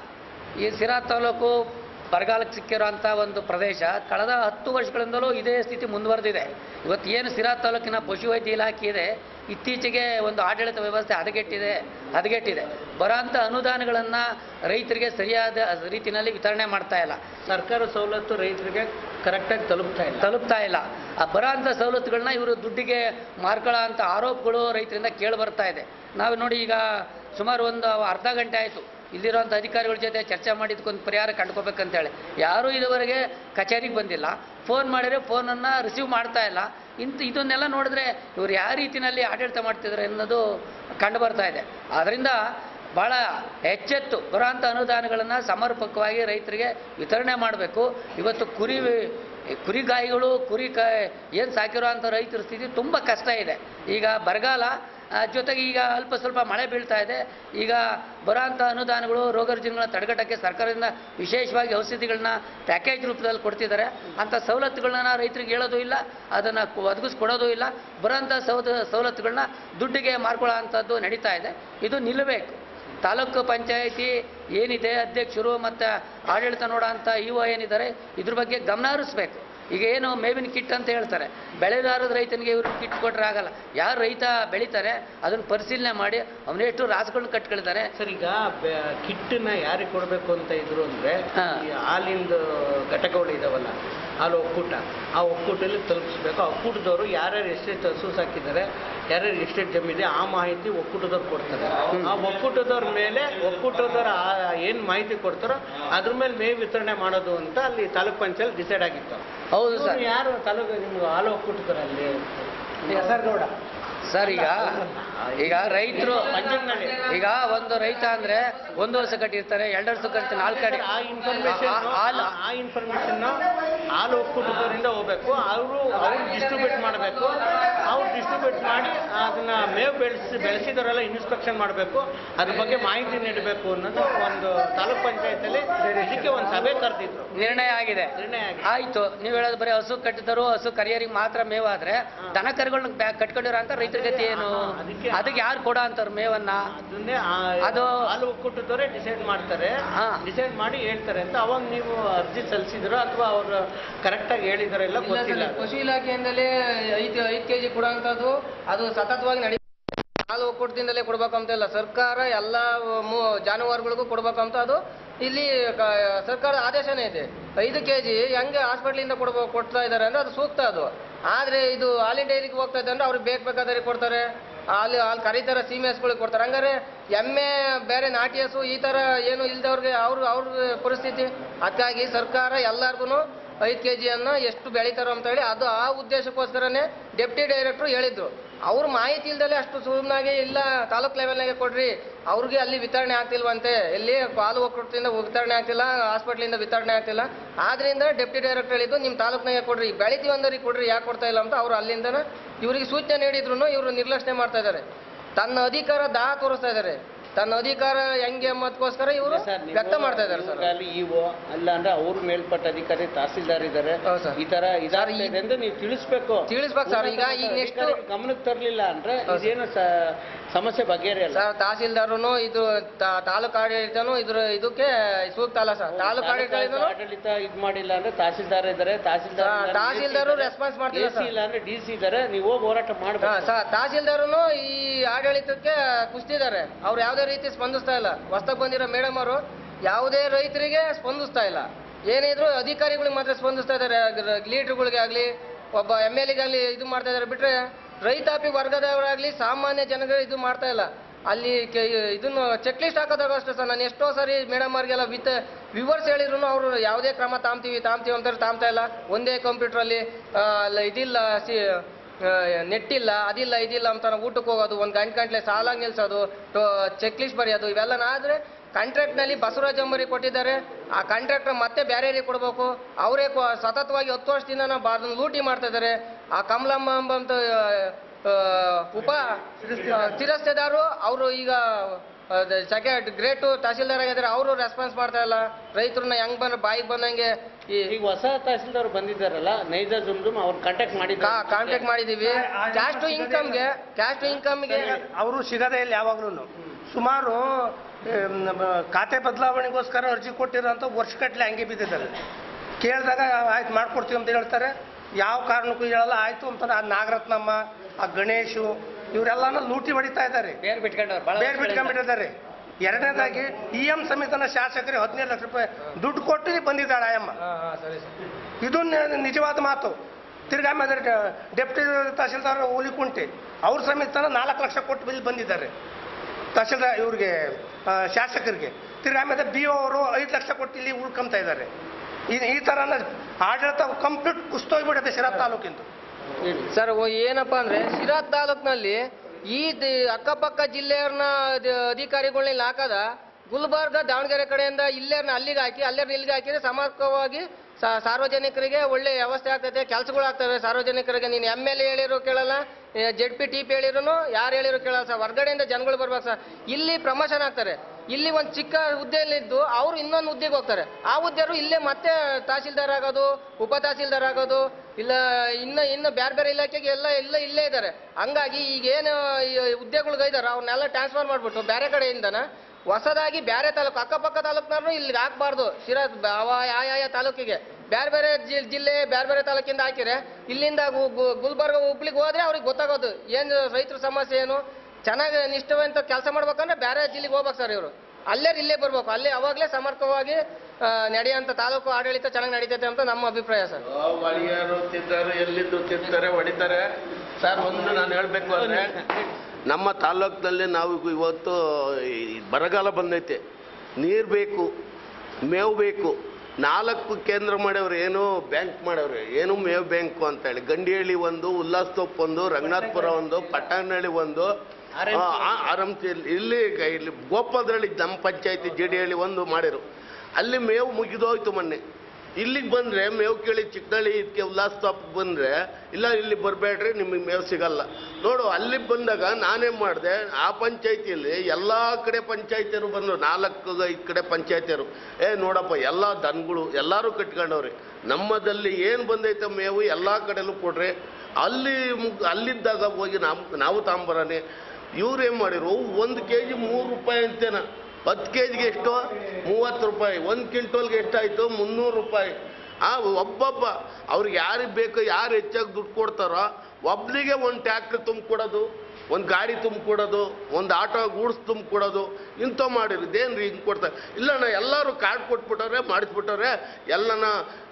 ಈ ಸಿರಾ ತಾಲೂಕು ಬರಗಾಲಕ್ಕೆ ಸಿಕ್ಕಿರೋಂಥ ಒಂದು ಪ್ರದೇಶ ಕಳೆದ ಹತ್ತು ವರ್ಷಗಳಿಂದಲೂ ಇದೇ ಸ್ಥಿತಿ ಮುಂದುವರೆದಿದೆ ಇವತ್ತು ಏನು ಸಿರಾ ತಾಲೂಕಿನ ಪಶುವೈದ್ಯ ಇಲಾಖೆ ಇದೆ ಇತ್ತೀಚೆಗೆ ಒಂದು ಆಡಳಿತ ವ್ಯವಸ್ಥೆ ಹದಗೆಟ್ಟಿದೆ ಹದಗೆಟ್ಟಿದೆ ಬರೋಂಥ ಅನುದಾನಗಳನ್ನು ರೈತರಿಗೆ ಸರಿಯಾದ ರೀತಿಯಲ್ಲಿ ವಿತರಣೆ ಮಾಡ್ತಾ ಇಲ್ಲ ಸರ್ಕಾರ ಸವಲತ್ತು ರೈತರಿಗೆ ಕರೆಕ್ಟಾಗಿ ತಲುಪ್ತಾ ಇಲ್ಲ ತಲುಪ್ತಾ ಇಲ್ಲ ಆ ಬರೋಂಥ ಸವಲತ್ತುಗಳನ್ನ ಇವರು ದುಡ್ಡಿಗೆ ಮಾರ್ಕೊಳ್ಳೋ ಅಂಥ ಆರೋಪಗಳು ರೈತರಿಂದ ಕೇಳಿ ಬರ್ತಾ ಇದೆ ನಾವು ನೋಡಿ ಈಗ ಸುಮಾರು ಒಂದು ಅರ್ಧ ಗಂಟೆ ಆಯಿತು ಇಲ್ಲಿರುವಂಥ ಅಧಿಕಾರಿಗಳ ಜೊತೆ ಚರ್ಚೆ ಮಾಡಿದ್ಕೊಂದು ಪರಿಹಾರ ಕಂಡ್ಕೋಬೇಕಂತೇಳಿ ಯಾರೂ ಇದುವರೆಗೆ ಕಚೇರಿಗೆ ಬಂದಿಲ್ಲ ಫೋನ್ ಮಾಡಿದ್ರೆ ಫೋನನ್ನು ರಿಸೀವ್ ಮಾಡ್ತಾ ಇಲ್ಲ ಇಂಥ ಇದನ್ನೆಲ್ಲ ನೋಡಿದ್ರೆ ಇವರು ಯಾವ ರೀತಿಯಲ್ಲಿ ಆಡಳಿತ ಮಾಡ್ತಿದ್ದಾರೆ ಅನ್ನೋದು ಕಂಡು ಬರ್ತಾ ಇದೆ ಆದ್ದರಿಂದ ಭಾಳ ಎಚ್ಚೆತ್ತು ಬರೋಂಥ ಅನುದಾನಗಳನ್ನು ಸಮರ್ಪಕವಾಗಿ ರೈತರಿಗೆ ವಿತರಣೆ ಮಾಡಬೇಕು ಇವತ್ತು ಕುರಿ ಕುರಿಗಾಯಿಗಳು ಕುರಿ ಕ ಏನು ಸಾಕಿರೋ ಅಂಥ ರೈತರ ಸ್ಥಿತಿ ತುಂಬ ಕಷ್ಟ ಇದೆ ಈಗ ಬರಗಾಲ ಆ, ಜೊತೆಗೆ ಈಗ ಅಲ್ಪ ಸ್ವಲ್ಪ ಮಳೆ ಬೀಳ್ತಾ ಇದೆ ಈಗ ಬರೋಂಥ ಅನುದಾನಗಳು ರೋಗ ರುಜಿನಗಳನ್ನ ತಡೆಗಟ್ಟಕ್ಕೆ ಸರ್ಕಾರದಿಂದ ವಿಶೇಷವಾಗಿ ಔಷಧಿಗಳನ್ನ ಪ್ಯಾಕೇಜ್ ರೂಪದಲ್ಲಿ ಕೊಡ್ತಿದ್ದಾರೆ ಅಂಥ ಸವಲತ್ತುಗಳನ್ನ ರೈತರಿಗೆ ಹೇಳೋದು ಇಲ್ಲ ಅದನ್ನು ಒದಗಿಸ್ಕೊಡೋದು ಇಲ್ಲ ಬರೋಂಥ ಸೌದ ಸವಲತ್ತುಗಳನ್ನ ದುಡ್ಡಿಗೆ ಮಾರ್ಕೊಳ್ಳೋ ಅಂಥದ್ದು ನಡೀತಾ ಇದೆ ಇದು ನಿಲ್ಲಬೇಕು ತಾಲೂಕು ಪಂಚಾಯಿತಿ ಏನಿದೆ ಅಧ್ಯಕ್ಷರು ಮತ್ತು ಆಡಳಿತ ನೋಡೋ ಅಂಥ ಇ ಒ ಏನಿದ್ದಾರೆ ಇದ್ರ ಬಗ್ಗೆ ಗಮನ ಹರಿಸ್ಬೇಕು ಈಗ ಏನು ಮೇವಿನ ಕಿಟ್ ಅಂತ ಹೇಳ್ತಾರೆ ಬೆಳೆಲಾರದ ರೈತನಿಗೆ ಇವರು ಕಿಟ್ ಕೊಟ್ರೆ ಆಗಲ್ಲ ಯಾರು ರೈತ ಬೆಳಿತಾರೆ ಅದನ್ನು ಪರಿಶೀಲನೆ ಮಾಡಿ ಅವನೆಷ್ಟು ರಾಸುಗಳನ್ನ ಕಟ್ಕೊಳ್ತಾರೆ ಸರ್ ಈಗ ಕಿಟ್ಟನ್ನ ಯಾರಿಗೆ ಕೊಡಬೇಕು ಅಂತ ಇದ್ರು ಅಂದ್ರೆ ಈ ಹಾಲಿಂದ ಘಟಕಗಳು ಇದಾವಲ್ಲ ಹಾಲು ಒಕ್ಕೂಟ ಆ ಒಕ್ಕೂಟಲ್ಲಿ ತಲುಪಿಸ್ಬೇಕು ಆ ಒಕ್ಕೂಟದವರು ಯಾರ್ಯಾರು ಎಷ್ಟೆಷ್ಟು ಹಸು ಸಾಕಿದ್ದಾರೆ ಯಾರ್ಯಾರು ಎಷ್ಟೆಷ್ಟು ಜಮೀನಿದೆ ಆ ಮಾಹಿತಿ ಒಕ್ಕೂಟದವ್ರು ಕೊಡ್ತಾರೆ ಆ ಒಕ್ಕೂಟದವ್ರ ಮೇಲೆ ಒಕ್ಕೂಟದವ್ರ ಆ- ಏನ್ ಮಾಹಿತಿ ಕೊಡ್ತಾರೋ ಅದ್ರ ಮೇಲೆ ಮೇವು ವಿತರಣೆ ಮಾಡೋದು ಅಂತ ಅಲ್ಲಿ ತಾಲೂಕ್ ಪಂಚಾಯತ್ ಡಿಸೈಡ್ ಆಗಿತ್ತು ಹೌದು ಇವ್ರು ಸರ್. ಯಾರು ತಾಲೂಕು ನಿಮ್ಗೆ ಹಾಲು ಒಕ್ಕೂಟದರಲ್ಲಿ ಎಸ್ ಗೌಡ ಸರ್ ಈಗ ಈಗ ರೈತರು ಪಂಜನಹಳ್ಳಿ. ಈಗ ಒಂದು ರೈತ ಅಂದ್ರೆ ಒಂದು ವರ್ಷ ಕಟ್ಟಿರ್ತಾರೆ ಎರಡು ವರ್ಷ ಕಟ್ಟಿ ನಾಲ್ಕು ಕಡೆ ಆ ಇನ್ಫಾರ್ಮೇಶನ್ ಹಾಲು ಆ ಇನ್ಫಾರ್ಮೇಶನ್ ಹಾಲು ಒಕ್ಕೂಟದವರಿಂದ ಹೋಗ್ಬೇಕು ಅವರು ಅವ್ರು ಡಿಸ್ಟ್ರಿಬ್ಯೂಟ್ ಮಾಡಬೇಕು ಅವ್ರು ಡಿಸ್ಟ್ರಿಬ್ಯೂಟ್ ಮಾಡಿ ಅದನ್ನ ಮೇವು ಬೆಳೆಸಿ ಬೆಳೆಸಿದವರೆಲ್ಲ ಇನ್ಸ್ಪೆಕ್ಷನ್ ಮಾಡಬೇಕು ಅದ್ರ ಬಗ್ಗೆ ಮಾಹಿತಿ ನೀಡಬೇಕು ಅನ್ನೋದು ಒಂದು ತಾಲೂಕ್ ಪಂಚಾಯತಲ್ಲಿ ಇದಕ್ಕೆ ಒಂದು ಸಭೆ ಕರೆದಿದ್ರು ನಿರ್ಣಯ ಆಗಿದೆ ನಿರ್ಣಯ ಆಗಿದೆ ಆಯ್ತು ನೀವು ಹೇಳೋದು ಬರೀ ಹಸು ಕಟ್ಟಿದರು ಹಸು ಕರಿಯರಿಗೆ ಮಾತ್ರ ಮೇವಾದ್ರೆ ದನ ಕರುಗಳನ್ನ ಬ್ಯಾ- ಕಟ್ಕೊಂಡಿರೋ ಅಂತ ರೈತರ ಗತಿ ಏನು ಅದಕ್ಕೆ ಯಾರು ಕೊಡೋ ಅಂತಾರ ಮೇವನ್ನ ಅದನ್ನೇ ಆ ಅದು ಹಾಲು ಒಕ್ಕೂಟದವರೇ ಡಿಸೈಡ್ ಮಾಡ್ತಾರೆ ಡಿಸೈಡ್ ಮಾಡಿ ಹೇಳ್ತಾರೆ ಅಂತ ಅವಾಗ ನೀವು ಅರ್ಜಿ ಸಲ್ಲಿಸಿದ್ರು ಅಥವಾ ಅವರು ಕರೆಕ್ಟಾಗಿ ಹೇಳಿದಾರೋ ಇಲ್ಲ ಇಲ್ಲ ಗೊತ್ತಿಲ್ಲ ಸರ್, ಪಶು ಇಲಾಖೆಯಿಂದಲೇ ಐದು ಐದು ಕೆಜಿ ಕೊಡುವಂಥದ್ದು ಅದು ಸತತವಾಗಿ ನಡಿ ಹಾಲು ಒಕ್ಕೂಟದಿಂದಲೇ ಕೊಡ್ಬೇಕಂತ ಇಲ್ಲ ಸರ್ಕಾರ ಎಲ್ಲ ಮೂ- ಜಾನುವಾರುಗಳಿಗೂ ಕೊಡ್ಬೇಕಂತ ಅದು ಇಲ್ಲಿ ಕ- ಸರ್ಕಾರದ ಆದೇಶನೇ ಇದೆ ಐದು ಕೆ ಜಿ ಹೆಂಗೆ ಹಾಸ್ಪಿಟ್ಲಿಂದ ಕೊಡ್ಬೇಕು ಕೊಡ್ತಾ ಇದ್ದಾರೆ ಅಂದ್ರೆ ಅದು ಸೂಕ್ತ ಅದು ಆದ್ರೆ ಇದು ಹಾಲಿನ ಡೈರಿಗೆ ಹೋಗ್ತಾ ಇದೆ ಅಂದ್ರೆ ಅವ್ರಿಗೆ ಬೇಕು ಬೇಕಾದ್ರೆ ಕೊಡ್ತಾರೆ ಅಲ್ಲಿ ಅಲ್ಲಿ ಕರೀತಾರೆ ಸೀಮೆ ಹಸುಗಳಿಗೆ ಕೊಡ್ತಾರೆ ಹಂಗಾರೆ ಎಮ್ಮೆ ಬೇರೆ ನಾಟಿ ಹಸು ಈ ತರ ಏನು ಇಲ್ದವ್ರಿಗೆ ಅವ್ರ ಅವ್ರ ಪರಿಸ್ಥಿತಿ ಅದಕ್ಕಾಗಿ ಸರ್ಕಾರ ಎಲ್ಲಾರ್ಗು ಐದು ಕೆ ಜಿಯನ್ನು ಎಷ್ಟು ಬೆಳಿತಾರೋ ಅಂತ ಹೇಳಿ ಅದು ಆ ಉದ್ದೇಶಕ್ಕೋಸ್ಕರನೇ ಡೆಪ್ಟಿ ಡೈರೆಕ್ಟ್ರು ಹೇಳಿದ್ರು ಅವ್ರ ಮಾಹಿತಿ ಇಲ್ದಲೆ ಅಷ್ಟು ಸುಮ್ಮನಾಗಿ ಇಲ್ಲ ತಾಲೂಕ್ ಲೆವೆಲ್ನಾಗೆ ಕೊಡ್ರಿ ಅವ್ರಿಗೆ ಅಲ್ಲಿ ವಿತರಣೆ ಆಗ್ತಿಲ್ವಂತೆ ಎಲ್ಲಿ ಹಾಲು ಒಕ್ಕೂಟದಿಂದ ವಿತರಣೆ ಆಗ್ತಿಲ್ಲ ಹಾಸ್ಪಿಟ್ಲಿಂದ ವಿತರಣೆ ಆಗ್ತಿಲ್ಲ ಆದ್ರಿಂದ ಡೆಪ್ಟಿ ಡೈರೆಕ್ಟರ್ ಹೇಳಿದ್ದು ನಿಮ್ಮ ತಾಲೂಕ್ನಾಗೆ ಕೊಡ್ರಿ ಬೆಳಿತೀವಿ ಅಂದವ್ರಿಗೆ ಕೊಡ್ರಿ ಯಾಕೆ ಕೊಡ್ತಾ ಇಲ್ಲ ಅಂತ ಅವ್ರು ಅಲ್ಲಿಂದನ ಇವ್ರಿಗೆ ಸೂಚನೆ ನೀಡಿದ್ರು ಇವರು ನಿರ್ಲಕ್ಷಣೆ ಮಾಡ್ತಾ ಇದ್ದಾರೆ ತನ್ನ ಅಧಿಕಾರ ದಾ ತೋರಿಸ್ತಾ ಇದ್ದಾರೆ ತನ್ನ ಅಧಿಕಾರ ಹೆಂಗೆ ಎಂಬುದಕ್ಕೋಸ್ಕರ ಇವರು ವ್ಯಕ್ತ ಮಾಡ್ತಾ ಇದ್ದಾರೆ ಸರ್ ಅಲ್ಲಿ ಇಒ ಅಲ್ಲ ಅಂದ್ರೆ ಅವ್ರ ಮೇಲ್ಪಟ್ಟ ಅಧಿಕಾರಿ ತಹಸೀಲ್ದಾರ್ ಇದ್ದಾರೆ ಈ ತರ ಇದಾಗ್ತಿದೆ ಅಂತ ನೀವು ತಿಳಿಸ್ಬೇಕು ತಿಳಿಸ್ಬೇಕು ಸರ್. ಈಗ ಈಗ next- ಅಧಿಕಾರಿಗೆ ಗಮನಕ್ಕೆ ತರ್ಲಿಲ್ಲ ಅಂದ್ರೆ ಇದೇನು ಸ- ಸಮಸ್ಯೆ ಬಗೆಹರಿಯಲ್ಲ ಸರ್ ತಹಸೀಲ್ದಾರನು ಇದು ತಾ- ತಾಲೂಕು ಆಡಳಿತನು ಇದ್ರ ಇದಕ್ಕೆ ಸೂಕ್ತ ಅಲ್ಲ ಸರ್ ತಾಲೂಕು ಆಡಳಿತ ಆಡಳಿತ ಇದ್ ಮಾಡಿಲ್ಲ ಅಂದ್ರೆ ತಹಸೀಲ್ದಾರ್ ಇದ್ದಾರೆ ತಹಸೀಲ್ದಾರ್ ತಹಸೀಲ್ದಾರು ರೆಸ್ಪಾನ್ಸ್ ಮಾಡ್ತಿಲ್ಲ ಸಿ ಇಲ್ಲ ಅಂದ್ರೆ ಡಿ ಸಿ ಇದ್ದಾರೆ ನೀವು ಹೋಗಿ ಹೋರಾಟ ಮಾಡ್ಬೇಕು ಸರ್ ತಹಸೀಲ್ದಾರನು ಈ ಆಡಳಿತಕ್ಕೆ ಕುಸ್ತಿದ್ದಾರೆ ಅವ್ರು ಯಾವುದೇ ರೀತಿ ಸ್ಪಂದಿಸ್ತಾ ಇಲ್ಲ ಹೊಸ್ದಾಗ್ ಬಂದಿರೋ ಮೇಡಮ್ ಅವರು ಯಾವುದೇ ರೈತರಿಗೆ ಸ್ಪಂದಿಸ್ತಾ ಇಲ್ಲ ಏನಿದ್ರು ಅಧಿಕಾರಿಗಳಿಗೆ ಮಾತ್ರ ಸ್ಪಂದಿಸ್ತಾ ಇದ್ದಾರೆ ಲೀಡರ್ಗಳಿಗೆ ಆಗ್ಲಿ ಒಬ್ಬ ಎಮ್ ಎಲ್ ಎಗಾಗ್ಲಿ ಇದು ಮಾಡ್ತಾ ಇದ್ದಾರೆ ಬಿಟ್ರೆ ರೈತಾಪಿ ವರ್ಗದವರಾಗ್ಲಿ ಸಾಮಾನ್ಯ ಜನಗಳು ಇದು ಮಾಡ್ತಾ ಇಲ್ಲ ಅಲ್ಲಿ ಕೆ- ಇದನ್ನು ಚೆಕ್ ಲಿಸ್ಟ್ ಹಾಕೋದಾಗ ಅಷ್ಟೇ ಸರ್ ನಾನು ಎಷ್ಟೋ ಸರಿ ಮೇಡಮ್ ಅವ್ರಿಗೆಲ್ಲ ವಿತ್ ವಿವರ್ಸ್ ಹೇಳಿದ್ರು ಅವರು ಯಾವುದೇ ಕ್ರಮ ತಾಮ್ತೀವಿ ತಾಮ್ತೀವಿ ಅಂತಾರೆ ತಾಮ್ತಾ ಇಲ್ಲ ಒಂದೇ ಕಂಪ್ಯೂಟ್ರಲ್ಲಿ ಇದಿಲ್ಲ ಸಿ ನೆಟ್ ಇಲ್ಲ ಅದಿಲ್ಲ ಇದಿಲ್ಲ ಅಂತ ನಾವು ಊಟಕ್ಕೆ ಹೋಗೋದು ಒಂದು ಗಂಟೆ ಗಂಟ್ಲೆ ಸಾಲಾಗಿ ನಿಲ್ಸೋದು ಚೆಕ್ ಲಿಸ್ಟ್ ಬರೆಯೋದು ಇವೆಲ್ಲ ಆದ್ರೆ ಕಾಂಟ್ರಾಕ್ಟ್ನಲ್ಲಿ ಬಸವರಾಜ ಅಂಬರಿ ಕೊಟ್ಟಿದ್ದಾರೆ ಆ ಕಾಂಟ್ರಾಕ್ಟರ್ ಮತ್ತೆ ಬೇರೆಯವರಿಗೆ ಕೊಡಬೇಕು ಅವರೇ ಸತತವಾಗಿ ಹತ್ತು ವರ್ಷದಿಂದ ನಾವು ಬಾ- ಅದನ್ನ ಲೂಟಿ ಮಾಡ್ತಾ ಇದ್ದಾರೆ ಆ ಕಮಲಮ್ಮ ಎಂಬಂತ ಆ, ಉಪ ತಿರಸ್ತೆದಾರು ಅವರು ಈಗ ಸೆಕೆಂಡ್ ಗ್ರೇಟು ತಹಸೀಲ್ದಾರ್ ಆಗಿದ್ದಾರೆ ಅವರು ರೆಸ್ಪಾನ್ಸ್ ಮಾಡ್ತಾ ಇಲ್ಲ ರೈತರನ್ನ ಹೆಂಗ್ ಬಂದ್ರೆ ಬಾಯಿಗೆ ಬಂದಂಗೆ ಈಗ ಹೊಸ ತಹಸೀಲ್ದಾರ್ ಬಂದಿದ್ದಾರಲ್ಲ ನೈಜ ಜುಮ್ಜುಮ್ ಅವ್ರು ಕಾಂಟ್ಯಾಕ್ಟ್ ಮಾಡಿದ್ದಾರೆ ಕಾಂಟ್ಯಾಕ್ಟ್ ಮಾಡಿದೀವಿ ಕ್ಯಾಶ್ ಟು ಇನ್ಕಮ್ಗೆ ಕ್ಯಾಶ್ ಟು ಇನ್ಕಮ್ಗೆ ಅವರು ಸಿಗದೇ ಇಲ್ಲ ಯಾವಾಗ್ಲೂ ಸುಮಾರು ಆಮ್, ನಮ್ಮ ಖಾತೆ ಬದಲಾವಣೆಗೋಸ್ಕರ ಅರ್ಜಿ ಕೊಟ್ಟಿರೋಂಥ ವರ್ಷಗಟ್ಟಲೆ ಹಂಗೆ ಬಿದ್ದಿದ್ದಾರೆ ಕೇಳಿದಾಗ ಆಯ್ತು ಮಾಡ್ಕೊಡ್ತೀವಿ ಅಂತ ಹೇಳ್ತಾರೆ ಯಾವ ಕಾರಣಕ್ಕೂ ಹೇಳಲ್ಲ ಆಯ್ತು ಅಂತ ಆ ನಾಗರತ್ನಮ್ಮ ಆ ಗಣೇಶು ಇವರೆಲ್ಲಾನು ಲೂಟಿ ಹೊಡಿತಾ ಇದ್ದಾರೆ ಬೇರೆ ಬಿಟ್ಕೊಂಡವ್ರು ಭಾಳ ಬೇರೆ ಬಿಟ್ಕೊಂಡ್ಬಿಟ್ಟಿದ್ದಾರೆ ಎರಡನೇದಾಗಿ ಇ ಎಂ ಸಮಿತಿನ ಶಾಸಕರಿಗೆ ಹದಿನೈದು ಲಕ್ಷ ರೂಪಾಯಿ ದುಡ್ಡು ಕೊಟ್ಟು ಬಂದಿದ್ದಾಳೆ ಆಯಮ್ಮ ಇದು ನಿ- ನಿಜವಾದ ಮಾತು ತಿರ್ಗಾ ಆಮೇಲೆ ಡೆಪ್ಟಿ ತಹಸೀಲ್ದಾರ್ ಹುಲಿಕುಂಟೆ ಅವ್ರ ಸಮೇತ ನಾಲ್ಕು ಲಕ್ಷ ಕೊಟ್ಟು ಬಿಲ್ ಬಂದಿದ್ದಾರೆ ತಹಸೀಲ್ದಾರ್ ಇವ್ರಿಗೆ ಆ, ಶಾಸಕರಿಗೆ ತಿರ್ಗಾ ಆಮೇಲೆ ಬಿ ಅವರು ಐದು ಲಕ್ಷ ಕೊಟ್ಟು ಇಲ್ಲಿ ಉಳ್ಕೊಂತ ಇದ್ದಾರೆ ಈ ಈ ಥರನ ಆಡಳಿತ ಕಂಪ್ಲೀಟ್ ಕುಸ್ತೋಗ್ಬಿಡುತ್ತೆ ಶಿರಾ ತಾಲೂಕಿಂದು ಸರ್ ಓ- ಏನಪ್ಪಾ ಅಂದ್ರೆ ಶಿರಾ ತಾಲೂಕ್ನಲ್ಲಿ ಈ ದ- ಅಕ್ಕಪಕ್ಕ ಜಿಲ್ಲೆಯವ್ರನ್ನ ದ- ಅಧಿಕಾರಿಗಳನ್ನ ಹಾಕದ ಗುಲ್ಬರ್ಗ ದಾವಣಗೆರೆ ಕಡೆಯಿಂದ ಇಲ್ಲೇರ್ನ ಅಲ್ಲಿಗೆ ಹಾಕಿ ಅಲ್ಲೇರ್ನ ಇಲ್ಲಿಗೆ ಹಾಕಿದ್ರೆ ಸಮರ್ಪಕವಾಗಿ ಸಾ- ಸಾರ್ವಜನಿಕರಿಗೆ ಒಳ್ಳೆ ವ್ಯವಸ್ಥೆ ಆಗ್ತೈತೆ ಕೆಲಸಗಳು ಆಗ್ತವೆ ಸಾರ್ವಜನಿಕರಿಗೆ ನೀನು ಎಮ್ ಎಲ್ ಎ ಹೇಳಿರೋ ಕೇಳಲ್ಲ ಜೆಡ್ ಪಿ ಟಿ ಪಿ ಹೇಳಿದ್ರು ಯಾರು ಹೇಳಿರೋ ಕೇಳಲ್ಲ ಸರ್ ಹೊರಗಡೆಯಿಂದ ಜನಗಳು ಬರ್ಬೇಕು ಸರ್ ಇಲ್ಲಿ ಪ್ರಮೋಷನ್ ಆಗ್ತಾರೆ ಇಲ್ಲಿ ಒಂದು ಚಿಕ್ಕ ಹುದ್ದೆಯಲ್ಲಿದ್ದು ಅವರು ಇನ್ನೊಂದು ಹುದ್ದೆಗೆ ಹೋಗ್ತಾರೆ ಆ ಹುದ್ದೆರು ಇಲ್ಲೇ ಮತ್ತೆ ತಹಸೀಲ್ದಾರ್ ಆಗೋದು ಉಪ ತಹಸೀಲ್ದಾರ್ ಆಗೋದು ಇಲ್ಲ ಇನ್ನು ಇನ್ನು ಬೇರೆ ಬೇರೆ ಇಲಾಖೆಗೆ ಎಲ್ಲ ಎಲ್ಲ ಇಲ್ಲೇ ಇದ್ದಾರೆ ಹಂಗಾಗಿ ಈಗ ಏನು ಹುದ್ದೆಗಳ್ಗೆ ಇದ್ದಾರೆ ಅವ್ರನ್ನೆಲ್ಲ ಟ್ರಾನ್ಸ್ಫರ್ ಮಾಡಿಬಿಟ್ಟು ಬೇರೆ ಕಡೆಯಿಂದನ ಹೊಸದಾಗಿ ಬೇರೆ ತಾಲೂಕು ಅಕ್ಕಪಕ್ಕ ತಾಲೂಕ್ನವ್ರು ಇಲ್ಲಿಗೆ ಹಾಕ್ಬಾರ್ದು ಶಿರಾ ಅವ ಆಯಾಯ ತಾಲೂಕಿಗೆ ಬೇರೆ ಬೇರೆ ಜಿ- ಜಿಲ್ಲೆ ಬೇರೆ ಬೇರೆ ತಾಲೂಕಿಂದ ಹಾಕಿದ್ರೆ ಇಲ್ಲಿಂದ ಗು- ಗು- ಗುಲ್ಬರ್ಗ ಹುಬ್ಳಿಗೆ ಹೋದ್ರೆ ಅವ್ರಿಗೆ ಗೊತ್ತಾಗೋದು ಏನು ರೈತರ ಸಮಸ್ಯೆ ಏನು ಚೆನ್ನಾಗಿ ನಿಷ್ಠವಂತ ಕೆಲಸ ಮಾಡ್ಬೇಕಂದ್ರೆ ಬೇರೆ ಜಿಲ್ಲೆಗೆ ಹೋಗ್ಬೇಕು ಸರ್ ಇವರು ಅಲ್ಲೇ ಇಲ್ಲೇ ಬರ್ಬೇಕು ಅಲ್ಲೇ ಅವಾಗಲೇ ಸಮರ್ಪಕವಾಗಿ ಆ, ನಡೆಯುವಂಥ ತಾಲೂಕು ಆಡಳಿತ ಚೆನ್ನಾಗಿ ನಡೀತೈತೆ ಅಂತ ನಮ್ಮ ಅಭಿಪ್ರಾಯ ಸರ್ ಒಳಿಯಾರು ತಿಂತಾರೆ ಎಲ್ಲಿದ್ದು ತಿಂತಾರೆ ಹೊಡಿತಾರೆ ಸರ್ ಒಂದು ನಾನು ಹೇಳಬೇಕು ಅಂದ್ರೆ ನಮ್ಮ ತಾಲೂಕಿನಲ್ಲಿ ನಾವು ಇವತ್ತು ಈ ಬರಗಾಲ ಬಂದೈತೆ ನೀರು ಬೇಕು ಮೇವು ಬೇಕು ನಾಲ್ಕು ಕೇಂದ್ರ ಮಾಡ್ಯವ್ರೆ ಏನು ಬ್ಯಾಂಕ್ ಮಾಡ್ಯವ್ರೆ ಏನು ಮೇವು ಬ್ಯಾಂಕು ಅಂತೇಳಿ ಗಂಡಿಹಳ್ಳಿ ಒಂದು ಉಲ್ಲಾಸ್ತೋಪ್ ಒಂದು ರಂಗನಾಥ್ಪುರ ಒಂದು ಪಟ್ಟಣಹಳ್ಳಿ ಒಂದು ಆರಂತಿ ಇಲ್ಲಿ ಇಲ್ಲಿ ಗೋಪಾಲದಳ್ಳಿ ನಮ್ಮ ಪಂಚಾಯತಿ ಜೆ ಡಿ ಹಳ್ಳಿ ಒಂದು ಮಾಡಿರು ಅಲ್ಲಿ ಮೇವು ಮುಗಿದೋಯ್ತು ಮೊನ್ನೆ ಇಲ್ಲಿಗೆ ಬಂದ್ರೆ ಮೇವು ಕೇಳಿ ಚಿಕ್ಕನಳ್ಳಿ ಇದಕ್ಕೆ ಉಲ್ಲಾಸ ಸ್ಟಾಪ್ ಬಂದ್ರೆ ಇಲ್ಲ ಇಲ್ಲಿ ಬರಬೇಡ್ರಿ ನಿಮಗೆ ಮೇವು ಸಿಗಲ್ಲ ನೋಡು ಅಲ್ಲಿ ಬಂದಾಗ ನಾನೇನ್ ಮಾಡಿದೆ ಆ ಪಂಚಾಯತಿಯಲ್ಲಿ ಎಲ್ಲಾ ಕಡೆ ಪಂಚಾಯತಿಯರು ಬಂದ್ರು ನಾಲ್ಕು ಐದು ಕಡೆ ಪಂಚಾಯತಿಯರು ಏ ನೋಡಪ್ಪ ಎಲ್ಲ ದನಗಳು ಎಲ್ಲರೂ ಕಟ್ಕೊಂಡವ್ರಿ ನಮ್ಮದಲ್ಲಿ ಏನು ಬಂದೈತೆ ಮೇವು ಎಲ್ಲಾ ಕಡೆಲೂ ಕೊಡ್ರಿ ಅಲ್ಲಿ ಮುಗ್ ಅಲ್ಲಿದ್ದಾಗ ಹೋಗಿ ನಾವು ನಾವು ತಾಂಬರನೆ ಇವ್ರು ಏನು ಮಾಡಿರು ಒಂದು ಕೆ ಜಿ ಮೂರು ರೂಪಾಯಿ ಅಂತೇನ ಹತ್ತು ಕೆ ಜಿಗೆ ಎಷ್ಟು ಮೂವತ್ತು ರೂಪಾಯಿ ಒಂದು ಕ್ವಿಂಟೋಲ್ಗೆ ಎಷ್ಟಾಯಿತು ಮುನ್ನೂರು ರೂಪಾಯಿ ಆ ಒಬ್ಬೊಬ್ಬ ಅವ್ರಿಗೆ ಯಾರಿಗೆ ಬೇಕು ಯಾರು ಹೆಚ್ಚಾಗಿ ದುಡ್ಡು ಕೊಡ್ತಾರೋ ಒಬ್ನಿಗೆ ಒಂದು ಟ್ಯಾಕ್ಟ್ರಿ ತುಂಬಿಕೊಡೋದು ಒಂದು ಗಾಡಿ ತುಂಬಿಕೊಡೋದು ಒಂದು ಆಟೋ ಗೂಡ್ಸ್ ತುಂಬಿಕೊಡೋದು ಇಂಥ ಮಾಡಿರಿ ಇದೇನ್ರಿ ಹಿಂಗೆ ಕೊಡ್ತಾರೆ ಇಲ್ಲಣ್ಣ ಎಲ್ಲರೂ ಕಾರ್ಡ್ ಕೊಟ್ಬಿಟ್ಟವ್ರೆ ಮಾಡಿಸ್ಬಿಟ್ಟವ್ರೆ ಎಲ್ಲನ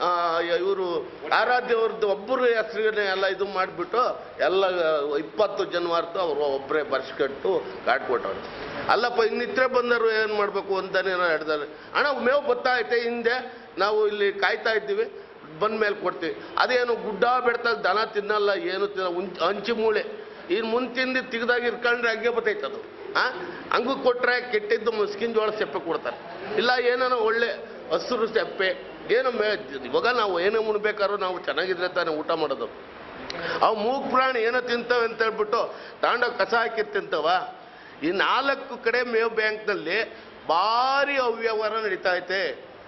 ಇವರು ಆರಾಧ್ಯವ್ರದ್ದು ಒಬ್ಬರು ಹೆಸರಿಗೆ ಎಲ್ಲ ಇದು ಮಾಡಿಬಿಟ್ಟು ಎಲ್ಲ ಇಪ್ಪತ್ತು ಜನವಾರ್ತು ಅವರು ಒಬ್ಬರೇ ಬರ್ಸ್ಕಟ್ಟು ಕಾರ್ಡ್ ಕೊಟ್ಟವ್ರೆ ಅಲ್ಲಪ್ಪ ಇನ್ನಿತ್ರೆ ಬಂದರು ಏನು ಮಾಡಬೇಕು ಅಂತಾನೆ ಹೇಳ್ತಾರೆ ಅಣ್ಣ ಮೇವು ಬತ್ತಾ ಐತೆ ಹಿಂದೆ ನಾವು ಇಲ್ಲಿ ಕಾಯ್ತಾ ಇದ್ದೀವಿ ಬಂದ ಮೇಲೆ ಕೊಡ್ತೀವಿ ಅದೇನು ಗುಡ್ಡ ಬೆಡ್ತಾಗ ದನ ತಿನ್ನಲ್ಲ ಏನು ತಿನ್ನ ಉಂಚ್ ಹಂಚಿ ಮೂಳೆ ಇನ್ನು ಮುಂದೆ ತಿಂದು ತೆಗ್ದಾಗ ಇರ್ಕೊಂಡ್ರೆ ಹಂಗೆ ಬರ್ತೈತೆ ಅದು ಆ ಹಂಗೂ ಕೊಟ್ರೆ ಕೆಟ್ಟಿದ್ದು ಮುಸ್ಕಿನ ಜೋಳ ಸೆಪ್ಪೆ ಕೊಡ್ತಾರೆ ಇಲ್ಲ ಏನಾನ ಒಳ್ಳೆ ಹಸಿರು ಸೆಪ್ಪೆ ಏನು ಮೇ ಇವಾಗ ನಾವು ಏನೇ ಉಣ್ಬೇಕಾದ್ರೂ ನಾವು ಚೆನ್ನಾಗಿದ್ರೆ ತಾನೇ ಊಟ ಮಾಡೋದು ಅವು ಮೂಗ್ ಪ್ರಾಣಿ ಏನೋ ತಿಂತವೆ ಅಂತ ಹೇಳ್ಬಿಟ್ಟು ತಗೊಂಡೋಗಿ ಕಸ ಹಾಕಿ ತಿಂತವ ಈ ನಾಲ್ಕು ಕಡೆ ಮೇವು ಬ್ಯಾಂಕ್ನಲ್ಲಿ ಭಾರಿ ಅವ್ಯವಹಾರ ನಡೀತಾ ಐತೆ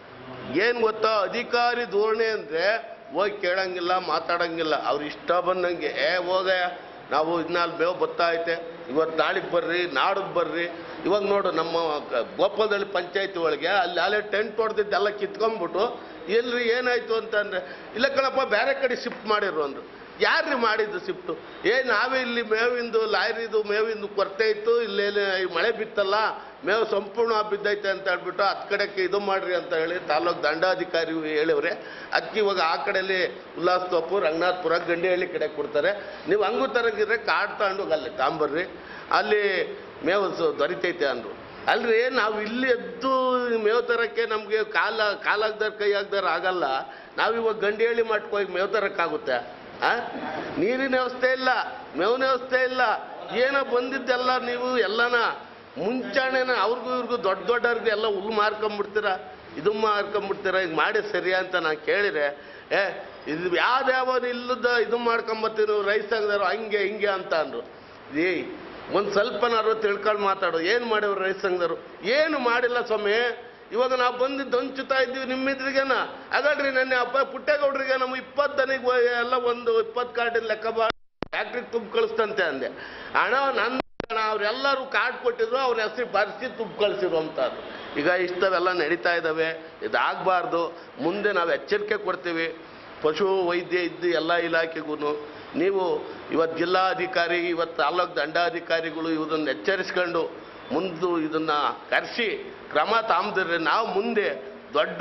ಏನ್ ಗೊತ್ತಾ ಅಧಿಕಾರಿ ಧೋರಣೆ ಅಂದ್ರೆ ಹೋಗಿ ಕೇಳಂಗಿಲ್ಲ ಮಾತಾಡಂಗಿಲ್ಲ ಅವ್ರು ಇಷ್ಟ ಬಂದಂಗೆ ಏ ಹೋಗಯ್ಯ ನಾವು ಇದ್ನಾಲ್ ಮೇವು ಬತ್ತಾ ಐತೆ ಇವತ್ತು ನಾಳೆಗೆ ಬರ್ರಿ ನಾಡದ್ ಬರ್ರಿ ಇವಾಗ ನೋಡು ನಮ್ಮ ಕ- ಗೋಪಾಲದಳ್ಳಿ ಪಂಚಾಯತಿ ಒಳಗೆ ಅಲ್ಲಿ ಅಲ್ಲೇ ಟೆಂಟ್ ಹೊಡೆದಿದ್ದೆಲ್ಲ ಕಿತ್ಕೊಂಡ್ಬಿಟ್ಟು ಎಲ್ರಿ ಏನಾಯ್ತು ಅಂತಂದ್ರೆ ಇಲ್ಲ ಕಣಪ್ಪ ಬೇರೆ ಕಡೆ ಶಿಫ್ಟ್ ಮಾಡಿರು ಅಂದ್ರು ಯಾರ್ರಿ ಮಾಡಿದ್ದು ಶಿಫ್ಟು ಏ ನಾವೇ ಇಲ್ಲಿ ಮೇವಿಂದು ಲಾರಿದು ಮೇವಿಂದು ಕೊರತೆ ಇತ್ತು ಇಲ್ಲೇನು ಈ ಮಳೆ ಬಿತ್ತಲ್ಲ ಮೇವು ಸಂಪೂರ್ಣ ಬಿದ್ದೈತೆ ಅಂತ ಹೇಳ್ಬಿಟ್ಟು ಹತ್ತು ಕಡೆಗೆ ಇದು ಮಾಡ್ರಿ ಅಂತ ಹೇಳಿ ತಾಲೂಕು ದಂಡಾಧಿಕಾರಿ ಹೇಳಿವ್ರೆ ಅದಕ್ಕೆ ಇವಾಗ ಆ ಕಡೆಯಲ್ಲಿ ಉಲ್ಲಾಸ್ತೋಪು ರಂಗನಾಥ್ಪುರ ಗಂಡಿಹಳ್ಳಿ ಕಡೆ ಕೊಡ್ತಾರೆ ನೀವು ಹಂಗೂ ತರಂಗಿದ್ರೆ ಕಾರ್ಡ್ ತಗೊಂಡು ಹೋಗಿ ಅಲ್ಲಿ ತಾಂಬರ್ರಿ ಅಲ್ಲಿ ಮೇವು ಸ- ದೊರಿತೈತೆ ಅಂದರು ಅಲ್ರಿ ನಾವು ಇಲ್ಲಿ ಎದ್ದು ಮೇವು ತರಕ್ಕೆ ನಮಗೆ ಕಾಲ ಕಾಲಾಗ್ದಾರ ಕೈ ಆಗ್ದಾರ ಆಗಲ್ಲ ನಾವು ಇವಾಗ ಗಂಡಿಹಳ್ಳಿ ಮಟ್ಟಕ್ಕೆ ಹೋಗಿ ಮೇವು ತರಕ್ಕಾಗುತ್ತೆ ಆ ನೀರಿನ ವ್ಯವಸ್ಥೆ ಇಲ್ಲ ಮೇವಿನ ವ್ಯವಸ್ಥೆ ಇಲ್ಲ ಏನೋ ಬಂದಿದ್ದೆಲ್ಲ ನೀವು ಎಲ್ಲನ ಮುಂಚಾಣೆನ ಅವ್ರಿಗೂ ಇವ್ರಿಗೂ ದೊಡ್ಡ ದೊಡ್ಡವ್ರಿಗೆ ಎಲ್ಲ ಹುಲ್ಲು ಮಾರ್ಕೊಂಬಿಡ್ತೀರಾ ಇದು ಮಾರ್ಕೊಂಬಿಡ್ತೀರಾ ಈಗ ಮಾಡಿ ಸರಿಯಾ ಅಂತ ನಾನು ಕೇಳಿದ್ರೆ ಏ ಇದು ಯಾವ್ದ್ಯಾವ ಇಲ್ಲದ ಇದು ಮಾಡ್ಕೊಂಬತ್ತೀರಿ ರೈತ ಸಂಘದವ್ರು ಹಂಗೆ ಹಿಂಗೆ ಅಂತ ಅಂದ್ರು ಏ ಒಂದು ಸ್ವಲ್ಪನಾರು ತಿಳ್ಕೊಂಡು ಮಾತಾಡು ಏನು ಮಾಡಿವ್ರು ರೈತ ಸಂಘದವರು ಏನು ಮಾಡಿಲ್ಲ ಸ್ವಾಮಿ ಇವಾಗ ನಾವು ಬಂದಿದ್ದು ಹಂಚುತ್ತಾ ಇದ್ದೀವಿ ನಿಮ್ಮಿದ್ರಿಗೇನ ಹಾಗಾದ್ರಿ ನನ್ನ ಅಪ್ಪ ಪುಟ್ಟೇಗೌಡ್ರಿಗೆ ನಮ್ಮ ಇಪ್ಪತ್ತು ದನಿಗೆ ಎಲ್ಲ ಒಂದು ಇಪ್ಪತ್ತು ಕಾರ್ಡಿನ ಲೆಕ್ಕ ಬಾ ಫ್ಯಾಕ್ಟ್ರಿಗೆ ತುಂಬ ಕಳಿಸ್ತಂತೆ ಅಂದೆ ಹಣ ನನ್ನ ಹಣ ಅವರೆಲ್ಲರೂ ಕಾರ್ಡ್ ಕೊಟ್ಟಿದ್ರು ಅವ್ರ ಹೆಸರು ಬರ್ಸಿ ತುಂಬ ಕಳಿಸಿರು ಅಂತ ಅಂದ್ರು. ಈಗ ಇಷ್ಟವೆಲ್ಲ ನಡೀತಾ ಇದ್ದಾವೆ ಇದಾಗಬಾರ್ದು ಮುಂದೆ ನಾವು ಎಚ್ಚರಿಕೆ ಕೊಡ್ತೀವಿ ಪಶು ವೈದ್ಯ ಇದ್ದು ಎಲ್ಲ ಇಲಾಖೆಗೂ ನೀವು ಇವತ್ತು ಜಿಲ್ಲಾಧಿಕಾರಿ ಇವತ್ತು ತಾಲೂಕು ದಂಡಾಧಿಕಾರಿಗಳು ಇವರನ್ನು ಎಚ್ಚರಿಸ್ಕೊಂಡು ಮುಂದೆ ಇದನ್ನು ಕರೆಸಿ ಕ್ರಮ ತಾಮ್ದಿದ್ರೆ ನಾವು ಮುಂದೆ ದೊಡ್ಡ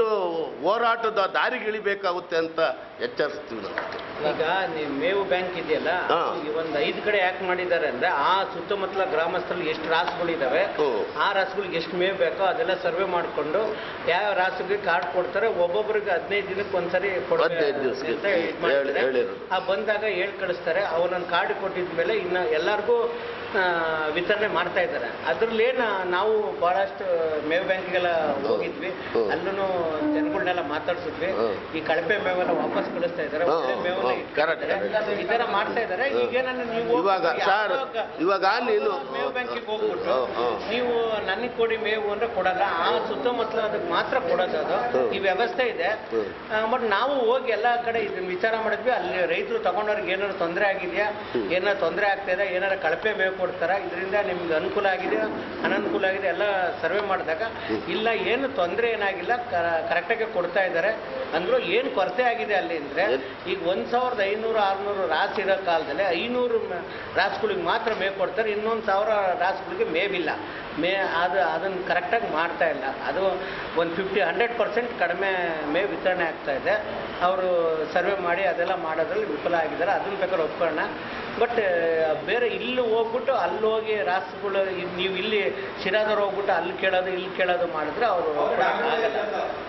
ಹೋರಾಟದ ದಾರಿಗಿಳಿಬೇಕಾಗುತ್ತೆ ಅಂತ ಎಚ್ಚರಿಸ್ತೀವಿ ನಾವು ಈಗ ನೀವು ಮೇವು ಬ್ಯಾಂಕ್ ಇದೆಯಲ್ಲ ಹಾ. ಈ ಒಂದು ಐದು ಕಡೆ ಯಾಕೆ ಮಾಡಿದ್ದಾರೆ ಅಂದ್ರೆ ಆ ಸುತ್ತಮುತ್ತಲ ಗ್ರಾಮಸ್ಥರಲ್ಲಿ ಎಷ್ಟು ರಾಸುಗಳಿದಾವೆ ಆ ರಾಸುಗಳಿಗೆ ಎಷ್ಟು ಮೇವು ಬೇಕೋ ಅದೆಲ್ಲ ಸರ್ವೆ ಮಾಡಿಕೊಂಡು ಯಾವ ರಾಸುಗೆ ಕಾರ್ಡ್ ಕೊಡ್ತಾರೆ ಒಬ್ಬೊಬ್ಬರಿಗೆ ಹದಿನೈದು ದಿನಕ್ಕೆ ಒಂದ್ಸರಿ ಕೊಡ್ಬೇಕು ಹದಿನೈದು ದಿವ್ಸಕ್ಕೆ ಅಂತ ಇದ್ ಹೇಳಿ ಮಾಡ್ತಾರೆ. ಹೇಳಿರೋದು ಆ ಬಂದಾಗ ಹೇಳಿ ಕಳಿಸ್ತಾರೆ ಅವನೊಂದು ಕಾರ್ಡ್ ಕೊಟ್ಟಿದ್ಮೇಲೆ ಇನ್ನು ಎಲ್ಲರಿಗೂ ಆ, ವಿತರಣೆ ಮಾಡ್ತಾ ಇದ್ದಾರೆ ಅದ್ರಲ್ಲೇನು ನಾವು ಬಹಳಷ್ಟು ಮೇವು ಬ್ಯಾಂಕ್ಗೆಲ್ಲ ಹೋಗಿದ್ವಿ ಅಲ್ಲೂ ಜನಗಳನ್ನೆಲ್ಲ ಮಾತಾಡ್ಸಿದ್ವಿ ಈ ಕಳಪೆ ಮೇವೆಲ್ಲ ವಾಪಸ್ ಕಳಿಸ್ತಾ ಇದ್ದಾರೆ ಹ್ಮ್, ಒಳ್ಳೆ ಮೇವನ್ನ ಹ್ಮ್, correct, ಇಟ್ಟಿದ್ದಾರೆ. ಈ ತರ ಮಾಡ್ತಾ ಇದ್ದಾರೆ ಈಗೇನನ್ನ ನೀವು ಇವಾಗ ಸರ್ ಇವಾಗ ನೀನು ಮೇವು ಬ್ಯಾಂಕಿಗೆ ಹೋಗ್ಬಿಟ್ಟು ಹ್ಮ್, ಹ್ಮ್. ನೀವು ನನಗೆ ಕೊಡಿ ಮೇವು ಅಂದ್ರೆ ಕೊಡಲ್ಲ ಆ ಸುತ್ತಮುತ್ತಲ ಅದಕ್ಕೆ ಮಾತ್ರ ಕೊಡೋದು ಅದು ಹ್ಮ್. ಈ ವ್ಯವಸ್ಥೆ ಇದೆ ಹ್ಮ್. ಬಟ್ ನಾವು ಹೋಗಿ ಎಲ್ಲ ಕಡೆ ಇದನ್ನ ವಿಚಾರ ಮಾಡಿದ್ವಿ ಅಲ್ಲಿ ರೈತರು ತಗೊಂಡವ್ರಿಗೆ ಏನಾದ್ರು ತೊಂದರೆ ಆಗಿದೆಯಾ ಏನಾರು ತೊಂದರೆ ಆಗ್ತಾ ಇದೆ ಏನಾರು ಕಳಪೆ ಮೇವು ಕೊಡ್ತಾರ ಇದರಿಂದ ನಿಮ್ಗೆ ಅನುಕೂಲ ಆಗಿದೆ ಅನನುಕೂಲ ಆಗಿದೆ ಎಲ್ಲ ಸರ್ವೆ ಮಾಡಿದಾಗ ಇಲ್ಲ ಏನು ತೊಂದರೆ ಏನಾಗಿಲ್ಲ ಕರೆಕ್ಟಾಗಿ ಕೊಡ್ತಾ ಇದ್ದಾರೆ ಅಂದ್ರು ಏನು ಕೊರತೆ ಆಗಿದೆ ಅಲ್ಲಿ ಅಂದ್ರೆ ಈಗ ಒಂದ್ ಸಾವಿರದ ಐನೂರು ಆರ್ನೂರು ರಾಸ್ ಇರೋ ಕಾಲದಲ್ಲಿ ಐನೂರು ಮ- ರಾಸುಗಳಿಗೆ ಮಾತ್ರ ಮೇವು ಕೊಡ್ತಾರೆ ಇನ್ನೊಂದು ಸಾವಿರ ರಾಸುಗಳಿಗೆ ಮೇವಿಲ್ಲ ಮೇ ಅದು ಅದನ್ನು ಕರೆಕ್ಟಾಗಿ ಮಾಡ್ತಾ ಇಲ್ಲ ಅದು ಒಂದು ಫಿಫ್ಟಿ ಹಂಡ್ರೆಡ್ ಪರ್ಸೆಂಟ್ ಕಡಿಮೆ ಮೇವು ವಿತರಣೆ ಆಗ್ತಾ ಇದೆ ಅವರು ಸರ್ವೆ ಮಾಡಿ ಅದೆಲ್ಲ ಮಾಡೋದ್ರಲ್ಲಿ ವಿಫಲ ಆಗಿದ್ದಾರೆ ಅದನ್ನ ಬೇಕಾದ್ರೆ ಒಪ್ಕೊಳ್ಳೋಣ ಬಟ್ ಬೇರೆ ಇಲ್ಲಿ ಹೋಗ್ಬಿಟ್ಟು ಅಲ್ಲಿ ಹೋಗಿ ರಾಸುಗಳು ಇದ್ ನೀವು ಇಲ್ಲಿ ಶಿರಾದವ್ರು ಹೋಗ್ಬಿಟ್ಟು ಅಲ್ಲಿ ಕೇಳೋದು ಇಲ್ಲಿ ಕೇಳೋದು ಮಾಡಿದ್ರೆ ಅವರು ಆಗಲ್ಲ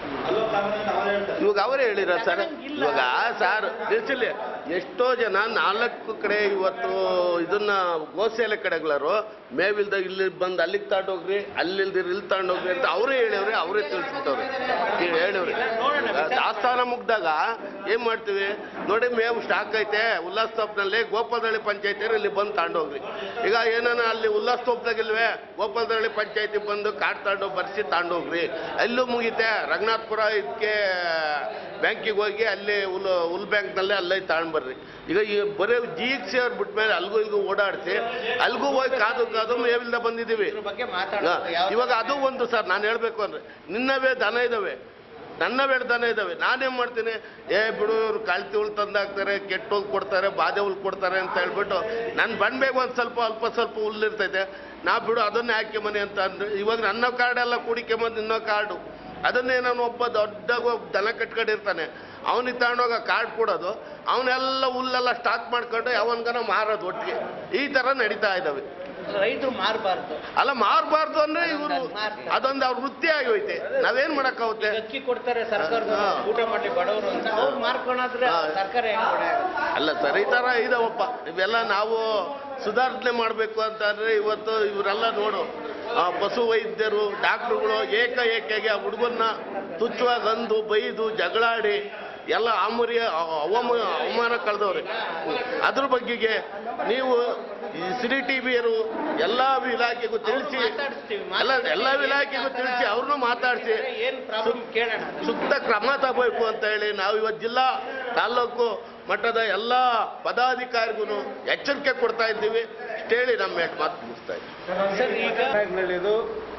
ಇವಾಗ ಅವರೇ ಹೇಳಿರ ಸರ್ ಇವಾಗ ಸರ್ ತಿಳಿಸಿಲ್ಲ ಎಷ್ಟೋ ಜನ ನಾಲ್ಕು ಕಡೆ ಇವತ್ತು ಇದನ್ನ ಗೋಸೇಲೆ ಕಡೆಗಳರು ಮೇವಿಲ್ದ ಇಲ್ಲಿ ಬಂದು ಅಲ್ಲಿಗೆ ತಗೊಂಡೋಗ್ರಿ ಅಲ್ಲಿಲ್ದಿರ ಇಲ್ಲಿ ತಗೊಂಡೋಗ್ರಿ ಅಂತ ಅವರೇ ಹೇಳಿವ್ರಿ ಅವರೇ ತಿಳಿಸ್ಬಿಟ್ಟವ್ರಿ ಈಗ ಹೇಳಿವ್ರಿ ದಾಸ್ತಾನ ಮುಗ್ದಾಗ ಏನ್ ಮಾಡ್ತೀವಿ ನೋಡಿ ಮೇವು ಸ್ಟಾಕ್ ಐತೆ ಉಲ್ಲಾಸ್ ತೋಪ್ನಲ್ಲಿ ಗೋಪಾಲದಳ್ಳಿ ಪಂಚಾಯತಿ ಇಲ್ಲಿ ಬಂದು ತಗೊಂಡೋಗ್ರಿ ಈಗ ಏನಾನ ಅಲ್ಲಿ ಉಲ್ಲಾಸ್ ತೋಪ್ದಾಗ ಇಲ್ವೇ ಗೋಪಾಲದಳ್ಳಿ ಪಂಚಾಯತಿ ಬಂದು ಕಾರ್ಡ್ ತಗೊಂಡು ಬರ್ಸಿ ತಗೊಂಡೋಗ್ರಿ ಅಲ್ಲೂ ಮುಗಿತೆ ರಂಗನಾಥ್ಪುರ ಇದಕ್ಕೆ ಬ್ಯಾಂಕಿಗೆ ಹೋಗಿ ಅಲ್ಲಿ ಹುಲ್ ಹುಲ್ ಬ್ಯಾಂಕ್ನಲ್ಲೇ ಅಲ್ಲೇ ತಗೊಂಡ್ಬರ್ರಿ ಈಗ ಈ ಬರೀ ಜೀಗ್ ಸೇರ್ ಬಿಟ್ಮೇಲೆ ಅಲ್ಗೂ ಇಲ್ಗೂ ಓಡಾಡಿಸಿ ಅಲ್ಗೂ ಹೋಗಿ ಕಾದು ಕಾದು ಮೇವಿಲ್ದ ಬಂದಿದ್ದೀವಿ ಬಗ್ಗೆ ಹಾ, ಮಾತಾಡೋದು ಇವಾಗ ಅದು ಒಂದು ಸರ್ ನಾನು ಹೇಳ್ಬೇಕು ಅಂದ್ರೆ ನಿನ್ನವೇ ದನ ಇದಾವೆ ನನ್ನವೇ ದನ ಇದಾವೆ ನಾನೇನ್ ಮಾಡ್ತೀನಿ ಏ ಬಿಡು ಇವ್ರು ಕಳ್ತಿ ಹುಲ್ ತಂದಾಕ್ತಾರೆ ಕೆಟ್ಟ ಹುಲ್ ಕೊಡ್ತಾರೆ ಬಾಧೆ ಹುಲ್ ಕೊಡ್ತಾರೆ ಅಂತ ಹೇಳ್ಬಿಟ್ಟು ನಾನು ಬಂದ್ಬೇಕು ಒಂದು ಸ್ವಲ್ಪ ಅಲ್ಪ ಸ್ವಲ್ಪ ಹುಲ್ಲು ಇರ್ತೈತೆ ನಾ ಬಿಡು ಅದನ್ನೇ ಹಾಕಿ ಮನೆ ಅಂತ ಅಂದ್ರೆ ಇವಾಗ ನನ್ನ ಕಾರ್ಡ್ ಎಲ್ಲ ಕುಡಿಕೆಂಬಂದು ಇನ್ನೋ ಕಾರ್ಡು ಅದನ್ನೇ ನಾನು ಒಬ್ಬ ದೊಡ್ಡ ಒಬ್ಬ ದನ ಕಟ್ಕೊಂಡಿರ್ತಾನೆ ಅವನಿಗೆ ತಗೊಂಡೋಗ ಕಾರ್ಡ್ ಕೊಡೋದು ಅವನೆಲ್ಲ ಹುಲ್ಲೆಲ್ಲ ಸ್ಟಾಕ್ ಮಾಡ್ಕೊಂಡು ಯಾವನ್ಗನ ಮಾರೋದು ಒಟ್ಟಿಗೆ ಈ ತರ ನಡೀತಾ ಇದ್ದಾವೆ ರೈತರು ಮಾರಬಾರ್ದು ಅಲ್ಲ ಮಾರಬಾರ್ದು ಅಂದ್ರೆ ಇವರು ಅದೊಂದು ಅವ್ರ ವೃತ್ತಿ ಆಗೋಯ್ತೆ ನಾವೇನ್ ಮಾಡಕ್ಕಾಗುತ್ತೆ ಅಕ್ಕಿ ಕೊಡ್ತಾರೆ ಸರ್ಕಾರದ ಊಟ ಮಾಡ್ಲಿ ಬಡವರು ಅಂತ ಅವ್ರು ಮಾರ್ಕೊಂಡ್ರೆ ಸರ್ಕಾರ ಹೆಂಗ್ ಹೊಣೆ ಆಗುತ್ತೆ? ಅಲ್ಲ ಸರ್ ಈ ತರ ಇದಾವಪ್ಪ ಇವೆಲ್ಲ ನಾವು ಸುಧಾರಣೆ ಮಾಡಬೇಕು ಅಂತ ಅಂದ್ರೆ ಇವತ್ತು ಇವರೆಲ್ಲ ನೋಡು ಆ ಪಶು ವೈದ್ಯರು ಡಾಕ್ಟ್ರುಗಳು ಏಕ ಏಕಾಗಿ ಆ ಹುಡುಗನ್ನ ತುಚ್ಛವಾಗಿ ಅಂದು ಬೈದು ಜಗಳಾಡಿ ಎಲ್ಲ ಆಮೂರಿಯ ಅವಮ ಅವಮಾನ ಕಳೆದವ್ರೆ ಅದ್ರ ಬಗ್ಗೆಗೆ ನೀವು ಈ ಸಿರಿ ಟಿವಿಯರು ಎಲ್ಲ ಇಲಾಖೆಗೂ ತಿಳಿಸಿ ಎಲ್ಲ ಎಲ್ಲ ಇಲಾಖೆಗೂ ತಿಳಿಸಿ ಅವ್ರನ್ನೂ ಮಾತಾಡಿಸಿ ಏನ್ ಪ್ರಾಬ್ಲಮ್ ಕೇಳೋಣ ಸೂಕ್ತ ಕ್ರಮ ತಗೋಬೇಕು ಅಂತ ಹೇಳಿ ನಾವು ಇವತ್ತು ಜಿಲ್ಲಾ ತಾಲೂಕು ಮಟ್ಟದ ಎಲ್ಲ ಪದಾಧಿಕಾರಿಗೂ ಎಚ್ಚರಿಕೆ ಕೊಡ್ತಾ ಇದ್ದೀವಿ ಇಷ್ಟು ಹೇಳಿ ನಮ್ಮ ಮೇಟ್ ಮಾತು ಮುಗಿಸ್ತಾ ಇದ್ದೀವಿ ಸರ್ ಈಗ ಬ್ಯಾಂಕ್ನಲ್ಲಿ ಇದು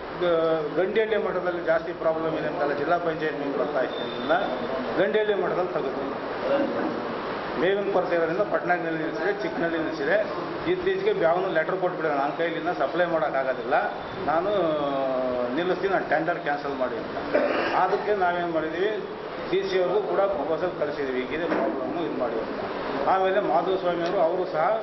ಗ- ಗಂಡಿಹಳ್ಳಿ ಮಠದಲ್ಲಿ ಜಾಸ್ತಿ ಪ್ರಾಬ್ಲಮ್ ಇದೆ ಅಂತಲ್ಲ ಜಿಲ್ಲಾ ಪಂಚಾಯತ್ ಮೇಲೆ ಬರ್ತಾ ಇದ್ದರಿಂದ ಗಂಡಿಹಳ್ಳಿ ಮಠದಲ್ಲಿ ತಗೋತೀವಿ ಮೇವಿನ ಕೊರತೆ ಇರೋದ್ರಿಂದ ಪಟ್ನಾಗ್ನಲ್ಲಿ ನಿಲ್ಲಿಸಿದೆ ಚಿಕ್ಕನಲ್ಲಿ ನಿಲ್ಲಿಸಿದೆ ಇತ್ತೀಚೆಗೆ ಬ್ಯಾವನು ಲೆಟರ್ ಕೊಟ್ಬಿಟ್ಟಿದೆ ನನ್ನ ಕೈಲಿಂದ ಸಪ್ಲೈ ಮಾಡೋಕ್ಕಾಗೋದಿಲ್ಲ ನಾನು ನಿಲ್ಲಿಸ್ತೀನಿ ನಾನು ಟೆಂಡರ್ ಕ್ಯಾನ್ಸಲ್ ಮಾಡಿ ಅಂತ ಅದಕ್ಕೆ ನಾವೇನು ಮಾಡಿದ್ದೀವಿ ಸಿ ಸಿ ಅವ್ರಿಗೂ ಕೂಡ ಪ್ರಪೋಸಲ್ ಕಳಿಸಿದ್ದೀವಿ ಹೀಗಿದೆ ಪ್ರಾಬ್ಲಮ್ಮು ಇದು ಮಾಡಿ ಅಂತ ಆಮೇಲೆ ಮಾಧುಸ್ವಾಮಿ ಅವರು ಅವರು ಸಹ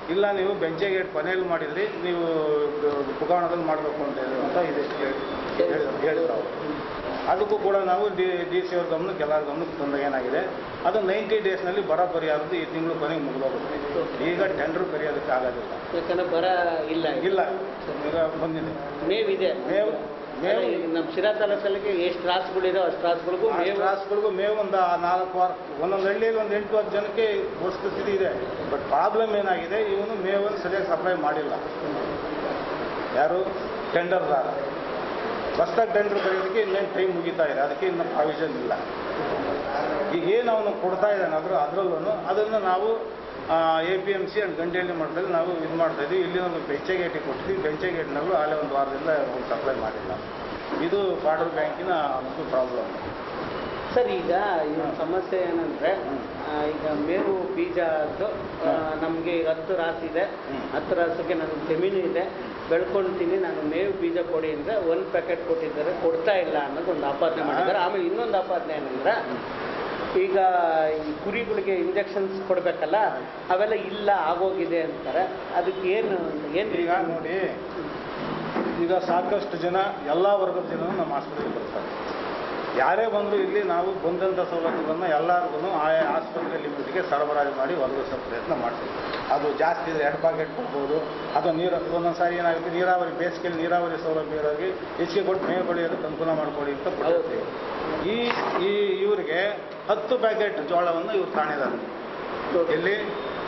ಇಲ್ಲ ನೀವು ಬೆಂಚೆ ಗೇಟ್ ಕೊನೆಯಲ್ಲಿ ಮಾಡಿದ್ರಿ ನೀವು ಪುಗಾಣದಲ್ಲಿ ಮಾಡಬೇಕು ಅಂತ ಹೇಳಿ ಅಂತ ಇದೆ ಹೇಳಿ- ಹೇಳಿದ್ರು ಅವರು ಅದಕ್ಕೂ ಕೂಡ ನಾವು ಡಿ ಡಿ ಸಿ ಅವ್ರ ಗಮನಕ್ಕೆ ಎಲ್ಲರ ಗಮನಕ್ಕೆ ತಂದಾಗ ಏನಾಗಿದೆ ಅದು ನೈಂಟಿ ಡೇಸ್ನಲ್ಲಿ ಬರ ಪರಿಹಾರದ್ದು ಈ ತಿಂಗಳು ಕೊನೆಗೆ ಮುಗಿದೋಗುತ್ತೆ ಈಗ ಟೆಂಡರ್ ಕರೆಯೋದಕ್ಕೆ ಆಗೋದಿಲ್ಲ ಯಾಕಂದ್ರೆ ಬರ ಇಲ್ಲ ಇಲ್ಲ ಈಗ ಬಂದಿದೆ ಮೇವಿದೆ ಮೇವು ಮೇವು ನಮ್ಮ ಶಿರಾ ತಾಲೂಕಲ್ಲಿ ಎಷ್ಟು ರಾಸುಗಳಿದೆ ಅಷ್ಟು ರಾಸುಗಳಿಗೂ ಆ ಮೇವು ಕ್ಲಾಸ್ಗಳಿಗೂ ಮೇವು ಒಂದು ಆ ನಾಲ್ಕು ವಾರ ಒಂದೊಂದು ಹಳ್ಳಿಯಲ್ಲಿ ಒಂದು ಎಂಟು ಹತ್ತು ಜನಕ್ಕೆ ವಸ್ತು ಸ್ಥಿತಿ ಇದೆ ಬಟ್ ಪ್ರಾಬ್ಲಮ್ ಏನಾಗಿದೆ ಇವನು ಮೇವನ್ನು ಸರಿಯಾಗಿ ಸಪ್ಲೈ ಮಾಡಿಲ್ಲ ಯಾರು ಟೆಂಡರ್ದಾರ ಹೊಸ್ದಾಗಿ ಟೆಂಡರ್ ಕರೆಯೋದಕ್ಕೆ ಇನ್ನೇನು ಟೈಮ್ ಮುಗೀತಾ ಇದೆ ಅದಕ್ಕೆ ಇನ್ನು ಪ್ರಾವಿಷನ್ ಇಲ್ಲ ಈಗ ಏನು ಅವನು ಕೊಡ್ತಾ ಇದ್ದಾನೆ ಅದ್ರ ಅದರಲ್ಲೂ ಅದನ್ನು ನಾವು A P M C and Gandihalli ಮಟ್ಟದಲ್ಲಿ ನಾವು ಇದು ಮಾಡ್ತಾ ಇದ್ದೀವಿ ಇಲ್ಲಿ ಒಂದು ಬೆಂಚೆಗೇಟಿಗೆ ಕೊಟ್ಟಿದ್ದೀವಿ ಬೆಂಚೆಗೇಟ್ನಲ್ಲೂ ಆಗಲೇ ಒಂದು ವಾರದಿಂದ ಸಪ್ಲೈ ಮಾಡಿಲ್ಲ ಇದು ಬಾರ್ಡರ್ ಬ್ಯಾಂಕಿನ ಒಂದು ಪ್ರಾಬ್ಲಮ್ ಸರ್ ಈಗ ಇವ್ರ ಸಮಸ್ಯೆ ಏನಂದ್ರೆ ಆ, ಈಗ ಮೇವು ಬೀಜದ್ದು ನಮಗೆ ಹತ್ತು ರಾಸು ಇದೆ ಹತ್ತು ರಾಸಕ್ಕೆ ನನ್ನ ಜಮೀನು ಇದೆ ಬೆಳ್ಕೊಂತೀನಿ ನಾನು ಮೇವು ಬೀಜ ಕೊಡಿ ಅಂದ್ರೆ ಒಂದು ಪ್ಯಾಕೆಟ್ ಕೊಟ್ಟಿದ್ದಾರೆ ಕೊಡ್ತಾ ಇಲ್ಲ ಅನ್ನೋದು ಒಂದು ಆಪಾದನೆ ಮಾಡಿದ್ದಾರೆ ಆಮೇಲೆ ಇನ್ನೊಂದು ಆಪಾದನೆ ಏನಂದ್ರೆ ಈಗ ಈ ಕುರಿಗಳಿಗೆ ಇಂಜೆಕ್ಷನ್ಸ್ ಕೊಡಬೇಕಲ್ಲ ಅವೆಲ್ಲ ಇಲ್ಲ ಆಗೋಗಿದೆ ಅಂತಾರೆ ಅದಕ್ಕೆ ಏನು ಏನು ಈಗ ನೋಡಿ ಈಗ ಸಾಕಷ್ಟು ಜನ ಎಲ್ಲ ವರ್ಗದ ಜನರು ನಮ್ಮ ಆಸ್ಪತ್ರೆಗೆ ಬರ್ತಾರೆ ಯಾರೇ ಬಂದರೂ ಇಲ್ಲಿ ನಾವು ಬಂದಂಥ ಸೌಲಭ್ಯಗಳನ್ನು ಎಲ್ಲರಿಗೂ ಆಯಾ ಆಸ್ಪತ್ರೆ ಲಿಮಿಟ್ಗೆ ಸರಬರಾಜು ಮಾಡಿ ಒದಗಿಸೋ ಪ್ರಯತ್ನ ಮಾಡ್ತೀವಿ ಅದು ಜಾಸ್ತಿ ಇದ್ರೆ ಎರಡು ಪ್ಯಾಕೆಟ್ ಕೊಡ್ಬೋದು ಅದು ನೀರು ಒಂದೊಂದು ಸಾರಿ ಏನಾಗುತ್ತೆ ನೀರಾವರಿ ಬೇಸಿಗೆಯಲ್ಲಿ ನೀರಾವರಿ ಸೌಲಭ್ಯ ಇರೋರಿಗೆ ಹೆಚ್ಚಿಗೆ ಕೊಟ್ಟು ಮೇವು ಬೆಳೆಯೋದಕ್ಕೆ ಅನುಕೂಲ ಮಾಡ್ಕೊಳ್ಳಿ ಅಂತ ಕೊಟ್ಟಿರ್ತೀವಿ ಈ ಈ ಇವರಿಗೆ ಹತ್ತು ಪ್ಯಾಕೆಟ್ ಜೋಳವನ್ನು ಇವ್ರು ತಾಣಿದ್ದಾರೆ ಎಲ್ಲಿ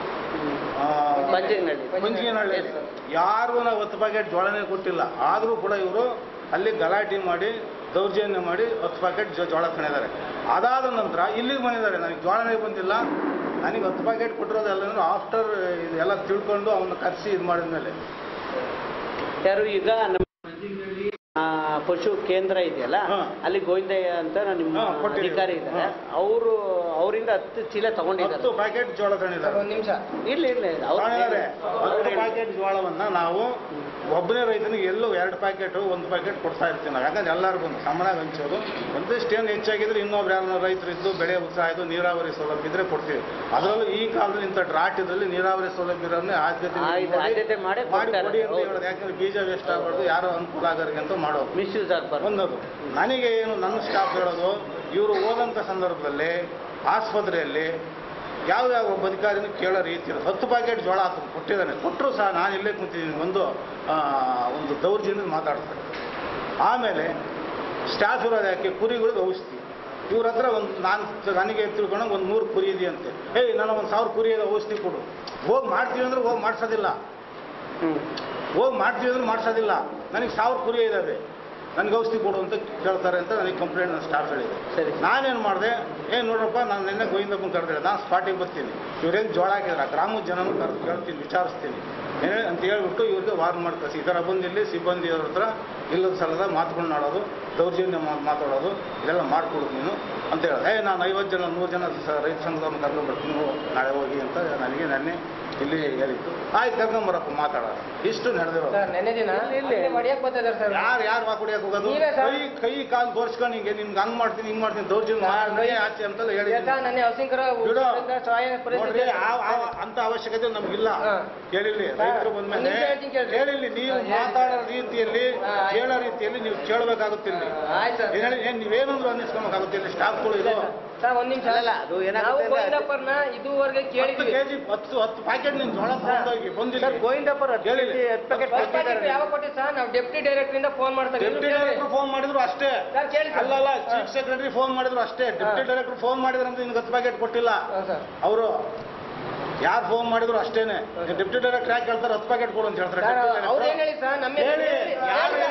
ಮಂಜಿನಹಳ್ಳಿ ಯಾರಿಗೂ ನಾವು ಹತ್ತು ಪ್ಯಾಕೆಟ್ ಜೋಳನೇ ಕೊಟ್ಟಿಲ್ಲ ಆದರೂ ಕೂಡ ಇವರು ಅಲ್ಲಿ ಗಲಾಟೆ ಮಾಡಿ ದೌರ್ಜನ್ಯ ಮಾಡಿ ಹತ್ತು ಪ್ಯಾಕೆಟ್ ಜೋಳ ತಣಿದ್ದಾರೆ ಅದಾದ ನಂತರ ಇಲ್ಲಿಗೆ ಬಂದಿದ್ದಾರೆ ನನಗೆ ಜೋಳನೇ ಬಂದಿಲ್ಲ ನನಗೆ ಹತ್ತು ಪ್ಯಾಕೆಟ್ ಕೊಟ್ಟಿರೋದೆಲ್ಲ ಆಫ್ಟರ್ ಇದೆಲ್ಲ ತಿಳ್ಕೊಂಡು ಅವನ್ನ ಕರೆಸಿ ಇದು ಮಾಡಿದ್ಮೇಲೆ ಯಾರು ಈಗ ನಮ್ಮ ಆ, ಪಶು ಕೇಂದ್ರ ಇದೆಯಲ್ಲ ಅಲ್ಲಿ ಗೋವಿಂದಯ್ಯ ಅಂತ ನಿಮ್ಮ ಕೊಟ್ಟಿದ್ದೀವಿ. ಅಧಿಕಾರಿ ಇದ್ದಾರೆ ಅವರು ಅವರಿಂದ ಹತ್ತು ಚೀಲ ತಗೊಂಡಿದ್ದಾರೆ ಹತ್ತು ಪ್ಯಾಕೆಟ್ ಜೋಳ ತಣಿದ್ದಾರೆ ಒಂದು ನಿಮಿಷ ಇಲ್ಲ ಇಲ್ಲ ಅವ್ರು ತಗೊಂಡಿದ್ದಾರೆ ಅವ್ರು ಹತ್ತು ಪ್ಯಾಕೆಟ್ ಜೋಳವನ್ನ ನಾವು ಒಬ್ಬನೇ ರೈತನಿಗೆ ಎಲ್ಲೂ ಎರಡು ಪ್ಯಾಕೆಟ್ ಒಂದು ಪ್ಯಾಕೆಟ್ ಕೊಡ್ತಾ ಇರ್ತೀವಿ ನಾವು ಯಾಕಂದ್ರೆ ಎಲ್ಲರಿಗೂ ಸಮನಾಗಿ ಹಂಚೋದು ಒಂದಿಷ್ಟೇನು ಹೆಚ್ಚಾಗಿದ್ರೆ ಇನ್ನೊಬ್ರು ಯಾರು ರೈತರು ಇದ್ದು ಬೆಳೆ ಉತ್ಸಾಹ ಇದು ನೀರಾವರಿ ಸೌಲಭ್ಯ ಇದ್ರೆ ಕೊಡ್ತೀವಿ ಅದರಲ್ಲೂ ಈ ಕಾಲದಲ್ಲಿ ಇಂಥ ಡ್ರಾಟ್ ಇದರಲ್ಲಿ ನೀರಾವರಿ ಸೌಲಭ್ಯ ಇರೋದನ್ನೇ ಆದ್ಯತೆ ಆಯ್ತು, ಮಾಡಿ- ಆದ್ಯತೆ ಮಾಡಿ ಮಾಡಿ ಕೊಡ್ತಾರೆ. ಕೊಡಿ ಅಂತ ಹೌದು. ಹೇಳೋದು ಯಾಕಂದ್ರೆ ಬೀಜ ವೇಸ್ಟ್ ಆಗಬಾರ್ದು ಯಾರೋ ಅನುಕೂಲ ಆಗೋರಿಗೆ ಅಂತ ಮಾಡೋದು ಮಿಸ್ಯೂಸ್ ಆಗ್ಬಾರ್ದು ಒಂದದು ನನಗೆ ಏನು ನನ್ನ ಸ್ಟಾಫ್ ಹೇಳೋದು ಇವರು ಹೋದಂಥ ಸಂದರ್ಭದಲ್ಲಿ ಆಸ್ಪತ್ರೆಯಲ್ಲಿ ಯಾವ ಯಾವ ಒಬ್ಬ ಅಧಿಕಾರಿನೂ ಕೇಳೋ ರೀತಿ ಇರೋದು ಹತ್ತು ಪ್ಯಾಕೆಟ್ ಜೋಳ ಆತ ಕೊಟ್ಟಿದ್ದಾನೆ ಕೊಟ್ಟರು ಸಹ ನಾನು ಇಲ್ಲೇ ಕೂತಿದ್ದೀನಿ ಒಂದು ಆ, ಒಂದು ದೌರ್ಜನ್ಯ ಮಾತಾಡ್ತಾರೆ ಆಮೇಲೆ ಸ್ಟಾಫ್ ಇರೋದು ಯಾಕೆ ಕುರಿಗಳಿಗೆ ಔಷಧಿ ಇವ್ರ ಹತ್ರ ಒಂದು ನಾನು ನನಗೆ ತಿಳ್ಕೊಂಡಂಗೆ ಒಂದು ನೂರು ಕುರಿ ಇದೆಯಂತೆ ಏಯ್ ನಾನು ಒಂದು ಸಾವಿರ ಕುರಿ ಇದೆ ಔಷಧಿ ಕೊಡು ಹೋಗಿ ಮಾಡ್ತೀವಿ ಅಂದ್ರೆ ಹೋಗಿ ಮಾಡ್ಸೋದಿಲ್ಲ ಹೋಗಿ ಮಾಡ್ತೀವಿ ಅಂದ್ರೆ ಮಾಡ್ಸೋದಿಲ್ಲ ನನಗೆ ಸಾವಿರ ಕುರಿ ಇದ್ದಾವೆ ನನಗೆ ಔಷಧಿ ಕೊಡು ಅಂತ ಕೇಳ್ತಾರೆ ಅಂತ ನನಗೆ ಕಂಪ್ಲೇಂಟ್ ನನ್ನ ಸ್ಟಾಫ್ ಹೇಳಿದೆ ಸರಿ ನಾನೇನು ಮಾಡಿದೆ ಏ ನೋಡ್ರಪ್ಪ ನಾನು ನಿನ್ನೆ ಗೋವಿಂದಪ್ಪನ ಕರೆದಿಲ್ಲ ನಾನು ಸ್ಪಾಟಿಗೆ ಬರ್ತೀನಿ ಇವ್ರೇನು ಜೋಳ ಹಾಕಿದ್ರೆ ಆ ಗ್ರಾಮದ ಜನನೂ ಕರೆದು ಕೇಳ್ತೀನಿ ವಿಚಾರಿಸ್ತೀನಿ ಏನೇ ಅಂತ ಹೇಳ್ಬಿಟ್ಟು ಇವ್ರಿಗೆ ವಾರ್ನ್ ಮಾಡಿ ಕಳಿಸಿ ಈ ಥರ ಬಂದಿಲ್ಲಿ ಸಿಬ್ಬಂದಿ ಅವ್ರ ಹತ್ರ ಇಲ್ಲದ ಸಲದ ಮಾತುಗಳನ್ನ ಆಡೋದು ದೌರ್ಜನ್ಯ ಮಾ- ಮಾತಾಡೋದು ಇದೆಲ್ಲ ಮಾಡ್ಕೊಡೋದು ನೀನು ಅಂತ ಹೇಳಿದೆ ಏ ನಾನು ಐವತ್ತು ಜನ ನೂರು ಜನ ಸ- ರೈತ ಸಂಘದವ್ರನ್ನ ಕರ್ಕೊಂಡು ಬರ್ತೀನಿ ನೀವು ನಾಳೆ ಹೋಗಿ ಅಂತ ನನಗೆ ನೆನ್ನೆ ಇಲ್ಲಿ ಹೇಳಿತ್ತು ಆಯ್ತು ಕರ್ಕೊಂಬರಪ್ಪ ಮಾತಾಡೋಣ ಇಷ್ಟು ನಡೆದಿರೋದು ನೆನ್ನೆ ದಿನ ಇಲ್ಲಿ ಹೊಡಿಯಕ್ ಬರ್ತಿದ್ದಾರೆ ಸರ್ ಯಾರು ಯಾರು ವಾಕುಡಿಯಕ್ಕೆ ಹೋಗೋದು ನೀವೇ ಸರ್. ಕೈ ಕೈ ಕಾಲು ತೋರಿಸ್ಕೊಂಡು ಹಿಂಗೆ ನಿಮ್ಗೆ ಹಂಗ್ ಮಾಡ್ತೀನಿ ಹಿಂಗ್ ಮಾಡ್ತೀನಿ ದೌರ್ಜನ್ಯ ಮಾಡಿ ಆಚೆ ಅಂತೆಲ್ಲ ಹೇಳಿ ಯಾಕ ನನ್ನ ಹಸಿಂಕರ ಬಿಡು. ಸಹಾಯ ನೋಡ್ರಿ ಪರಿಸ್ಥಿತಿ ಆ- ಆ- ಅಂತ ಅವಶ್ಯಕತೆ ನಮ್ಗಿಲ್ಲ ಕೇಳಿಲ್ಲಿ ಸರ್, ರೈತರು ಒಂದ್ ಬಂದ್ಮೇಲೆ ನಿಮಿಷ ಹೇಳ್ತೀನಿ ಕೇಳ್ರಿ. ಕೇಳಿಲ್ಲಿ ನೀವು ಹಾ, ಹೇಳಿ. ಮಾತಾಡೋ ರೀತಿಯಲ್ಲಿ ಹಾ, ಆಯ್ತು. ಕೇಳೋ ರೀತಿಯಲ್ಲಿ ನೀವು ಕೇಳಬೇಕಾಗುತ್ತಿಲ್ಲ ಆಯ್ತು ಸರ್. ಏನ್ ಹೇಳಿ ಏನ್ ನೀವೇನಂದ್ರು ಅನ್ನಿಸ್ಕೊಬೇಕಾಗುತ್ತಿಲ್ಲ ಸ್ಟಾಫ್ಗಳು ಇದು ಸರ್ ಒಂದ್ ನಿಮಿಷ ಅಲ್ಲ, ಅದು ಏನಾಗುತ್ತೆ ನಾವು ಅಂದ್ರೆ- ಗೋವಿಂದಪ್ಪರ್ನ ಇದುವರೆಗೆ ಹತ್ತು ಕೇಳಿದ್ವಿ ಕೆಜಿ ಹತ್ತು ಹತ್ತು ಪ್ಯಾಕೆಟ್ ನಿನ್ ಜೋಳ ತಗೊಂಡೋಗಿ ಬಂದಿಲ್ಲ ಸರ್ ಗೋವಿಂದಪ್ಪರ್ ಹೇಳಿಲ್ಲ. ಪ್ಯಾಕೆಟ್ ಫಸ್ಟ್ ಪ್ಯಾಕೆಟ್ ಯಾವಾಗ ಕೊಟ್ಟಿದ್ದು ಸರ್ ನಾವು ಡೆಪ್ಟಿ ಡೈರೆಕ್ಟರ್ ಇಂದ ಫೋನ್ ಮಾಡ್ತಾ ಇದ್ದೀವಿ. ಡೆಪ್ಟಿ ಡೈರೆಕ್ಟರ್ ಫೋನ್ ಮಾಡಿದ್ರು ಅಷ್ಟೇ ಸರ್ ಕೇಳಿ ಸರ್. ಅಲ್ಲಲ್ಲ ಚೀಫ್ ಸೆಕ್ರೆಟರಿ ಫೋನ್ ಮಾಡಿದ್ರು ಅಷ್ಟೇ ಡೆಪ್ಟಿ ಡೈರೆಕ್ಟರ್ ಫೋನ್ ಮಾಡಿದ್ರು ಅಂತ ನಿನ್ಗೆ ಹತ್ತು ಪ್ಯಾಕೆಟ್ ಕೊಟ್ಟಿಲ್ಲ ಹಾ, ಸರ್. ಅವರು ಯಾರು ಫೋನ್ ಮಾಡಿದ್ರು ಅಷ್ಟೇನೆ ಡೆಪ್ಟಿ ಡೈರೆಕ್ಟರ್ ಯಾಕೆ ಹೇಳ್ತಾರೆ ಹತ್ತು ಪ್ಯಾಕೆಟ್ ಕೊಡು ಅಂತ ಹೇಳ್ತಾರೆ ಸರ್ deputy director. ಅವ್ರು ಏನ್ ಹೇಳಿ ಸರ್ ನಮ್ಮ ಹೇಳಿ, ಯಾರು ಹೇಳಿ?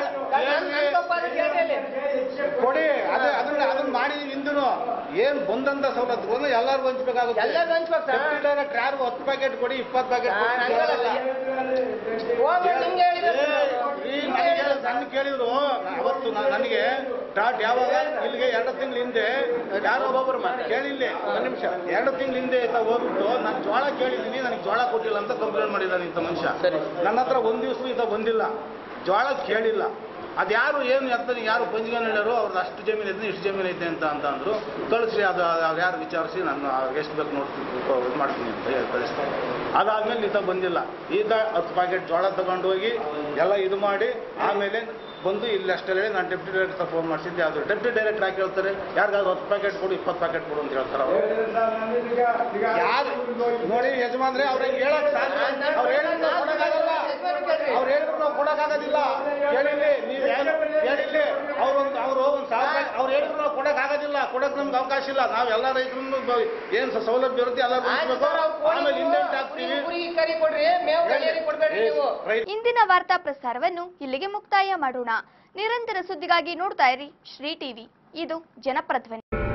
ಕೊಡಿ ಅದೇ ಅದನ್ನ ಅದನ್ನ ಮಾಡಿ ಹಿಂದೂ ಏನ್ ಬಂದಂತ ಸವಲತ್ತುಗಳನ್ನ ಎಲ್ಲರಿಗೂ ಹಂಚ್ಬೇಕಾಗುತ್ತೆ ಎಲ್ಲರಿಗೂ ಹಂಚ್ಬೇಕು ಸರ್. ಡೆಪ್ಟಿ ಡೈರೆಕ್ಟರ್ ಯಾರಿಗೂ ಹತ್ತು ಪ್ಯಾಕೆಟ್ ಕೊಡಿ ಇಪ್ಪತ್ತು ಪ್ಯಾಕೆಟ್ ಸರ್, ಹಂಗಲ್ಲ. ಹೋಗ್ಬಿಟ್ಟು ನಿಮ್ಗೆ ಹೇಳಿದ್ರು ಸರ್. ನನ್ನ ಕೇಳಿದ್ರು ಅವತ್ತು ನ- ನನಗೆ ಡಾಟ್ ಯಾವಾಗ ಇಲ್ಲಿಗೆ ಎರಡು ತಿಂಗಳ ಹಿಂದೆ ಯಾರೋ ಒಬ್ಬೊಬ್ರು ಕೇಳಿಲ್ಲ ಒಂದು ನಿಮಿಷ ಎರಡು ತಿಂಗಳ ಹಿಂದೆ ಆಯ್ತಾ ಹೋಗ್ಬಿಟ್ಟು ನಾನು ಜೋಳ ಕೇಳಿದ್ದೀನಿ ನನಗೆ ಜೋಳ ಕೊಟ್ಟಿಲ್ಲ ಅಂತ ಕಂಪ್ಲೇಂಟ್ ಮಾಡಿದ್ದಾನೆ ಇಂಥ ಮನುಷ್ಯ ಸರಿ. ನನ್ನ ಹತ್ರ ಒಂದ್ ದಿವಸ ಈತ ಬಂದಿಲ್ಲ ಜೋಳ ಕೇಳಿಲ್ಲ ಅದು ಯಾರು ಏನು ಎತ್ತ ಯಾರು ಪಂಚಗನ್ ಹೇಳ್ಯಾರೋ ಅವ್ರದ್ದು ಅಷ್ಟು ಜಮೀನು ಐತೆ ಇಷ್ಟು ಜಮೀನು ಐತೆ ಅಂತ ಅಂತ ಅಂದರು ಕಳಿಸ್ರಿ ಅದು ಅವ್ರು ಯಾರು ವಿಚಾರಿಸಿ ನಾನು ಅವ್ರಿಗೆ ಎಷ್ಟು ಬೇಕು ನೋಡ್ತೀನಿ ಇದು ಮಾಡ್ತೀನಿ ಅಂತ ಹೇಳಿ ಕಳಿಸ್ತಾರೆ ಅದಾದ್ಮೇಲೆ ಈತ ಬಂದಿಲ್ಲ ಈತ ಹತ್ತು ಪ್ಯಾಕೆಟ್ ಜೋಳ ತಗೊಂಡು ಹೋಗಿ ಎಲ್ಲ ಇದು ಮಾಡಿ ಆಮೇಲೆ ಬಂದು ಇಲ್ಲಿ ಅಷ್ಟೇ ಹೇಳಿ ನಾನು ಡೆಪ್ಟಿ ಡೈರೆಕ್ಟರ್ ಫೋನ್ ಮಾಡಿಸಿದ್ದೆ ಅದು ಡೆಪ್ಟಿ ಡೈರೆಕ್ಟರ್ ಯಾಕೆ ಹೇಳ್ತಾರೆ ಯಾರಿಗಾದ್ರು ಹತ್ತು ಪ್ಯಾಕೆಟ್ ಕೊಡು ಇಪ್ಪತ್ತು ಪ್ಯಾಕೆಟ್ ಕೊಡು ಅಂತ ಹೇಳ್ತಾರೆ ಅವರು ಯಾರು ನೋಡಿ ಯಜಮಾನ್ರೆ ಅವ್ರಿಗೆ ಹೇಳಕ್ ಸಾಧ್ಯ ಅವ್ರು ಹೇಳಿದ್ರು ನಾವು ಕೊಡಕ್ಕಾಗಲ್ಲ ಅವ್ರು ಹೇಳಿದ್ರು ನಾವು ಕೊಡಕ್ಕಾಗೋದಿಲ್ಲ ಹೇಳಿಲ್ಲಿ ನೀವು ಏನು ಹೇಳಿಲ್ಲಿ ಅವ್ರು ಒಂದು ಅವರು ಒಂದು ಸಾವಿರ ಅವ್ರು ಹೇಳಿದ್ರು ನಾವು ಕೊಡಕ್ಕಾಗೋದಿಲ್ಲ ಕೊಡಕ್ ನಮ್ಗೆ ಅವಕಾಶ ಇಲ್ಲ ನಾವು ಎಲ್ಲ ರೈತರನ್ನು ಏನು ಸೌಲಭ್ಯ ಇರುತ್ತೆ ಎಲ್ಲ ಉಳಿಸ್ಬೇಕು ಆಮೇಲೆ ಇಂಡೆಂಟ್ ಹಾಕ್ತೀವಿ ರೈತ ಇಂದಿನ ವಾರ್ತಾ ಪ್ರಸಾರವನ್ನು ಇಲ್ಲಿಗೆ ಮುಕ್ತಾಯ ಮಾಡೋಣ ನಿರಂತರ ಸುದ್ದಿಗಾಗಿ ನೋಡ್ತಾ ಇರಿ ಶ್ರೀ ಟಿವಿ ಇದು ಜನಪ್ರಧ್ವನಿ